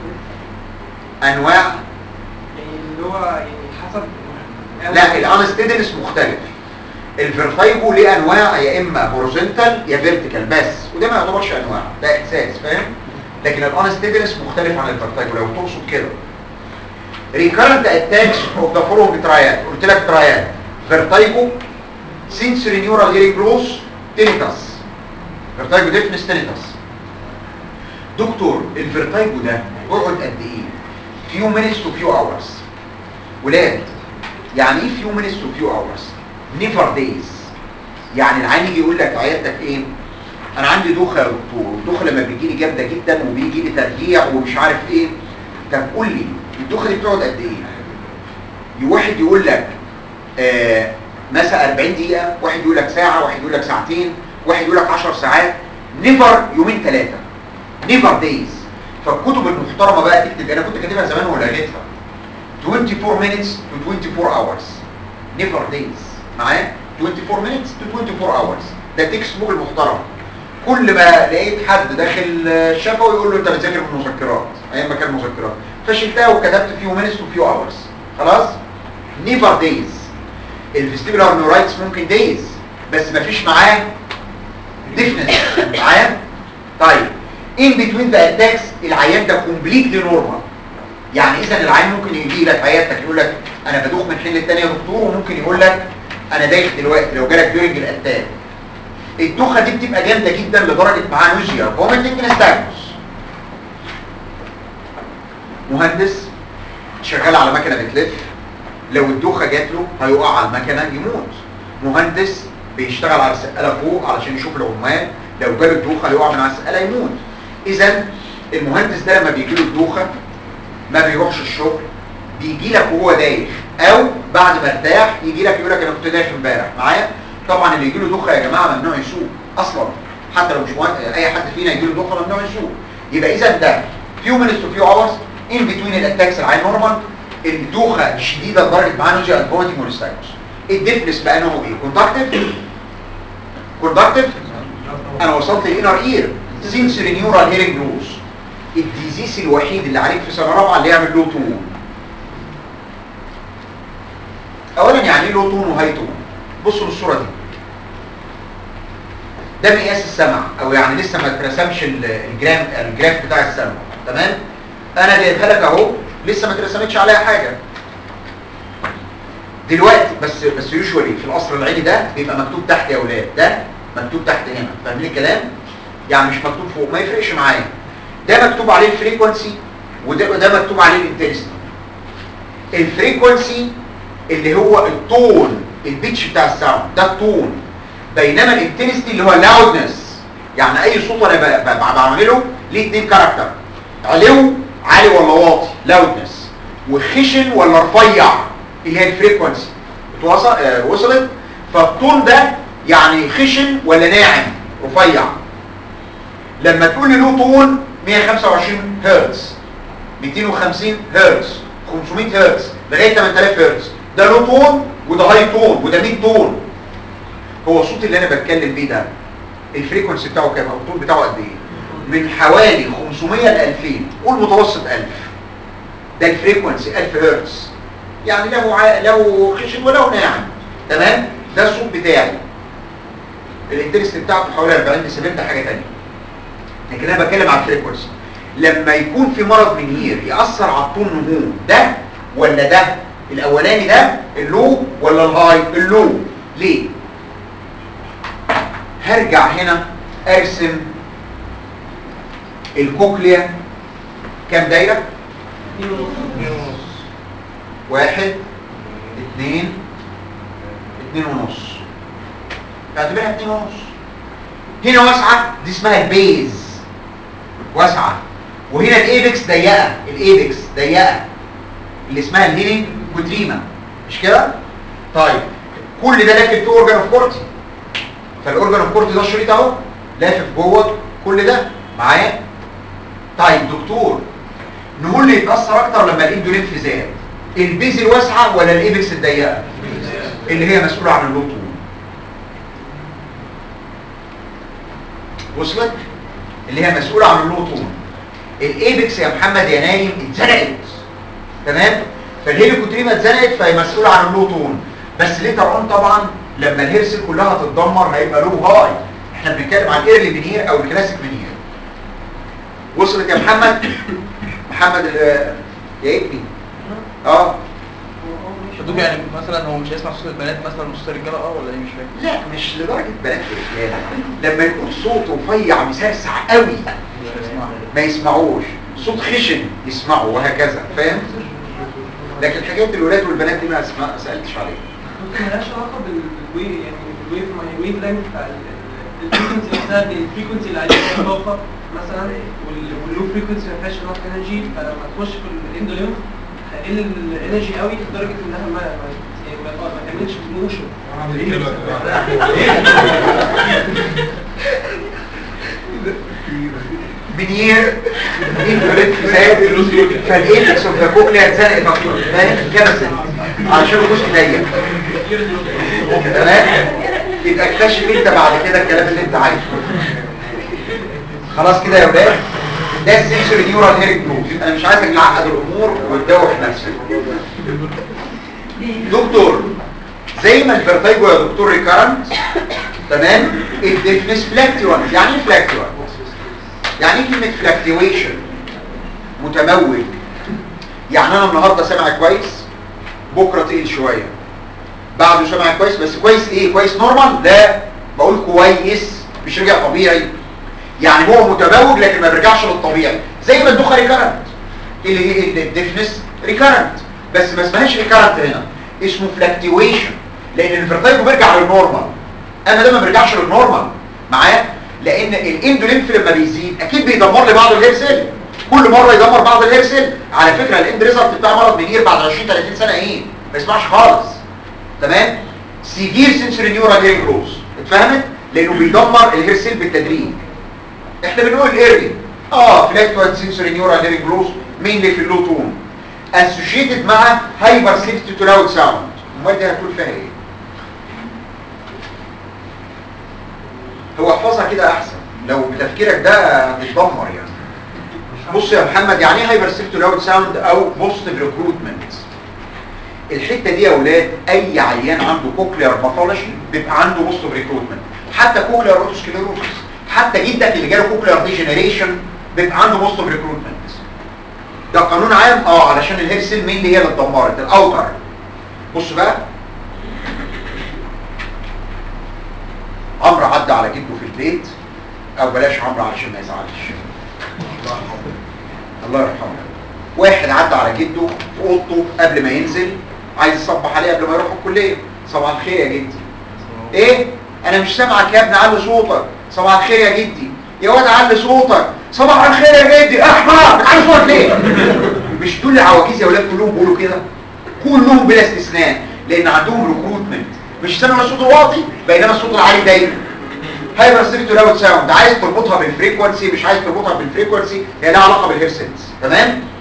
انواع يعني اللي هو يعني حسب لا الانستيدنس مختلف الفيرتايجو ليه انواع يا اما هوريزونتال يا فيرتيكال بس وده ما يعتبرش انواع ده احساس فاهم لكن الانستيدنس مختلف عن الفيرتايجو لو تقصد كده recurrent attacks of the following triad قلت لك triad vertigo sensory neural hearing loss tinnitus vertigo deafness tinnitus دكتور الفيرتايجو ده يقعد قد ايه few minutes to few hours ولاد يعني ايه few minutes to few hours never days يعني العين يجي يقول لك عيادتك ايه انا عندي دوخه يا دكتور الدوخه لما بيجي لي جامده جدا وبيجي لي ترجيع ومش عارف ايه طب قول لي الدوخه دي بتقعد قد ايه واحد يقول لك آه مثلا 40 دقيقه واحد يقول لك ساعه واحد يقول لك ساعتين واحد يقول لك 10 ساعات نيفر يومين ثلاثه نيفر دايز فالكتب المحترمه بقى تكتب انا كنت كاتبها زمان ولغيتها 24 minutes to 24 hours never days معايا 24 minutes to 24 hours ده تكست بوك المحترم كل ما لقيت حد داخل الشفوي يقول له انت بتذاكر من مذكرات ايام ما كان مذكرات فشلتها وكتبت فيو minutes to few hours خلاص never days الفيستيبولار نورايتس ممكن days بس مفيش معاه deafness معايا طيب in between the attacks العيان ده completely normal يعني اذا العيان ممكن يجي لك عيادتك يقول لك انا بدوخ من حين للتاني يا دكتور وممكن يقول لك انا دايخ دلوقتي لو جالك ديورنج الاتاك الدوخه دي بتبقى جامده جدا لدرجه معاه نوزيا فوميتنج نستاجمس مهندس شغال على مكنه بتلف لو الدوخه جات له هيقع على المكنه يموت مهندس بيشتغل على السقاله فوق علشان يشوف العمال لو جاله الدوخه هيقع من على السقاله يموت اذا المهندس ده لما بيجي له الدوخه ما بيروحش الشغل بيجي لك وهو دايخ او بعد ما ارتاح يجي لك يقول لك انا كنت دايخ امبارح معايا طبعا اللي يجي له دوخه يا جماعه ممنوع يسوق اصلا حتى لو مش مه... اي حد فينا يجي له دوخه ممنوع يسوق يبقى اذا ده فيو minutes to few hours in between الاتاكس العين نورمال الدوخه شديده لدرجه معاه نوجيا اند فوميتنج ونستاجمس الديفنس بقى نوعه ايه كوندكتيف كوندكتيف انا وصلت للانر اير سنسوري نيورال هيرنج لوس الديزيز الوحيد اللي عليك في سنه رابعه اللي يعمل لو تون اولا يعني ايه لو تون وهاي تون بصوا للصوره دي ده مقياس السمع او يعني لسه ما اترسمش ال- الجرام الجراف بتاع السمع تمام انا جايبها لك اهو لسه ما اترسمتش عليها حاجه دلوقتي بس بس يوجوالي في القصر العيني ده بيبقى مكتوب تحت يا اولاد ده مكتوب تحت هنا فاهمين الكلام يعني مش مكتوب فوق ما يفرقش معايا ده مكتوب عليه الفريكونسي وده ده مكتوب عليه الانتنسيتي الفريكونسي اللي هو التون البيتش بتاع الساوند ده التون بينما الانتنسيتي اللي هو اللاودنس يعني اي صوت انا ب- ب- بعمله ليه اتنين كاركتر علو عالي ولا واطي لاودنس وخشن ولا رفيع اللي هي الفريكونسي اتوصل آه وصلت فالتون ده يعني خشن ولا ناعم رفيع لما تقول لي له تون 125 هرتز 250 هرتز 500 هرتز لغايه 8000 هرتز ده لو تون وده هاي تون وده ميد تون هو الصوت اللي انا بتكلم بيه ده الفريكونسي بتاعه كام او الطول بتاعه قد ايه من حوالي 500 ل 2000 قول متوسط 1000 ده الفريكونسي 1000 هرتز يعني له ع... له خشن وله ناعم تمام ده الصوت بتاعي الانترست بتاعته حوالي 40 ديسيبل ده حاجه ثانيه لكن انا بتكلم على الفريكونسي لما يكون في مرض منير ياثر على الطول نمو ده ولا ده الاولاني ده اللو ولا الهاي اللو ليه هرجع هنا ارسم الكوكليا كام دايره واحد اتنين اتنين ونص تعتبرها اتنين ونص هنا واسعة دي اسمها البيز واسعة وهنا الايبكس ضيقة الايبكس ضيقة اللي اسمها الهيلينج كوتريما مش كده؟ طيب كل ده لافف في اورجان اوف كورتي فالاورجان اوف كورتي ده الشريط اهو لافف جوه كل ده معايا طيب دكتور نقول لي يتاثر اكتر لما الاندولينف زاد البيز الواسعه ولا الايبكس الضيقه اللي هي مسؤوله عن اللو طول وصلت اللي هي مسؤوله عن اللو طول الايبكس يا محمد يا نايم اتزنقت تمام فالهيليكوتريما اتزنقت فهي مسؤوله عن اللو طول بس ليتر اون طبعا لما الهيرسل كلها تتدمر هيبقى لو هاي احنا بنتكلم عن الايرلي منير او الكلاسيك منير وصلت يا محمد محمد ال- يا ابني اه صدوق يعني مثلا هو مش هيسمع صوت البنات مثلا وصوت الرجاله اه ولا ايه مش فاهم لا مش لدرجه بنات ورجاله لما يكون صوته رفيع مسرسع قوي مش هيسمعها ما يسمعوش صوت خشن يسمعوا وهكذا فاهم لكن حكايه الولاد والبنات دي ما أسمع- ما سالتش عليها ممكن ملهاش علاقه بالوي يعني الويف الويف لينث بتاع الفريكونسي نفسها الفريكونسي اللي عليها فيها طاقه مثلا وال- واللو فريكونسي ما فيهاش انف انرجي فلما تخش في الاندولينف هيقل الانرجي قوي لدرجه انها ما ما يعني ما ما تعملش موشن منير انتوليت زاد فالايبكس اوف ذا كوكليا اتزنقت اكتر فاهم كنست علشان الجزء ضيق تمام يبقى اكتشف انت بعد كده الكلام اللي انت عايزه خلاص كده يا ولاد ده السنسوري نيورال هيرنج جروب انا مش عايزك تعقد الامور وتدوخ نفسك دكتور زي ما الفيرتايجو يا دكتور ريكارنت تمام الديفنس فلاكتوانت يعني ايه فلاكتوانت يعني ايه كلمه فلاكتويشن متموج يعني انا النهارده سامع كويس بكره تقيل شويه بعده سامع كويس بس كويس ايه كويس نورمال لا بقول كويس مش رجع طبيعي يعني هو متموج لكن ما بيرجعش للطبيعي زي ما الدخه ريكارنت اللي هي الديفنس ريكارنت بس ما اسمهاش ريكارنت هنا اسمه فلاكتويشن لان الفيرتايجو بيرجع للنورمال اما ده ما بيرجعش للنورمال معايا لان الاندولينف لما بيزيد اكيد بيدمر لي بعض الهير سيل كل مره يدمر بعض الهير سيل على فكره الاند ريزلت بتاع مرض منير بعد 20 30 سنه ايه ما يسمعش خالص تمام سيفير سنسوري نيورال هير جروز اتفهمت لانه بيدمر الهير سيل بالتدريج احنا بنقول ايرلي اه فلاكتوال سنسوري نيورال هير جروز مينلي في اللو تون اسوشيتد مع هايبر سيفتي تو لاود ساوند امال دي هتقول فيها ايه هو احفظها كده احسن لو بتفكيرك ده هتتدمر يعني بص يا محمد يعني ايه هايبر سيفتي لاود ساوند او بوزيتيف ريكروتمنت الحته دي يا اولاد اي عيان عنده كوكلير باثولوجي بيبقى عنده بوزيتيف ريكروتمنت حتى كوكلير اوتوسكليروسس حتى جدك اللي جاله كوكلير ديجنريشن بيبقى عنده بوزيتيف ريكروتمنت ده قانون عام اه علشان الهير سيل مين اللي هي اللي اتدمرت الاوتر بص بقى عمرو عدى على جده في البيت او بلاش عمرو علشان ما يزعلش الله يرحمه واحد عدى على جده في اوضته قبل ما ينزل عايز يصبح عليه قبل ما يروح الكليه صباح الخير يا جدي ايه انا مش سامعك يا ابني علي صوتك صباح الخير يا جدي يا واد علي صوتك صباح الخير يا جدي احمد بتعلي صوتك ليه مش دول العواجيز يا ولاد كلهم بيقولوا كده كلهم بلا استثناء لان عندهم ريكروتمنت مش سامع الصوت الواطي بينما الصوت العالي دايما هايبر سيفتو لاود ساوند عايز تربطها بالفريكونسي مش عايز تربطها بالفريكونسي هي لها علاقه بالهيرسنس تمام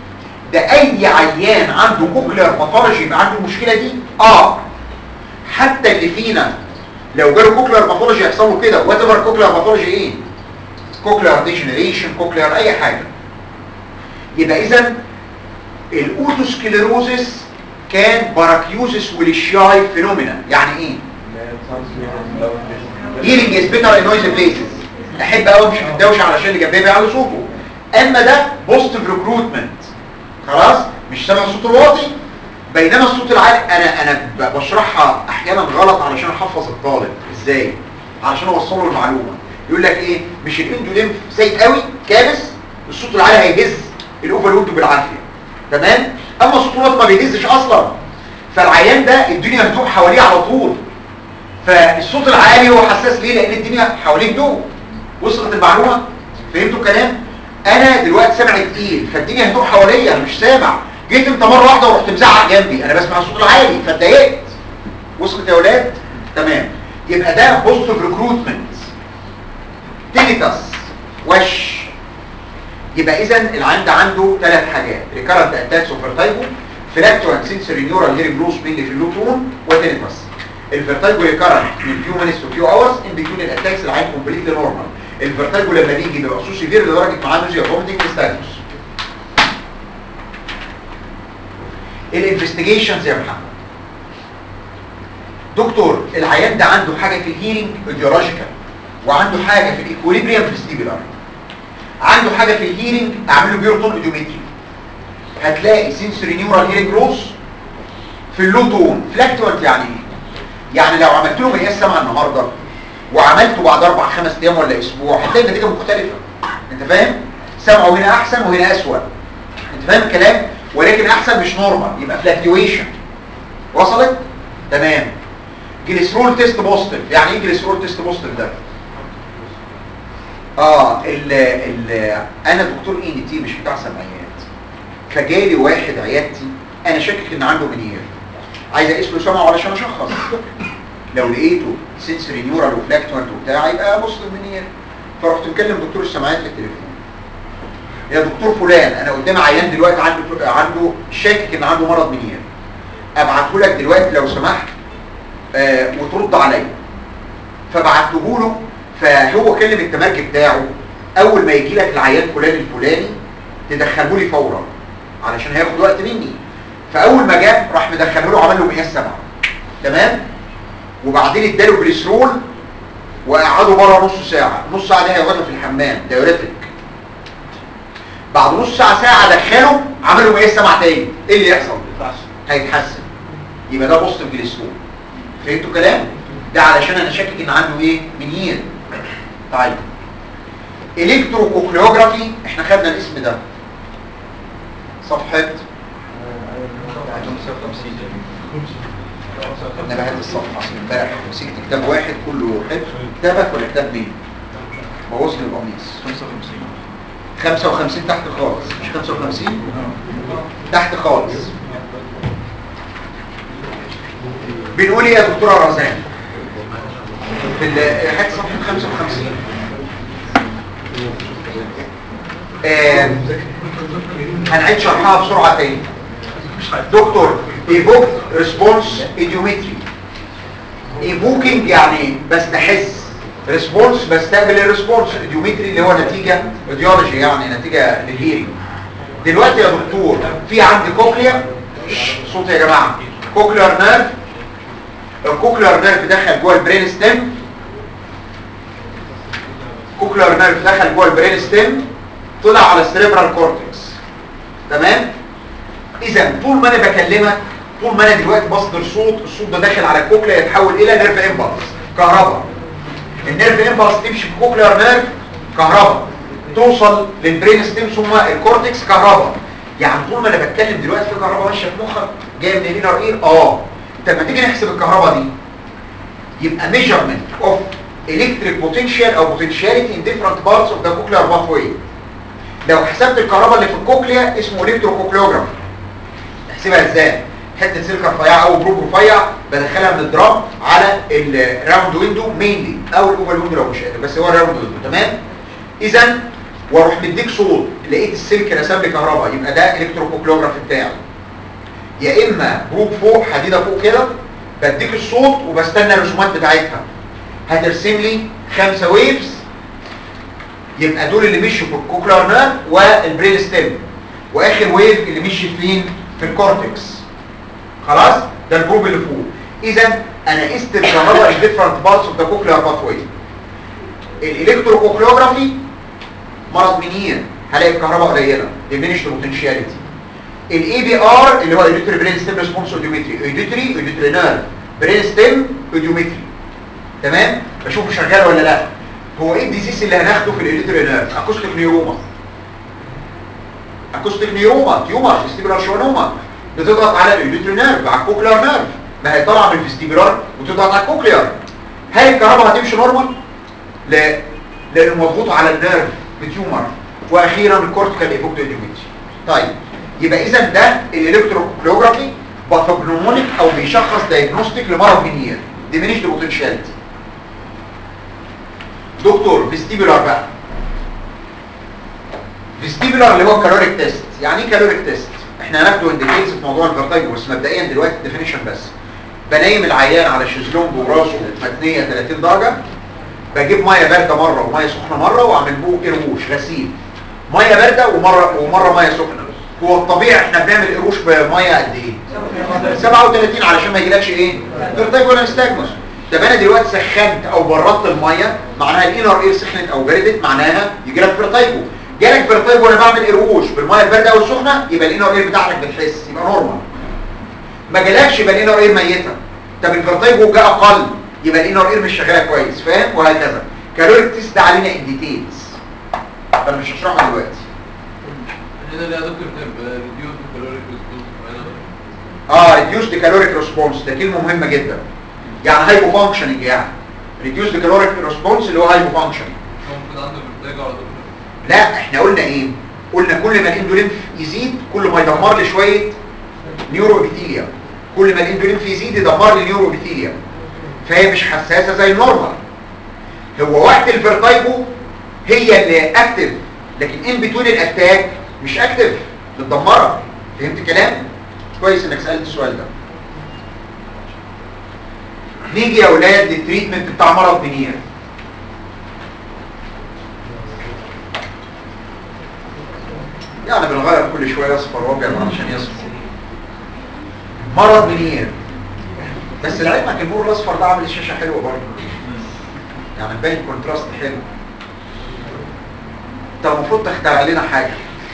ده اي عيان عنده كوكلير باثولوجي يبقى عنده المشكله دي اه حتى اللي فينا لو جاله كوكلير باثولوجي يحصل له كده وات ايفر كوكلير باثولوجي ايه كوكلير ديجنريشن كوكلير اي حاجه يبقى اذا الاوتوسكليروزس كان باراكيوزس وليشياي فينومينا يعني ايه هيرنج از بيتر ان نويز بليسز احب قوي امشي في الدوشه علشان اللي جنبي بيعلي صوته اما ده بوزيتيف ريكروتمنت خلاص مش سامع الصوت الواطي بينما الصوت العالي انا انا ب- بشرحها احيانا غلط علشان احفظ الطالب ازاي علشان اوصل له المعلومه يقول لك ايه مش الاندوليمف سيء قوي كابس الصوت العالي هيهز الاوفرلود بالعافيه تمام اما الصوت الواطي ما بيهزش اصلا فالعيان ده الدنيا هتدوق حواليه على طول فالصوت العالي هو حساس ليه لان الدنيا حواليه هدوء وصلت المعلومه فهمتوا الكلام انا دلوقتي سامع تقيل فالدنيا هدوء حواليا انا مش سامع جيت انت مره واحده ورحت مزعق جنبي انا بسمع الصوت العالي فاتضايقت وصلت يا اولاد تمام يبقى ده بوزيتيف ريكروتمنت تينيتاس وش يبقى اذا العين ده عنده ثلاث حاجات ريكارنت اتاكس اوف فيرتايجو فلاكتوان سنسوري نيورال هيرنج لوس مين في اللوتون وتينيتاس الفيرتايجو ريكارنت من فيو مينتس تو فيو اورز ان بتوين الاتاكس العين كومبليتلي نورمال الفيرتايجو لما بيجي بيبقى سو سيفير لدرجه معاه نوزيا فوميتنج ستاتوس الانفستيجيشنز يا محمد دكتور العيان ده عنده حاجه في الهيرنج ايديولوجيكال وعنده حاجه في الايكوليبريم فيستيبولار عنده حاجه في الهيرنج اعمل له بيورتون اوديومتري هتلاقي سنسوري نيورال هيرنج لوس في اللو تون فلاكتوانت يعني ايه يعني لو عملت له مقياس سمع النهارده وعملته بعد اربع خمس ايام ولا اسبوع هتلاقي النتيجه مختلفه انت فاهم سمعه هنا احسن وهنا اسوأ انت فاهم الكلام ولكن احسن مش نورمال يبقى فلاكتويشن وصلت تمام جليسرول تيست بوزيتيف يعني ايه جليسرول تيست بوزيتيف ده اه ال ال انا دكتور اي ان تي مش بتاع سمعيات فجالي واحد عيادتي انا شاكك ان عنده منير عايز اقيس له سمعه علشان اشخص لو لقيته سنسوري نيورال وفلاكتوانت وبتاع يبقى بص المنير فرحت مكلم دكتور السمعيات في التليفون يا دكتور فلان انا قدام عيان دلوقتي عنده عنده شاكك ان عنده مرض منير ابعته لك دلوقتي لو سمحت آه وترد عليا فبعته له فهو كلم التمرج بتاعه اول ما يجي لك العيان فلان الفلاني تدخله لي فورا علشان هياخد وقت مني فاول ما جاب راح مدخله له عمل له مقياس سبعه تمام وبعدين اداله جليسرول وقعده بره نص ساعه نص ساعه دي هيقعدها في الحمام دايوريتك بعد نص ساعه ساعه دخله عمل له مقياس سبعه تاني ايه اللي يحصل هيتحسن يبقى ده بوزيتيف جليسرول فهمتوا الكلام ده علشان انا شاكك ان عنده ايه منير طيب الكتروكوكليوجرافي احنا خدنا الاسم ده صفحه انا بهد الصفحه امبارح مسكت كتاب واحد كله حفظ كتابك ولا كتاب مين بوظني القميص 55 55 تحت خالص مش 55 تحت خالص بنقول ايه يا دكتوره رزان في ال- حته صفحه 55 آه، هنعيد شرحها بسرعه تاني دكتور ايفوك ريسبونس ايديومتري ايفوكينج يعني بستحس ريسبونس بستقبل الريسبونس ايديومتري اللي هو نتيجه ايديولوجي يعني نتيجه للهيرنج دلوقتي يا دكتور في عندي كوكليا صوت يا جماعه كوكليار نيرف الكوكليار نيرف دخل جوه البرين ستيم كوكليار نيرف دخل جوه البرين ستيم طلع على السريبرال كورتكس تمام اذا طول ما انا بكلمك طول ما انا دلوقتي بصدر صوت الصوت ده داخل على الكوكليا يتحول الى نيرف امبلس كهرباء النيرف امبلس تمشي في الكوكليار نيرف كهرباء توصل للبرين ستيم ثم الكورتكس كهرباء يعني طول ما انا بتكلم دلوقتي في كهرباء ماشيه في مخك جايه من الانر اير اه طب ما تيجي نحسب الكهرباء دي يبقى measurement of electric potential او potentiality in different parts of the cochlear pathway لو حسبت الكهرباء اللي في الكوكليا اسمه الكتروكوكليوجرافي نحسبها ازاي حته سلك رفيعه او بروب رفيع بدخلها من الدرام على الراوند ويندو مينلي او الاوفر ويندو لو مش قادر بس هو الراوند ويندو تمام اذا واروح مديك صوت لقيت السلك رسم لي كهرباء يبقى ده الكتروكوكلوجراف بتاعي يا اما بروب فوق حديده فوق كده بديك الصوت وبستنى الرسومات بتاعتها هترسم لي خمسه ويفز يبقى دول اللي مشوا في الكوكلر نيرف والبرين ستيم واخر ويف اللي مشي فين في الكورتكس خلاص ده الجروب اللي فوق اذا انا قست الكهرباء الديفرنت بارتس اوف ذا كوكلر باثوي الالكتروكوكلوجرافي مرض منير هلاقي الكهرباء قليله diminished potentiality الاي بي ار اللي هو ايديتري برين ستيم ريسبونس اوديومتري ايديتري ايديتري نيرف برين ستيم اوديومتري تمام بشوفه شغال ولا لا هو ايه الديزيز اللي هناخده في الايديتري نيرف اكوستيك نيوروما اكوستيك نيوروما تيومر فيستيبولار شوانوما بتضغط على الايديتري نيرف على الكوكلير نيرف ما هي طالعه من الفيستيبولار وتضغط على الكوكلير هل الكهرباء هتمشي نورمال لا لانه مضغوط على النيرف بتيومر واخيرا الكورتيكال ايفوكت اوديومتري طيب يبقى اذا ده الالكتروكلوجرافي باثوجنومونيك او بيشخص دايجنوستيك لمرض منير ديمينيشد بوتنشاليتي دكتور فيستيبولار بقى فيستيبولار اللي هو كالوريك تيست يعني ايه كالوريك تيست احنا هناخده ان ديتيلز في موضوع الفيرتايجو بس مبدئيا دلوقتي الديفينيشن بس بنيم العيان على شيزلونج وراسه متنيه 30 درجه بجيب ميه بارده مره وميه سخنه مره واعمل بوه قروش غسيل ميه بارده ومره ومره ميه سخنه هو الطبيعي احنا بنعمل قروش بميه قد ايه 37 علشان ما يجيلكش ايه فيرتايجو ولا نستاجموس طب انا دلوقتي سخنت او بردت الميه معناها الانر اير سخنت او بردت معناها يجي لك فيرتايجو جالك فيرتايجو وانا بعمل قروش بالميه البارده او السخنه يبقى الانر اير بتاعتك بتحس يبقى نورمال ما جالكش يبقى الانر اير ميته طب الفيرتايجو جاء اقل يبقى الانر اير مش شغاله كويس فاهم وهكذا كالوريك تيست ده علينا ان ديتيلز فانا مش هشرحه دلوقتي هنا اللي يا دكتور تبقى ريديوز كالوريك ريسبونس اه ريديوسد كالوريك ريسبونس ده كلمه مهمه جدا يعني هايبو فانكشننج يعني ريديوسد كالوريك ريسبونس اللي هو هايبو فانكشننج هو المفروض عنده محتاج على دكتور لا احنا قلنا ايه قلنا كل ما الاندولينف يزيد كل ما يدمر لي شويه نيورو ابيثيليا كل ما الاندولينف يزيد يدمر لي نيورو ابيثيليا فهي مش حساسه زي النورمال هو وقت الفيرتايجو هي اللي اكتف لكن ان بتوين الاتاك مش اكتف متدمره فهمت الكلام كويس انك سالت السؤال ده نيجي يا اولاد للتريتمنت بتاع مرض منير يعني بنغير كل شويه اصفر وابيض علشان يصفر مرض منير بس لعلمك النور الاصفر ده عامل الشاشه حلوه برضه يعني باين كونتراست حلو انت المفروض تخترع لنا حاجه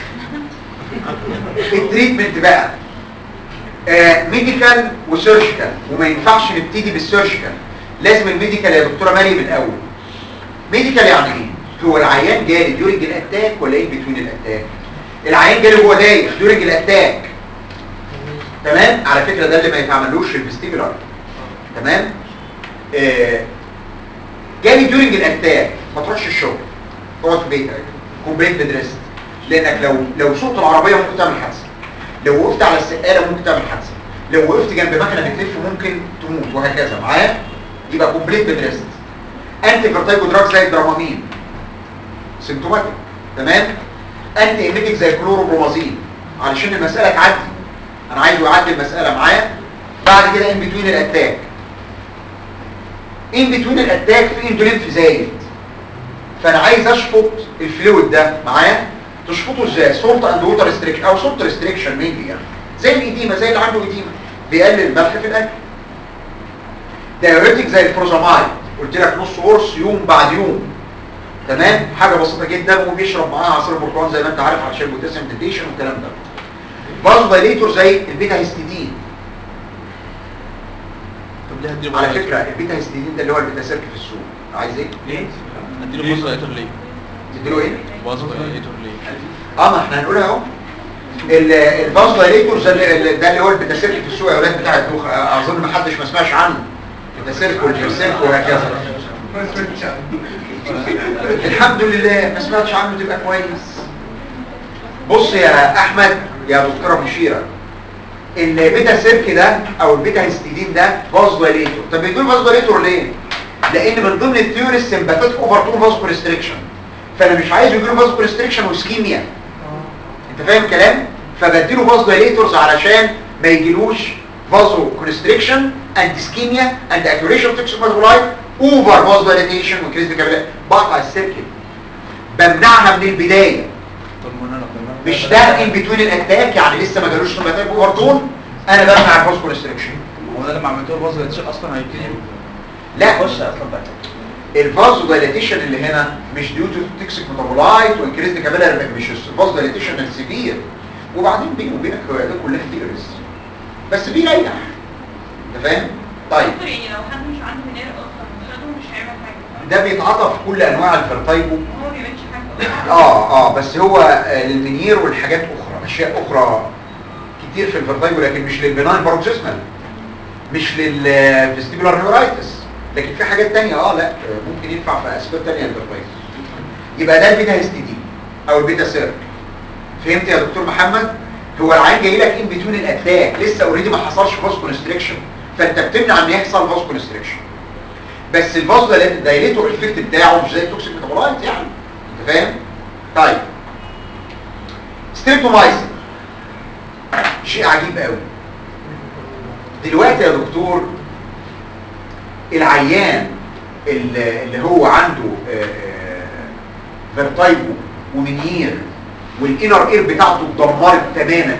التريتمنت بقى آه ميديكال وسيرجيكال وما ينفعش نبتدي بالسيرجيكال لازم الميديكال يا دكتوره مريم الاول ميديكال يعني ايه هو العيان جالي ديورنج الاتاك ولا ايه بتوين الاتاك العيان جالي هو دايخ ديورنج الاتاك تمام على فكره ده اللي ما يتعملوش في الفيستيبولار تمام آه جالي ديورنج الاتاك ما تروحش الشغل اقعد في بيتك كومبليت بدريست لانك لو لو سوقت العربيه ممكن تعمل حادثه لو وقفت على السقاله ممكن تعمل حادثه لو وقفت جنب مكنه بتلف ممكن تموت وهكذا معايا يبقى كومبليت بدريست انتي فيرتايجو دراج زي الدرامامين سيمتوماتيك تمام انتي ايميتيك زي كلوروبرومازين علشان المساله تعدي انا عايزه يعدي المساله معايا بعد كده ان بتوين الاتاك ان بتوين الاتاك في اندولينف زايد فانا عايز اشفط الفلويد ده معايا تشفطه ازاي سولت اند ووتر ريستريكشن او سولت ريستريكشن مينلي يعني زي الايديما زي اللي عنده ايديما بيقلل الملح في الاكل دايوريتك زي الفروزامايد قلت لك نص قرص يوم بعد يوم تمام حاجه بسيطه جدا وبيشرب معاها عصير برتقال زي ما انت عارف عشان البوتاسيوم ديتيشن والكلام ده برضه دايليتور زي البيتا هيستidine طب ليه هديله على بوزو فكره البيتا هيستidine ده اللي هو البيتا سيرك في السوق عايز ايه ليه؟ هديله بوزو ايتر ليه تديله ايه بوزو ايتر ليه اه ما احنا هنقولها اهو ال- الباز دايليتور ده اللي ده اللي هو البيتا سيرك في السوق يا اولاد بتاع الدوخ اظن ما حدش ما سمعش عنه بيتا سيرك والجيرسيرك وهكذا الحمد لله ما سمعتش عنه تبقى كويس بص يا احمد يا دكتوره مشيره البيتا سيرك ده او البيتا هيستidine ده باز دايليتور طب بيدول باز دايليتور ليه لان من ضمن الثيوري السمباثيك اوفر تو فاسكو ريستريكشن فانا مش عايز يجيله فازو كونستريكشن وسكيميا انت فاهم كلام فبديله فازو دايليتورز علشان ما يجيلوش فازو كونستريكشن اند اسكيميا اند اكيوريشن توكسيك فازولايت اوفر فازو دايليتيشن وكريز كابيلاري بقطع السيركل بمنعها من البدايه طب ما انا لو مش ده ان بتوين الاتاك يعني لسه ما جالوش نوباتات اوفر انا بمنع الفازو كونستريكشن هو انا لما عملته له باظ اصلا هيبتدي لا يخش اصلا بقى الفازو دايليتيشن اللي هنا مش ديو تو توكسيك ميتابولايت وانكريز كابيلاري مش الفازو دايليتيشن السيفير وبعدين بيني وبينك هو ده كلها ثيوريز بس بيريح انت فاهم طيب دكتور يعني لو حد مش عنده هناية اصلا خده مش هيعمل حاجه ده بيتعاطى في كل انواع الفرتايبو هو ما بيعملش حاجه اه اه بس هو آه، للمنير والحاجات اخرى اشياء اخرى كتير في الفرتايبو لكن مش للبناين باروكسيسمال مش للفيستيبولار نيورايتس لكن في حاجات تانية اه لا آه، ممكن ينفع في اسباب تانية للفرتايبو يبقى ده البيتا اس تي دي او البيتا سيرك فهمت يا دكتور محمد هو العين جاي لك ان بتوين الاتاك لسه اوريدي ما حصلش فاز كونستريكشن فانت بتمنع ان يحصل فاز كونستريكشن بس الفاز دايليتور الافكت بتاعه مش زي التوكسيك ميتابولايت يعني انت فاهم طيب ستريبتومايسين شيء عجيب قوي دلوقتي يا دكتور العيان اللي اللي هو عنده فيرتايبو ومنير والانر اير بتاعته اتدمرت تماما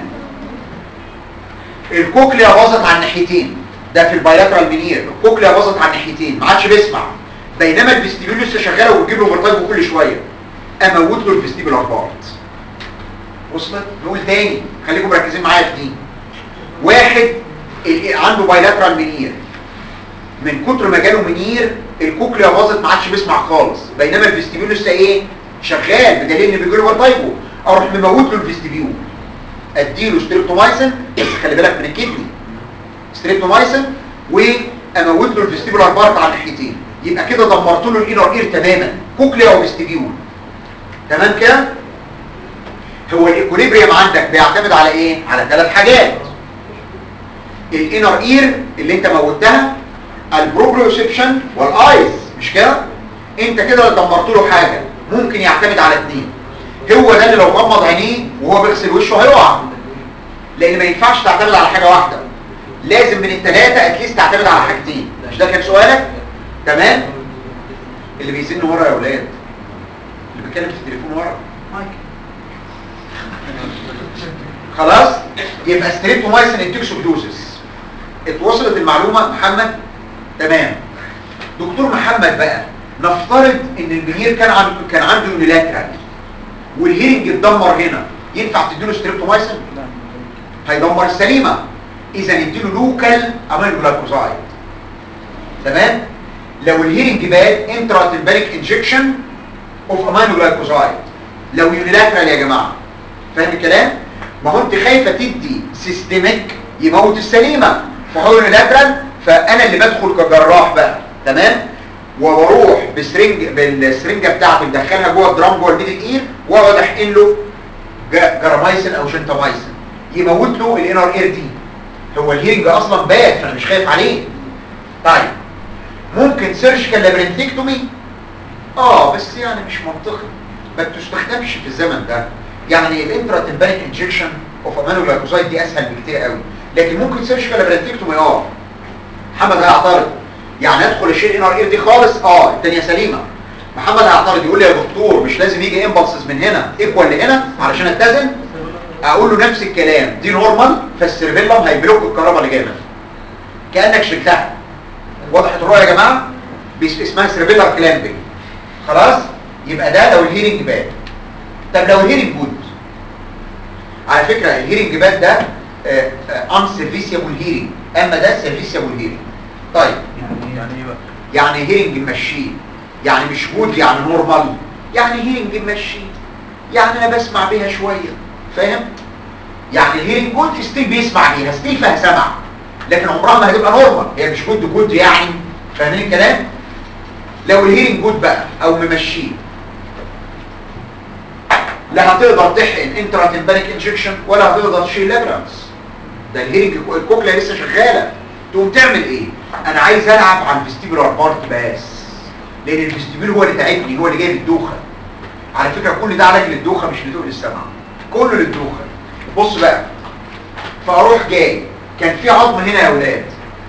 الكوكليا باظت على الناحيتين ده في البايلاترال منير الكوكليا باظت على الناحيتين ما عادش بيسمع بينما الفيستيبيول لسه شغاله وبتجيب له فيرتايبو كل شويه اموت له الفيستيبيول بارت وصلت نقول تاني خليكم مركزين معايا في دي واحد ال- عنده بايلاترال منير من كتر ما جاله منير الكوكليا باظت ما عادش بيسمع خالص بينما الفيستيبيول لسه ايه شغال بدليل ان بيجي له فيرتايبو اروح مموت له الفيستيبيول اديله ستريبتومايسين بس خلي بالك من الكدني ستريبتومايسين واموت له الفيستيبولار بارت على الناحيتين يبقى كده دمرت له الانر اير تماما كوكليا وفيستيبيول تمام كده هو الايكوليبريم عندك بيعتمد على ايه على ثلاث حاجات الانر اير اللي انت موتها البروبريوسبشن والايز مش كده انت كده دمرت له حاجه ممكن يعتمد على اثنين هو ده اللي لو غمض عينيه وهو بيغسل وشه هيقع لان ما ينفعش تعتمد على حاجه واحده لازم من الثلاثه اتليست تعتمد على حاجتين مش ده كان سؤالك تمام اللي بيزن ورا يا اولاد اللي بيتكلم في التليفون ورا مايك خلاص يبقى ستريبتومايسين انتكسوبدوزس اتوصلت المعلومه محمد تمام دكتور محمد بقى نفترض ان المنير كان عنده كان عنده يونيلاترال والهيرنج اتدمر هنا ينفع تديله ستريبتومايسين هيدمر السليمه اذا نديله لوكال امينو جلايكوزايد تمام لو الهيرنج باد انترا تمباريك انجكشن اوف امينو جلايكوزايد لو يونيلاترال يا جماعه فاهم الكلام ما هو انت خايفه تدي سيستميك يموت السليمه فهو يونيلاترال فانا اللي بدخل كجراح بقى تمام وبروح بسرنج بالسرنجه بتاعتي مدخلها جوه الدرام جوه الميدل اير واقعد احقن له ج- جرامايسين او جنتامايسين يموت له الانر اير دي هو الهيرنج اصلا باد فانا مش خايف عليه طيب ممكن سيرجيكال لابرنتكتومي اه بس يعني مش منطقي ما بتستخدمش في الزمن ده يعني الانترا تمبانيك انجكشن اوف امينو جلايكوزايد دي اسهل بكتير قوي لكن ممكن سيرجيكال لابرنتكتومي اه محمد هيعترض يعني ادخل اشيل انر اير دي خالص اه الدنيا سليمه محمد هيعترض يقول لي يا دكتور مش لازم يجي امبلسز من هنا ايكوال لهنا علشان اتزن اقول له نفس الكلام دي نورمال فالسيرفيلم هيبلوك الكهرباء اللي جايه منها كانك شلتها وضحت الرؤيه يا جماعه بيس- اسمها سيرفيلر كلامبنج خلاص يبقى ده لو الهيرنج باد طب لو الهيرنج جود على فكره الهيرنج باد ده ان سيرفيسيبل هيرنج اما ده سيرفيسيبل هيرنج طيب يعني يعني ايه بقى يعني هيرنج ممشيه يعني مش جود يعني نورمال يعني هيرنج ممشيه يعني انا بسمع بيها شويه فاهم يعني الهيرنج جود ستيل بيسمع بيها ستيل فيها سمع لكن عمرها ما هتبقى نورمال هي مش جود جود يعني فاهمين الكلام لو الهيرنج جود بقى او ممشيه لا هتقدر تحقن انترا تمبانيك انجكشن ولا هتقدر تشيل لابرانس ده الهيرنج الكوكلة لسه شغاله تقوم تعمل ايه انا عايز العب على الفيستيبولار بارت بس لان الفيستيبول هو اللي تعبني هو اللي جايب الدوخه على فكره كل ده علاج للدوخه مش لتقل السمع كله للدوخه بص بقى فاروح جاي كان في عظم هنا يا اولاد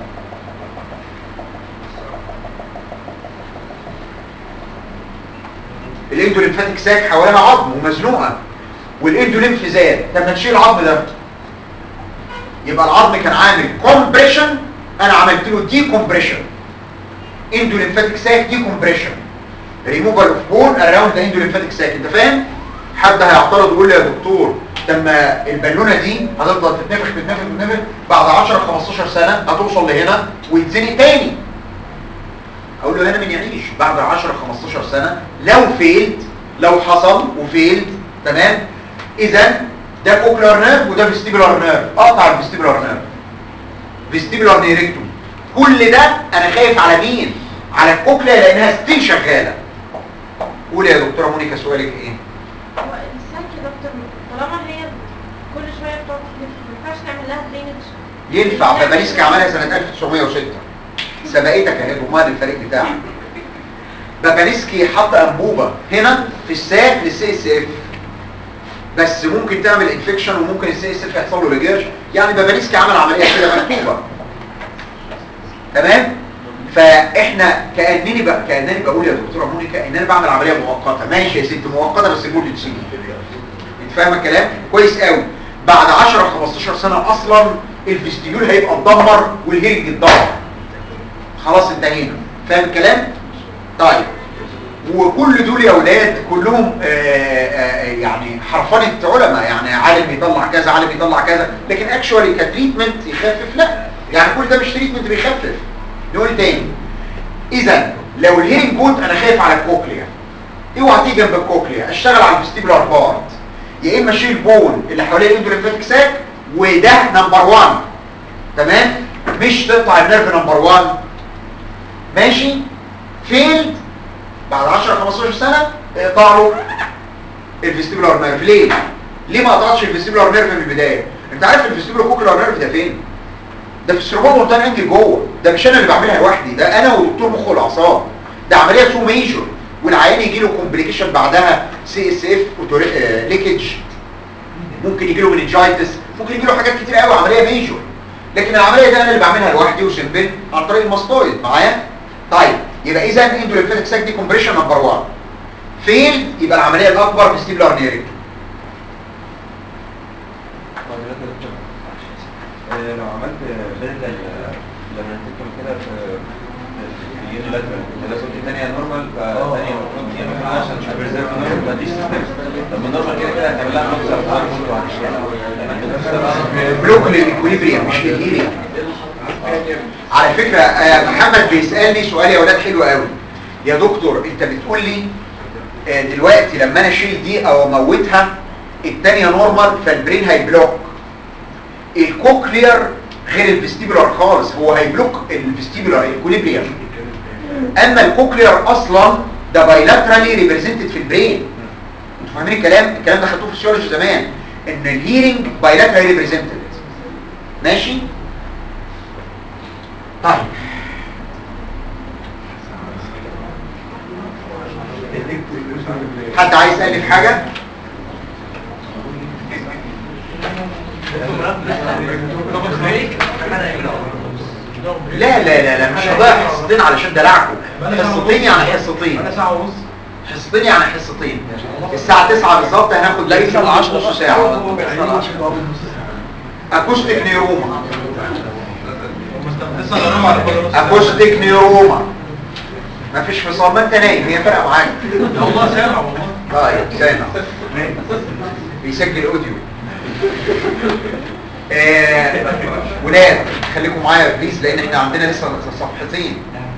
الاندوليمفاتيك ساك حواليها عظم ومزنوقه والاندوليمف زاد طب ما تشيل العظم ده يبقى العظم كان عامل كومبريشن انا عملت له دي كومبريشن اندوليمفاتيك ساك دي كومبريشن ريموفال اوف بون اراوند ذا اندوليمفاتيك ساك انت فاهم حد هيعترض ويقول لي يا دكتور طب ما البالونه دي هتفضل تتنفخ تتنفخ تتنفخ بعد 10 15 سنه هتوصل لهنا ويتزنق تاني اقول له هنا من يعيش بعد 10 15 سنه لو فيلد لو حصل وفيلد تمام اذا ده كوكلر نيرف وده فيستيبولار نيرف اقطع الفيستيبولار نيرف فيستيبولار نيركتوم كل ده انا خايف على مين على الكوكليا لانها ستيل شغاله قول يا دكتوره مونيكا سؤالك ايه هو الساك يا دكتور طالما هي كل شويه بتقعد تلف ما ينفعش نعمل لها درينج ينفع فباريسكا عملها سنه 1906 سبقتك اهي ضمان الفريق بتاعك بابانسكي حط انبوبه هنا في الساك للسي اس اف بس ممكن تعمل انفكشن وممكن السي اس اف يحصل له ريجيرش يعني بابانسكي عمل عمليه كده مكتوبه تمام فاحنا كانني بقى كانني بقول يا دكتوره مونيكا ان انا بعمل عمليه مؤقته ماشي يا ست مؤقته بس المده تسيب انت فاهم الكلام كويس قوي بعد 10 15 سنه اصلا الفيستيول هيبقى اتدمر والهيرنج اتدمر خلاص انتهينا فاهم الكلام طيب وكل دول يا اولاد كلهم آآ آآ يعني حرفنه علماء يعني عالم يطلع كذا عالم يطلع كذا لكن اكشوالي كتريتمنت يخفف لا يعني كل ده مش تريتمنت بيخفف نقول تاني اذا لو الهيرنج كود انا خايف على الكوكليا اوعى تيجي جنب الكوكليا اشتغل على الفيستيبولار بارت يا اما اشيل بون اللي حوالين الاندوليمفاتيك ساك وده نمبر 1 تمام مش تقطع النيرف نمبر 1 ماشي فيلد بعد 10 15 سنه اقطع له الفيستيبولار نيرف ليه ليه ما قطعتش الفيستيبولار نيرف من البدايه انت عارف الفيستيبولار كوكلار نيرف ده فين ده في السيربوت مونتان انجل جوه ده مش انا اللي بعملها لوحدي ده انا ودكتور مخ والاعصاب ده عمليه سو ميجور والعيان يجي له كومبليكيشن بعدها سي اس اف ليكج ممكن يجي له مننجايتس ممكن يجي له حاجات كتير قوي عمليه ميجور لكن العمليه دي انا اللي بعملها لوحدي وسمبل عن طريق الماستويد معايا طيب يبقى اذا اندوليمفاتيك ساك دي كومبريشن نمبر 1 فيل يبقى العمليه الاكبر فيستيبولار نيريك آه، لو عملت بدل لما تكتب كده في في يونيلاترال كده صوت تانية نورمال ثانية المفروض هي ممكن عشان مش بريزيرف نورمال ما ديش لما نورمال كده كده هتعمل لها نقص ارقام كله هتشتغل لما انت تكسر بلوك للاكويليبريم مش للهيلينج على فكره آه، محمد بيسالني سؤال يا ولاد حلو قوي يا دكتور انت بتقول لي آه، دلوقتي لما انا اشيل دي او اموتها الثانيه نورمال فالبرين هيبلوك الكوكلير غير الفيستيبولار خالص هو هيبلوك الفيستيبولار الاكويليبريم اما الكوكلير اصلا ده بايلاترالي ريبريزنتد في البرين انتوا فاهمين الكلام الكلام ده خدتوه في السيولوجي زمان ان الهيرنج بايلاترالي ريبريزنتد ماشي طيب حد عايز يسألني في حاجة؟ لا لا لا لا مش هضيع حصتين علشان دلعكم حصتين يعني حصتين انا ساعه ونص حصتين يعني حصتين الساعة 9 بالظبط هناخد ليس نص ساعة اكوستيك نيروما مستخدسه غرام على كل نص اكوستيك نيروما مفيش فصال ما انت نايم هي فارقه معاك لا والله سامع والله طيب سامع بيسجل اوديو آه ولاد خليكم معايا بليز لان احنا عندنا لسه صفحتين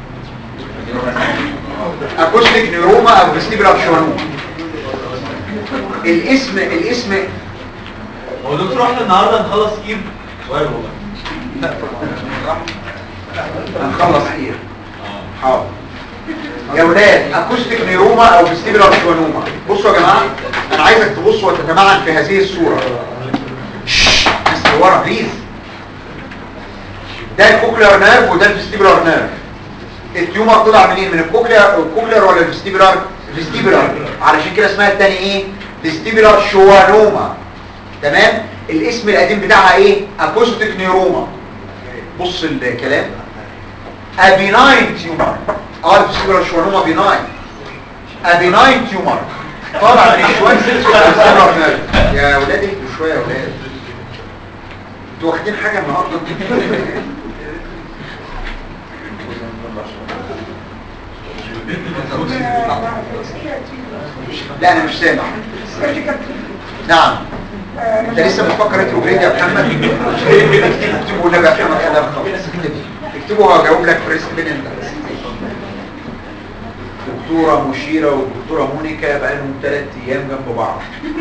اكوستيك نيروما او فيستيبولار شوانوما الاسم الاسم هو دكتور احنا النهارده هنخلص اير سؤال والله هنخلص ايه حاضر يا ولاد اكوستيك نيروما او فيستيبولار شوانوما بصوا يا جماعه انا عايزك تبصوا وتتمعن في هذه الصوره شش، بس ورا بليز ده الكوكليار نيرف وده الفيستيبولار نيرف التيومر طلع منين من الكوكليار الكوكليار ولا الفيستيبولار فيستيبولار علشان كده اسمها التاني ايه فيستيبولار شوانوما تمام الاسم القديم بتاعها ايه اكوستيك نيروما بص الكلام ابيناين تيومر اه الفيستيبولار شوانوما بيناين ابيناين تيومر طالع من الشوان سيلز يا ولاد اهدوا شويه يا ولاد انتوا واخدين حاجه النهارده لا انا مش سامع نعم انت لسه بتفكر ريتروجريد يا محمد اكتبوا اكتبوا النبي يا محمد كلام خالص اكتبوا هجاوب لك بريست بين انت دكتوره مشيره والدكتوره مونيكا بقى لهم ثلاث ايام جنب بعض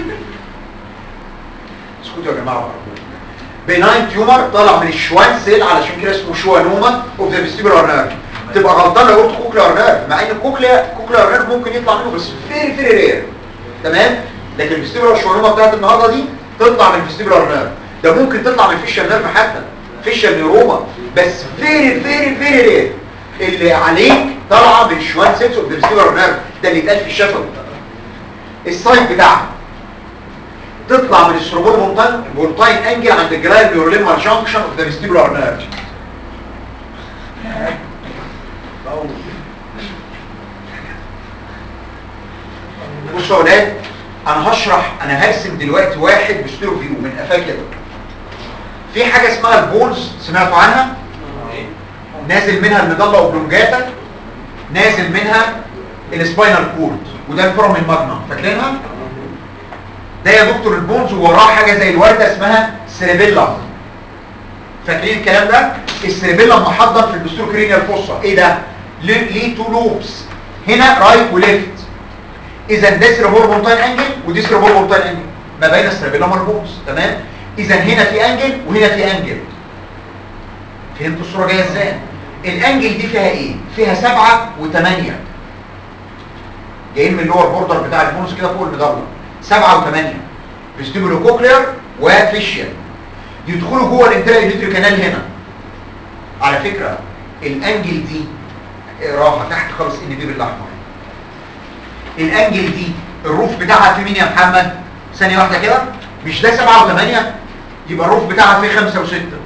اسكتوا يا جماعه بقى بناين تيومر طالع من الشوان سيل علشان كده اسمه شوانوما اوف ذا فيستيبولار نيرف تبقى غلطان لو قلت كوكليار نيرف مع ان الكوكليا كوكليار نيرف ممكن يطلع منه بس فيري فيري رير تمام لكن الفيستيبولار شوانوما بتاعت النهارده دي تطلع من الفيستيبولار نيرف ده ممكن تطلع من الفيشال نيرف حتى فيشال نيروما بس فيري فيري فيري رير اللي عليك طالعه من الشوان سيلز اوف ذا فيستيبولار نيرف ده اللي اتقال في الشفوي السايت بتاعها تطلع من السروبول مونتاين مونتاين انجل عند الجلايل نيوروليمال جانكشن اوف ذا فيستيبولار نيرف بصوا يا ولاد انا هشرح انا هرسم دلوقتي واحد بستيرو فيو من قفاه كده في حاجه اسمها البونز سمعتوا عنها نازل منها المضله اوبلونجاتا نازل منها السباينال كورد وده الفورم الماجنا فاكرينها ده يا دكتور البونز ووراه حاجه زي الورده اسمها سيريبيلا فاكرين الكلام ده السيريبيلا محضر في الدستور كرينيال فوسا ايه ده ليه ليه تو لوبس هنا رايت وليفت اذا ده سيريبول مونتاين انجل ودي سيريبول مونتاين انجل ما بين السيريبيلا والبونز تمام اذا هنا في انجل وهنا في انجل فهمتوا الصوره جايه ازاي الانجل دي فيها ايه فيها سبعة وثمانية جايين من اللور بوردر بتاع البونز كده فوق المدرة سبعة وثمانية فيستيبولو كوكلير وفيشيال يدخلوا جوه الانترا كانال هنا على فكرة الانجل دي اقراها تحت خالص ان دي بالاحمر الانجل دي الروف بتاعها في مين يا محمد ثانية واحدة كده مش ده سبعة وثمانية يبقى الروف بتاعها في خمسة وستة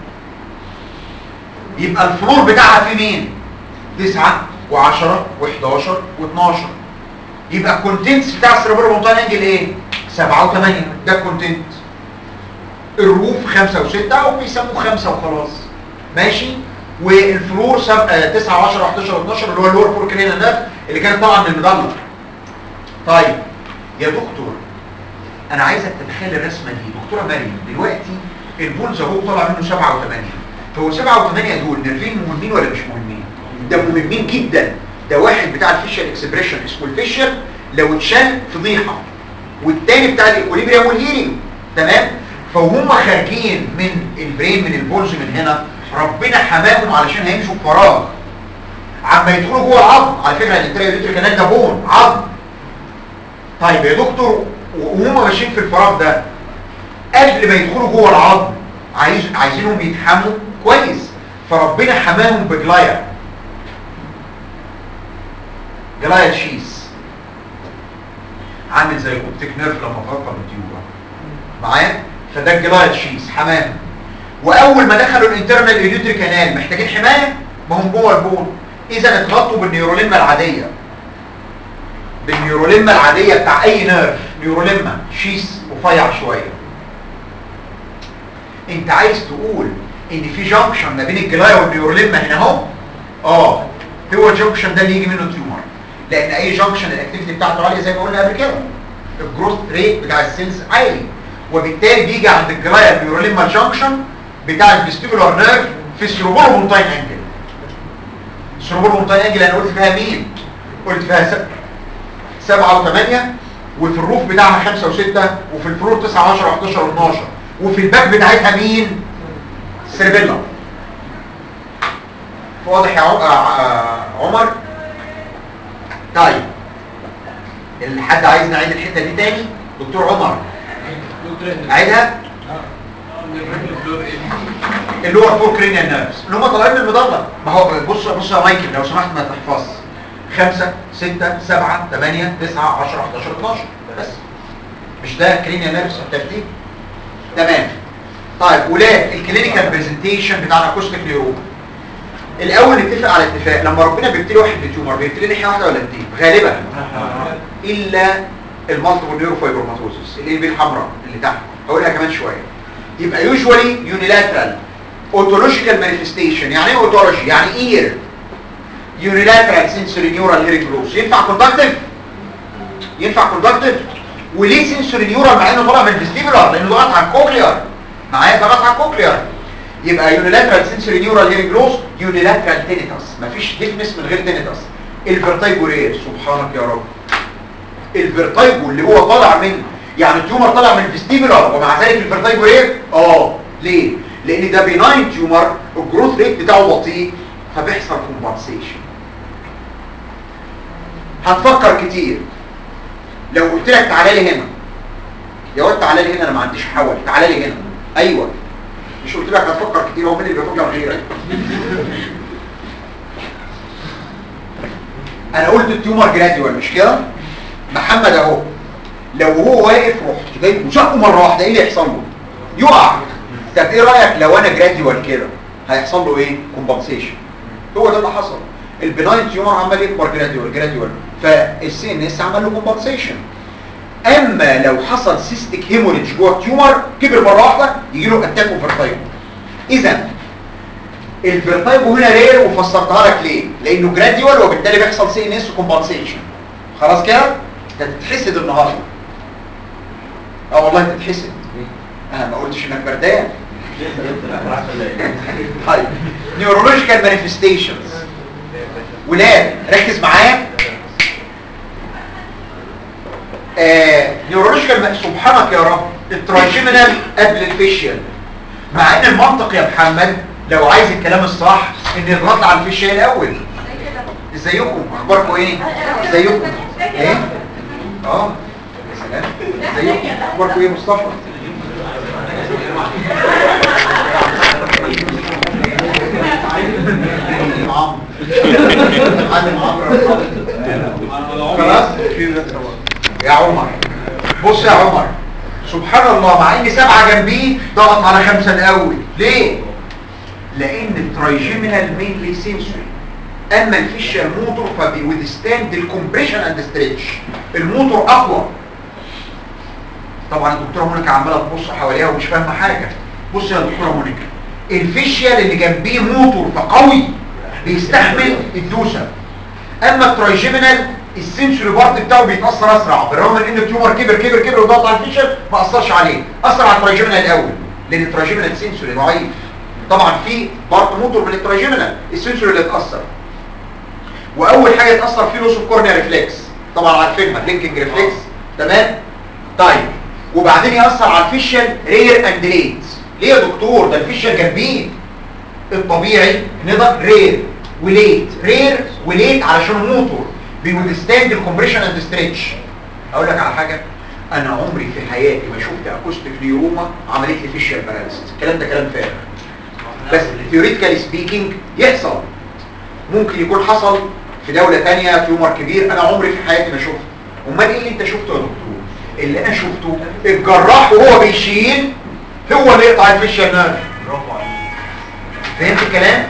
يبقى الفلور بتاعها في مين تسعة وعشرة وحداشر واتناشر يبقى الكونتنتس بتاع السيربرو مونتان انجل ايه سبعة وثمانية ده الكونتنت الروف خمسة وستة او بيسموه خمسة وخلاص ماشي والفلور سب... آه تسعة وعشرة وحداشر واتناشر اللي هو اللور فور كرينا نيرف اللي كانت طبعا من المضلة طيب يا دكتور انا عايزك تتخيل الرسمة دي دكتورة مريم دلوقتي البولز اهو طلع منه سبعة وثمانية هو سبعة وثمانية دول نيرفين مهمين ولا مش مهمين ده مهمين جدا ده واحد بتاع الفيشل اكسبريشن اسمه الفيشل لو اتشال فضيحة والتاني بتاع الايكوليبريم والهيرنج تمام فهم خارجين من البرين من البولز من هنا ربنا حماهم علشان هيمشوا في فراغ عما يدخلوا جوه العظم على فكره الانتريوريتري كانال ده بون عظم طيب يا دكتور وهم ماشيين في الفراغ ده قبل ما يدخلوا جوه العظم عايز عايزينهم يتحموا كويس فربنا حماهم بجلايا جلايا شيس عامل زي الاوبتيك نيرف لما فرقه بالتيوبا معايا فده الجلايا شيس حماهم واول ما دخلوا الانترنال ايديوتري كانال محتاجين حمايه ما هم جوه البون اذا اتغطوا بالنيوروليما العاديه بالنيوروليما العاديه بتاع اي نيرف نيوروليما شيس رفيع شويه انت عايز تقول ان في جنكشن ما بين الجلايا والنيوروليما هنا اهو اه هو الجنكشن ده اللي يجي منه تيومر لان اي جنكشن الاكتيفيتي بتاعته عاليه زي ما قلنا قبل كده الجروث ريت بتاع السيلز عالي وبالتالي بيجي عند الجلايا النيوروليما جنكشن بتاع الفيستيبولار نيرف في السيروبول مونتاين انجل السيروبول مونتاين انجل انا قلت فيها مين قلت فيها سب... سبعة وثمانية وفي الروف بتاعها خمسة وستة وفي الفلور تسعة وعشرة وحداشر واتناشر وفي الباك بتاعتها مين سيربيلا واضح يا عمر طيب الحد عايز نعيد الحته دي تاني دكتور عمر عيدها اللي هو فور كرينيال نيرفز اللي هم طالعين من المضله ما هو بص بص يا مايكل لو سمحت ما تحفظش 5 6 7 8 9 10 11 12 بس مش ده كلينيا نيرفس الترتيب تمام طيب ولاد الكلينيكال برزنتيشن بتاع الاكوستيك نيورون الاول نتفق على اتفاق لما ربنا بيبتلي واحد بتيومر بيبتلي ناحيه واحده ولا اتنين غالبا الا المالتيبل نيوروفايبروماتوزس اللي هي الحمراء اللي تحت هقولها كمان شويه يبقى يوجوالي يونيلاترال اوتولوجيكال مانيفستيشن يعني ايه اوتولوجي يعني اير يونيلاترال سنسوري نيورال هيرنج لوس ينفع كوندكتيف ينفع كوندكتيف وليه سنسوري نيورال مع انه طالع من الفيستيبولار لانه ضغط على الكوكليار معايا ضغط على الكوكليار يبقى يونيلاترال سنسوري نيورال هيرنج لوس يونيلاترال تينيتاس مفيش ديفنس من غير تينيتاس الفيرتايجو رير سبحانك يا رب الفيرتايجو اللي هو طالع من يعني التيومر طالع من الفيستيبولار ومع ذلك الفيرتايجو رير اه ليه لان ده بيناين تيومر الجروث ريت بتاعه بطيء فبيحصل كومبنسيشن هتفكر كتير لو قلت لك تعالى لي هنا يا واد تعالى لي هنا انا ما عنديش حول تعالى لي هنا ايوه مش قلت لك هتفكر كتير هو مين اللي بيفكر غيرك انا قلت التيومر جراديوال مش كده محمد اهو لو هو واقف رحت جاي وشقه مره واحده ايه اللي يحصل له يقع طب ايه رايك لو انا جراديوال كده هيحصل له ايه كومبنسيشن هو ده اللي حصل البناين تيومر عمال يكبر جراديوال جراديوال فالسي ان اس عمل له كومبنسيشن اما لو حصل سيستيك هيموريدج جوه التيومر كبر مره واحده يجي له اتاك وفيرتايجو اذا الفيرتايجو هنا رير وفسرتها لك ليه لانه جراديوال وبالتالي بيحصل سي ان اس كومبنسيشن خلاص كده ده تتحسد النهارده اه والله تتحسد انا ما قلتش انك بردان طيب نيورولوجيكال مانيفستيشنز ولاد ركز معايا آه نيورولوجيكال سبحانك يا رب التراجيمينال قبل الفيشيال مع ان المنطق يا محمد لو عايز الكلام الصح ان يضغط على الفيشيال الاول ازيكم اخباركم ايه ازيكم ايه اه يا سلام ازيكم اخباركم ايه مصطفى عمرو معلم عمرو خلاص يا عمر بص يا عمر سبحان الله مع ان سبعة جنبيه ضغط على خمسة الاول ليه لان الترايجيمينال مينلي سنسوري اما الفيشال موتور فبيوذستاند الكومبريشن اند ستريتش الموتور اقوى طبعا الدكتوره مونيكا عماله تبص حواليها ومش فاهمه حاجه بص يا دكتوره مونيكا الفيشيال اللي جنبيه موتور فقوي بيستحمل الدوسه اما الترايجيمينال السنسوري بارت بتاعه بيتاثر اسرع بالرغم من ان التيومر كبر كبر كبر وضغط على الفيشل ما اثرش عليه اثر على الترايجيمينال الاول لان الترايجيمينال سنسوري ضعيف طبعا في بارت موتور من الترايجيمينال السنسوري اللي اتاثر واول حاجه اتاثر فيه لوس اوف كورنيا ريفلكس طبعا عارفينها لينكينج ريفلكس تمام طيب وبعدين ياثر على الفيشل رير اند ليت ليه يا دكتور ده الفيشل جنبيه الطبيعي نقدر رير وليت رير وليت علشان الموتور بيوذستاند الكومبريشن اند ستريتش اقول لك على حاجه انا عمري في حياتي ما شفت اكوستيك نيوروما عملت لي فيشيال باراليسيس الكلام ده كلام فارغ بس ثيوريتيكالي سبيكينج يحصل ممكن يكون حصل في دوله ثانيه تيومر كبير انا عمري في حياتي ما شفته امال ايه اللي انت شفته يا دكتور اللي انا شفته الجراح وهو بيشيل هو اللي يقطع الفيشيال نيرف برافو عليك فهمت الكلام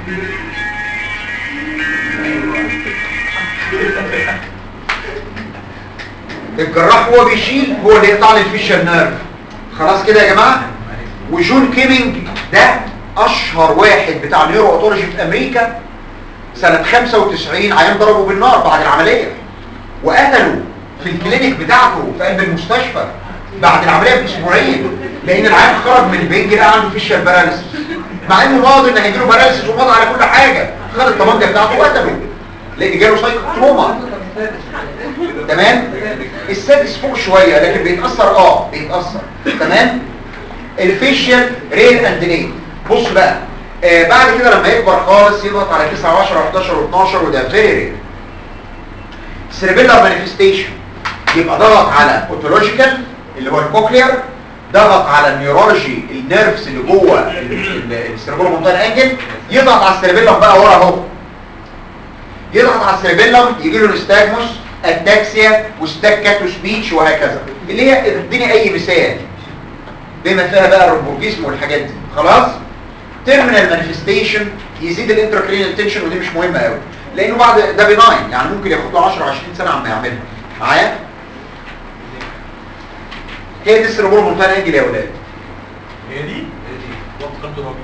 الجراح وهو بيشيل هو اللي يقطع لي الفيشال نيرف خلاص كده يا جماعه وجون كيمينج ده اشهر واحد بتاع نيورو اوتولوجي في امريكا سنه 95 عيان ضربه بالنار بعد العمليه وقتلوا في الكلينيك بتاعته في قلب المستشفى بعد العمليه باسبوعين لان العيان خرج من البنج لقى عنده فيشال باراليسيس مع انه ماضي ان هيجيله باراليسيس وماضي على كل حاجه خد الطبنجه بتاعته وقتله لان جاله سايكو تروما تمام السادس فوق شوية لكن بيتأثر اه بيتأثر تمام الفيشيال ريل اند لين بص بقى آه بعد كده لما يكبر خالص يضغط على 9 و10 و11 و12 وده فيري ريل سيربيلار مانيفستيشن يبقى ضغط على اوتولوجيكال اللي هو الكوكلير ضغط على النيورولوجي النيرفز اللي جوه السيربيلار منطقه الانجل يضغط على السيربيلم بقى ورا اهو يضغط على السيربيلم يجي له نستاجموس اتاكسيا وستاكاتو سبيتش وهكذا اللي هي اديني اي مثال بما فيها بقى الروبوكيزم والحاجات دي خلاص تيرمينال مانيفستيشن يزيد الانتراكرينال تنشن ودي مش مهمه قوي لانه بعد ده بناين يعني ممكن ياخد له 10 20 سنه عم يعملها معايا هي دي السيربرو مونتان انجل يا اولاد هي دي؟ وقت قلب الراجل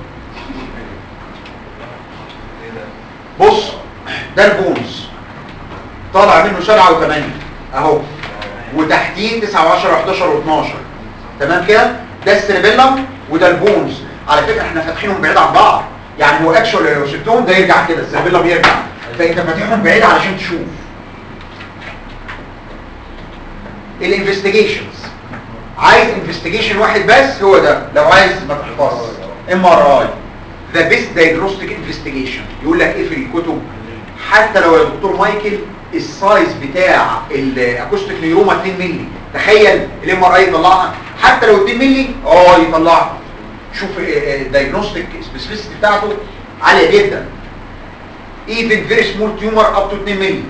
بص ده البونز طالع منه 7 و8 اهو وتحتيه 9 و10 و11 و12 تمام كده ده السيربيلم وده البونز على فكره احنا فاتحينهم بعيد عن بعض يعني هو اكشوال لو شفتهم ده يرجع كده السيربيلم يرجع فانت فاتحهم بعيد علشان تشوف الانفستيجيشنز عايز انفستيجيشن واحد بس هو ده لو عايز ما تحفظش ام ار اي ذا بيست دايجنوستيك انفستيجيشن يقول لك ايه في الكتب حتى لو يا دكتور مايكل السايز بتاع الاكوستيك نيوروما 2 مللي تخيل الام ار اي يطلعها حتى لو 2 مللي اه يطلعها شوف الدايجنوستيك سبيسيفيستي بتاعته عاليه جدا even very small tumor up to 2 مللي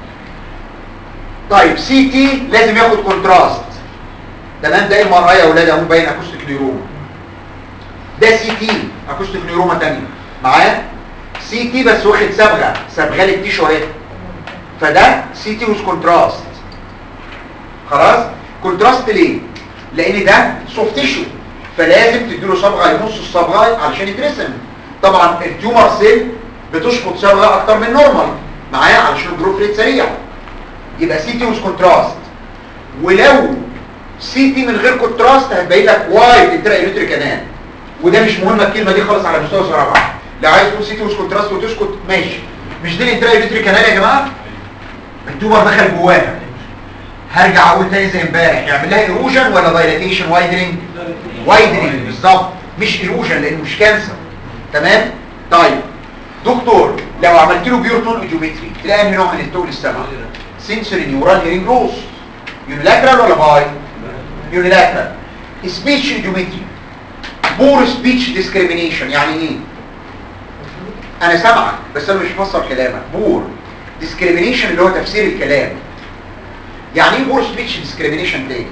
طيب سي تي لازم ياخد كونتراست تمام ده ام ار اي يا اولاد اهو باين اكوستيك نيوروما ده سي تي اكوستيك نيوروما تانية معايا سي تي بس واخد صبغه صبغه لي التيشو اهي فده سي تي ويز كونتراست خلاص كونتراست ليه لان ده سوفت تيشو فلازم تديله صبغه لنص الصبغه علشان يترسم طبعا التيومر سيل بتشفط صبغه اكتر من نورمال معايا علشان الجروث ريت سريع يبقى سي تي ويز كونتراست ولو سي تي من غير كونتراست هتبين لك وايد انترا كانال وده مش مهمه الكلمه دي خالص على مستوى سرعه بعض لو عايز تقول سي تي ويز كونتراست وتسكت ماشي مش دي الانترا كانال يا جماعه التومر دخل جواها هرجع اقول تاني زي امبارح يعمل لها ايروجن ولا دايلاتيشن وايدنج وايدنج بالظبط مش ايروجن لانه مش كانسر تمام طيب دكتور لو عملت له بيورتون ايجومتري تلاقي انهي نوع من التول السمع سنسوري نيورال هيرنج لوس يونيلاترال ولا باي يونيلاترال سبيتش ايجومتري بور سبيتش ديسكريميشن يعني ايه انا سامعك بس انا مش مفسر كلامك بور ديسكريميشن اللي هو تفسير الكلام يعني ايه بور سبيتش ديسكريميشن تاني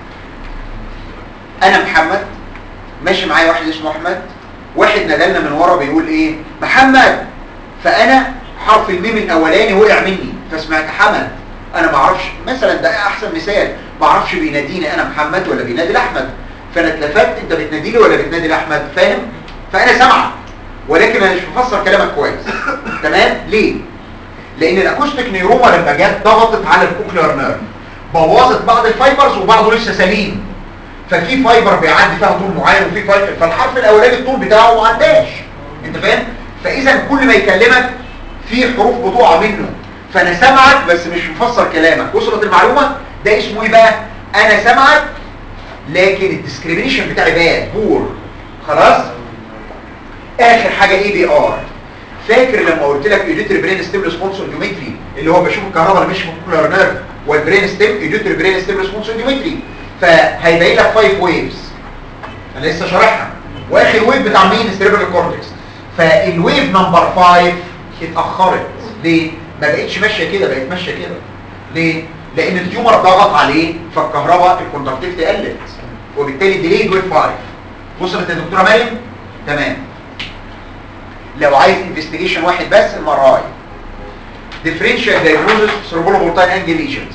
انا محمد ماشي معايا واحد اسمه احمد واحد نادلنا من ورا بيقول ايه محمد فانا حرف الميم الاولاني وقع مني فسمعت حمد انا ما اعرفش مثلا ده احسن مثال ما اعرفش بيناديني انا محمد ولا بينادي الاحمد فانا اتلفت انت بتناديني ولا بتنادي الاحمد فاهم فانا سامعك ولكن انا مش مفسر كلامك كويس تمام ليه لان الاكوستيك نيروما لما جت ضغطت على الكوكلير نيرف بوظت بعض الفايبرز وبعضه لسه سليم ففي فايبر بيعدي فيها طول معين وفي فايبر فالحرف الاولاني الطول بتاعه ما عداش انت فاهم فاذا كل ما يكلمك في حروف بتقع منه فانا سامعك بس مش مفسر كلامك وصلت المعلومه ده اسمه ايه بقى انا سامعك لكن الديسكريميشن بتاعي باد بور خلاص اخر حاجه اي بي ار فاكر لما قلت لك ايديتري برين ستيم ريسبونس اوديومتري اللي هو بشوف الكهرباء اللي مش في الكولار نيرف والبرين ستيم ايديتري برين ستيم ريسبونس اوديومتري فهيبين لك 5 ويفز انا لسه شارحها واخر ويف بتاع مين السيريبرال كورتكس فالويف نمبر 5 اتاخرت ليه ما بقتش ماشيه كده بقت ماشيه كده ليه لان التيومر ضغط عليه فالكهرباء الكوندكتيفيتي قلت وبالتالي ديليد ويف 5 وصلت يا دكتوره مريم تمام لو عايز انفستيجيشن واحد بس ام ار اي ديفرنشال دايجنوزس سيربولوبورتاين انجل ليجنز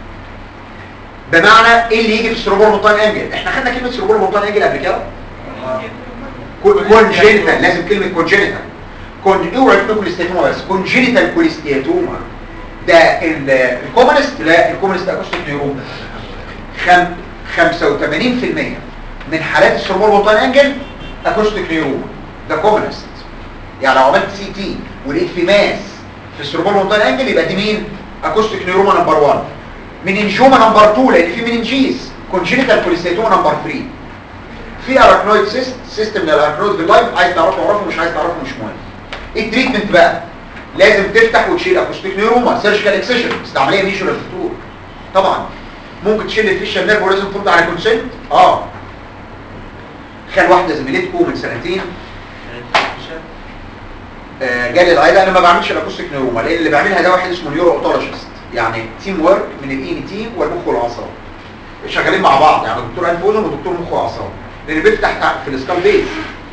بمعنى ايه اللي يجي في السيربولوبورتاين انجل احنا خدنا كلمه سيربولوبورتاين انجل قبل كده كونجينيتال لازم كلمه كونجينيتال كون اوعى تقول كوليستياتوما بس كونجينيتال كوليستياتوما ده الكومنست لا الكومنست اكوستيك نيوروما خم 85% من حالات السيربولوبورتاين انجل اكوستيك نيوروما ده كومنست يعني لو عملت سي تي ولقيت في ماس في السيربول مونتان انجل يبقى دي مين اكوستيك نيوروما نمبر 1 مننجوما نمبر 2 لان في مننجيز كونجينيتال كوليستيتوما نمبر 3 في اراكنويد سيست سيستم من الاراكنويد في اللايف عايز تعرفه اعرفه مش عايز تعرفه مش مهم ايه التريتمنت بقى لازم تفتح وتشيل اكوستيك نيوروما سيرجيكال اكسيشن بس ده عمليه ميشو للدكتور طبعا ممكن تشيل الفيشر نيرف ولازم ترد على كونسنت اه كان واحده زميلتكم من سنتين آه، جالي العياده انا ما بعملش الاكوستيك نيوروما لان اللي بيعملها ده واحد اسمه نيورو اوتولوجيست يعني تيم ورك من الاي تي والمخ والاعصاب شغالين مع بعض يعني دكتور انف واذن ودكتور مخ واعصاب لان بيفتح تحت في السكال بيز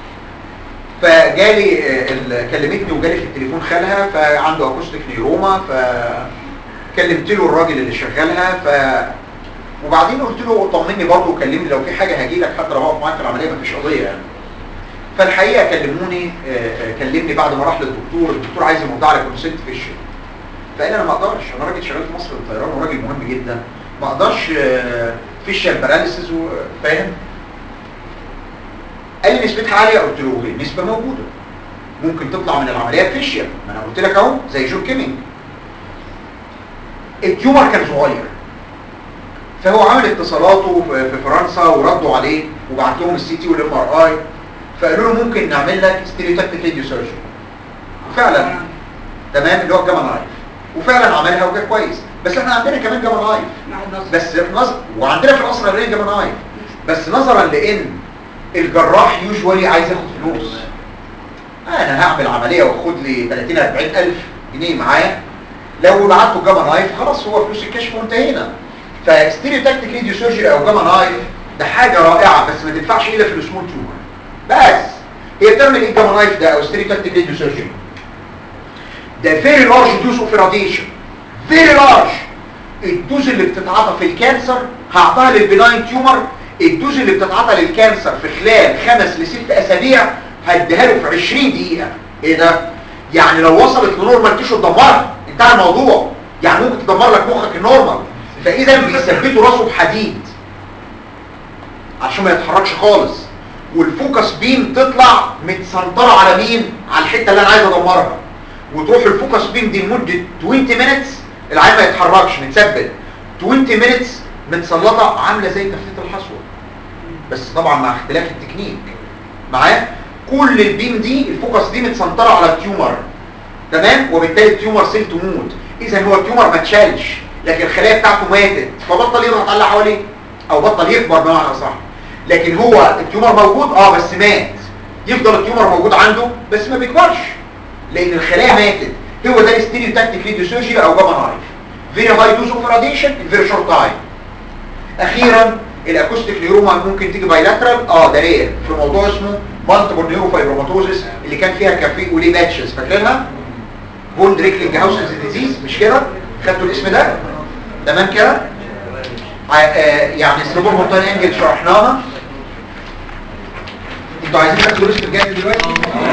فجالي آه، ال- كلمتني وجالي في التليفون خالها فعنده اكوستيك نيوروما فكلمت له الراجل اللي شغالها ف وبعدين قلت له طمني برضه وكلمني لو في حاجه هاجي لك حتى لو هقف معاك في العمليه مفيش قضيه يعني فالحقيقه كلموني آه، آه، كلمني بعد ما راح للدكتور الدكتور عايز يمضي على كونسنت فيشن فقال انا ما اقدرش انا راجل شغال في مصر الطيران وراجل مهم جدا ما اقدرش فيشال باراليسيس فاهم قال لي نسبتها عاليه قلت له هي النسبه موجوده ممكن تطلع من العمليه فيشيال ما انا قلت لك اهو زي جو كيمينج التيومر كان صغير فهو عامل اتصالاته في في فرنسا وردوا عليه وبعت لهم السي تي والام ار اي فقالوا له ممكن نعمل لك ستيريوتاكتيك راديو سيرجري وفعلا تمام اللي هو الجاما نايف وفعلا عملها وكان كويس بس احنا عندنا كمان جاما نايف معهد نصر بس في نظر وعندنا في القصر العيني جاما نايف بس نظرا لان الجراح يوجوالي عايز ياخد فلوس انا هعمل عمليه واخد لي 30 40 الف جنيه معايا لو بعته جاما نايف خلاص هو فلوس الكشف وانتهينا فستيريو تاكتيك راديو سيرجري او جاما نايف ده حاجه رائعه بس ما تنفعش الا في السمول تيومر بس هي بتعمل ايه الجاما نايف ده او ستيريو تاكتيك راديو سيرجري ده فيري لارج دوز اوف راديشن فيري لارج الدوز اللي بتتعاطى في الكانسر هعطاها للبناين تيومر الدوز اللي بتتعاطى للكانسر في خلال خمس لست اسابيع هديها له في 20 دقيقه ايه ده يعني لو وصلت لنورمال تيشو تدمرها انتهى الموضوع يعني ممكن تدمر لك مخك النورمال فاذا بيثبتوا راسه بحديد عشان ما يتحركش خالص والفوكس بيم تطلع متسنطره على مين على الحته اللي انا عايز ادمرها وتروح الفوكس بيم دي لمده 20 مينتس العين ما يتحركش متثبت 20 مينتس متسلطه عامله زي تفتيت الحصوه بس طبعا مع اختلاف التكنيك معايا كل البيم دي الفوكس دي متسنطره على التيومر تمام وبالتالي التيومر سيل تموت اذا هو التيومر ما اتشالش لكن الخلايا بتاعته ماتت فبطل يضغط على اللي حواليه او بطل يكبر بمعنى صح لكن هو التيومر موجود اه بس مات يفضل التيومر موجود عنده بس ما بيكبرش لان الخلايا ماتت هو ده الستيريو تاكتيك راديو سيرجري او جاما نايف فيري هاي دوز اوف راديشن ان فيري شورت تايم اخيرا الاكوستيك نيوروما ممكن تيجي بايلاترال اه ده رير في موضوع اسمه مالتيبل نيوروفايبروماتوزيس اللي كان فيها كافيه وليه باتشز فاكرينها بون دريكلينج هاوسنز ديزيز مش كده خدتوا الاسم ده تمام كده ع- آه، يعني سلوبور مونتان انجل شرحناها انتوا عايزين تاخدوا ريست بجد دلوقتي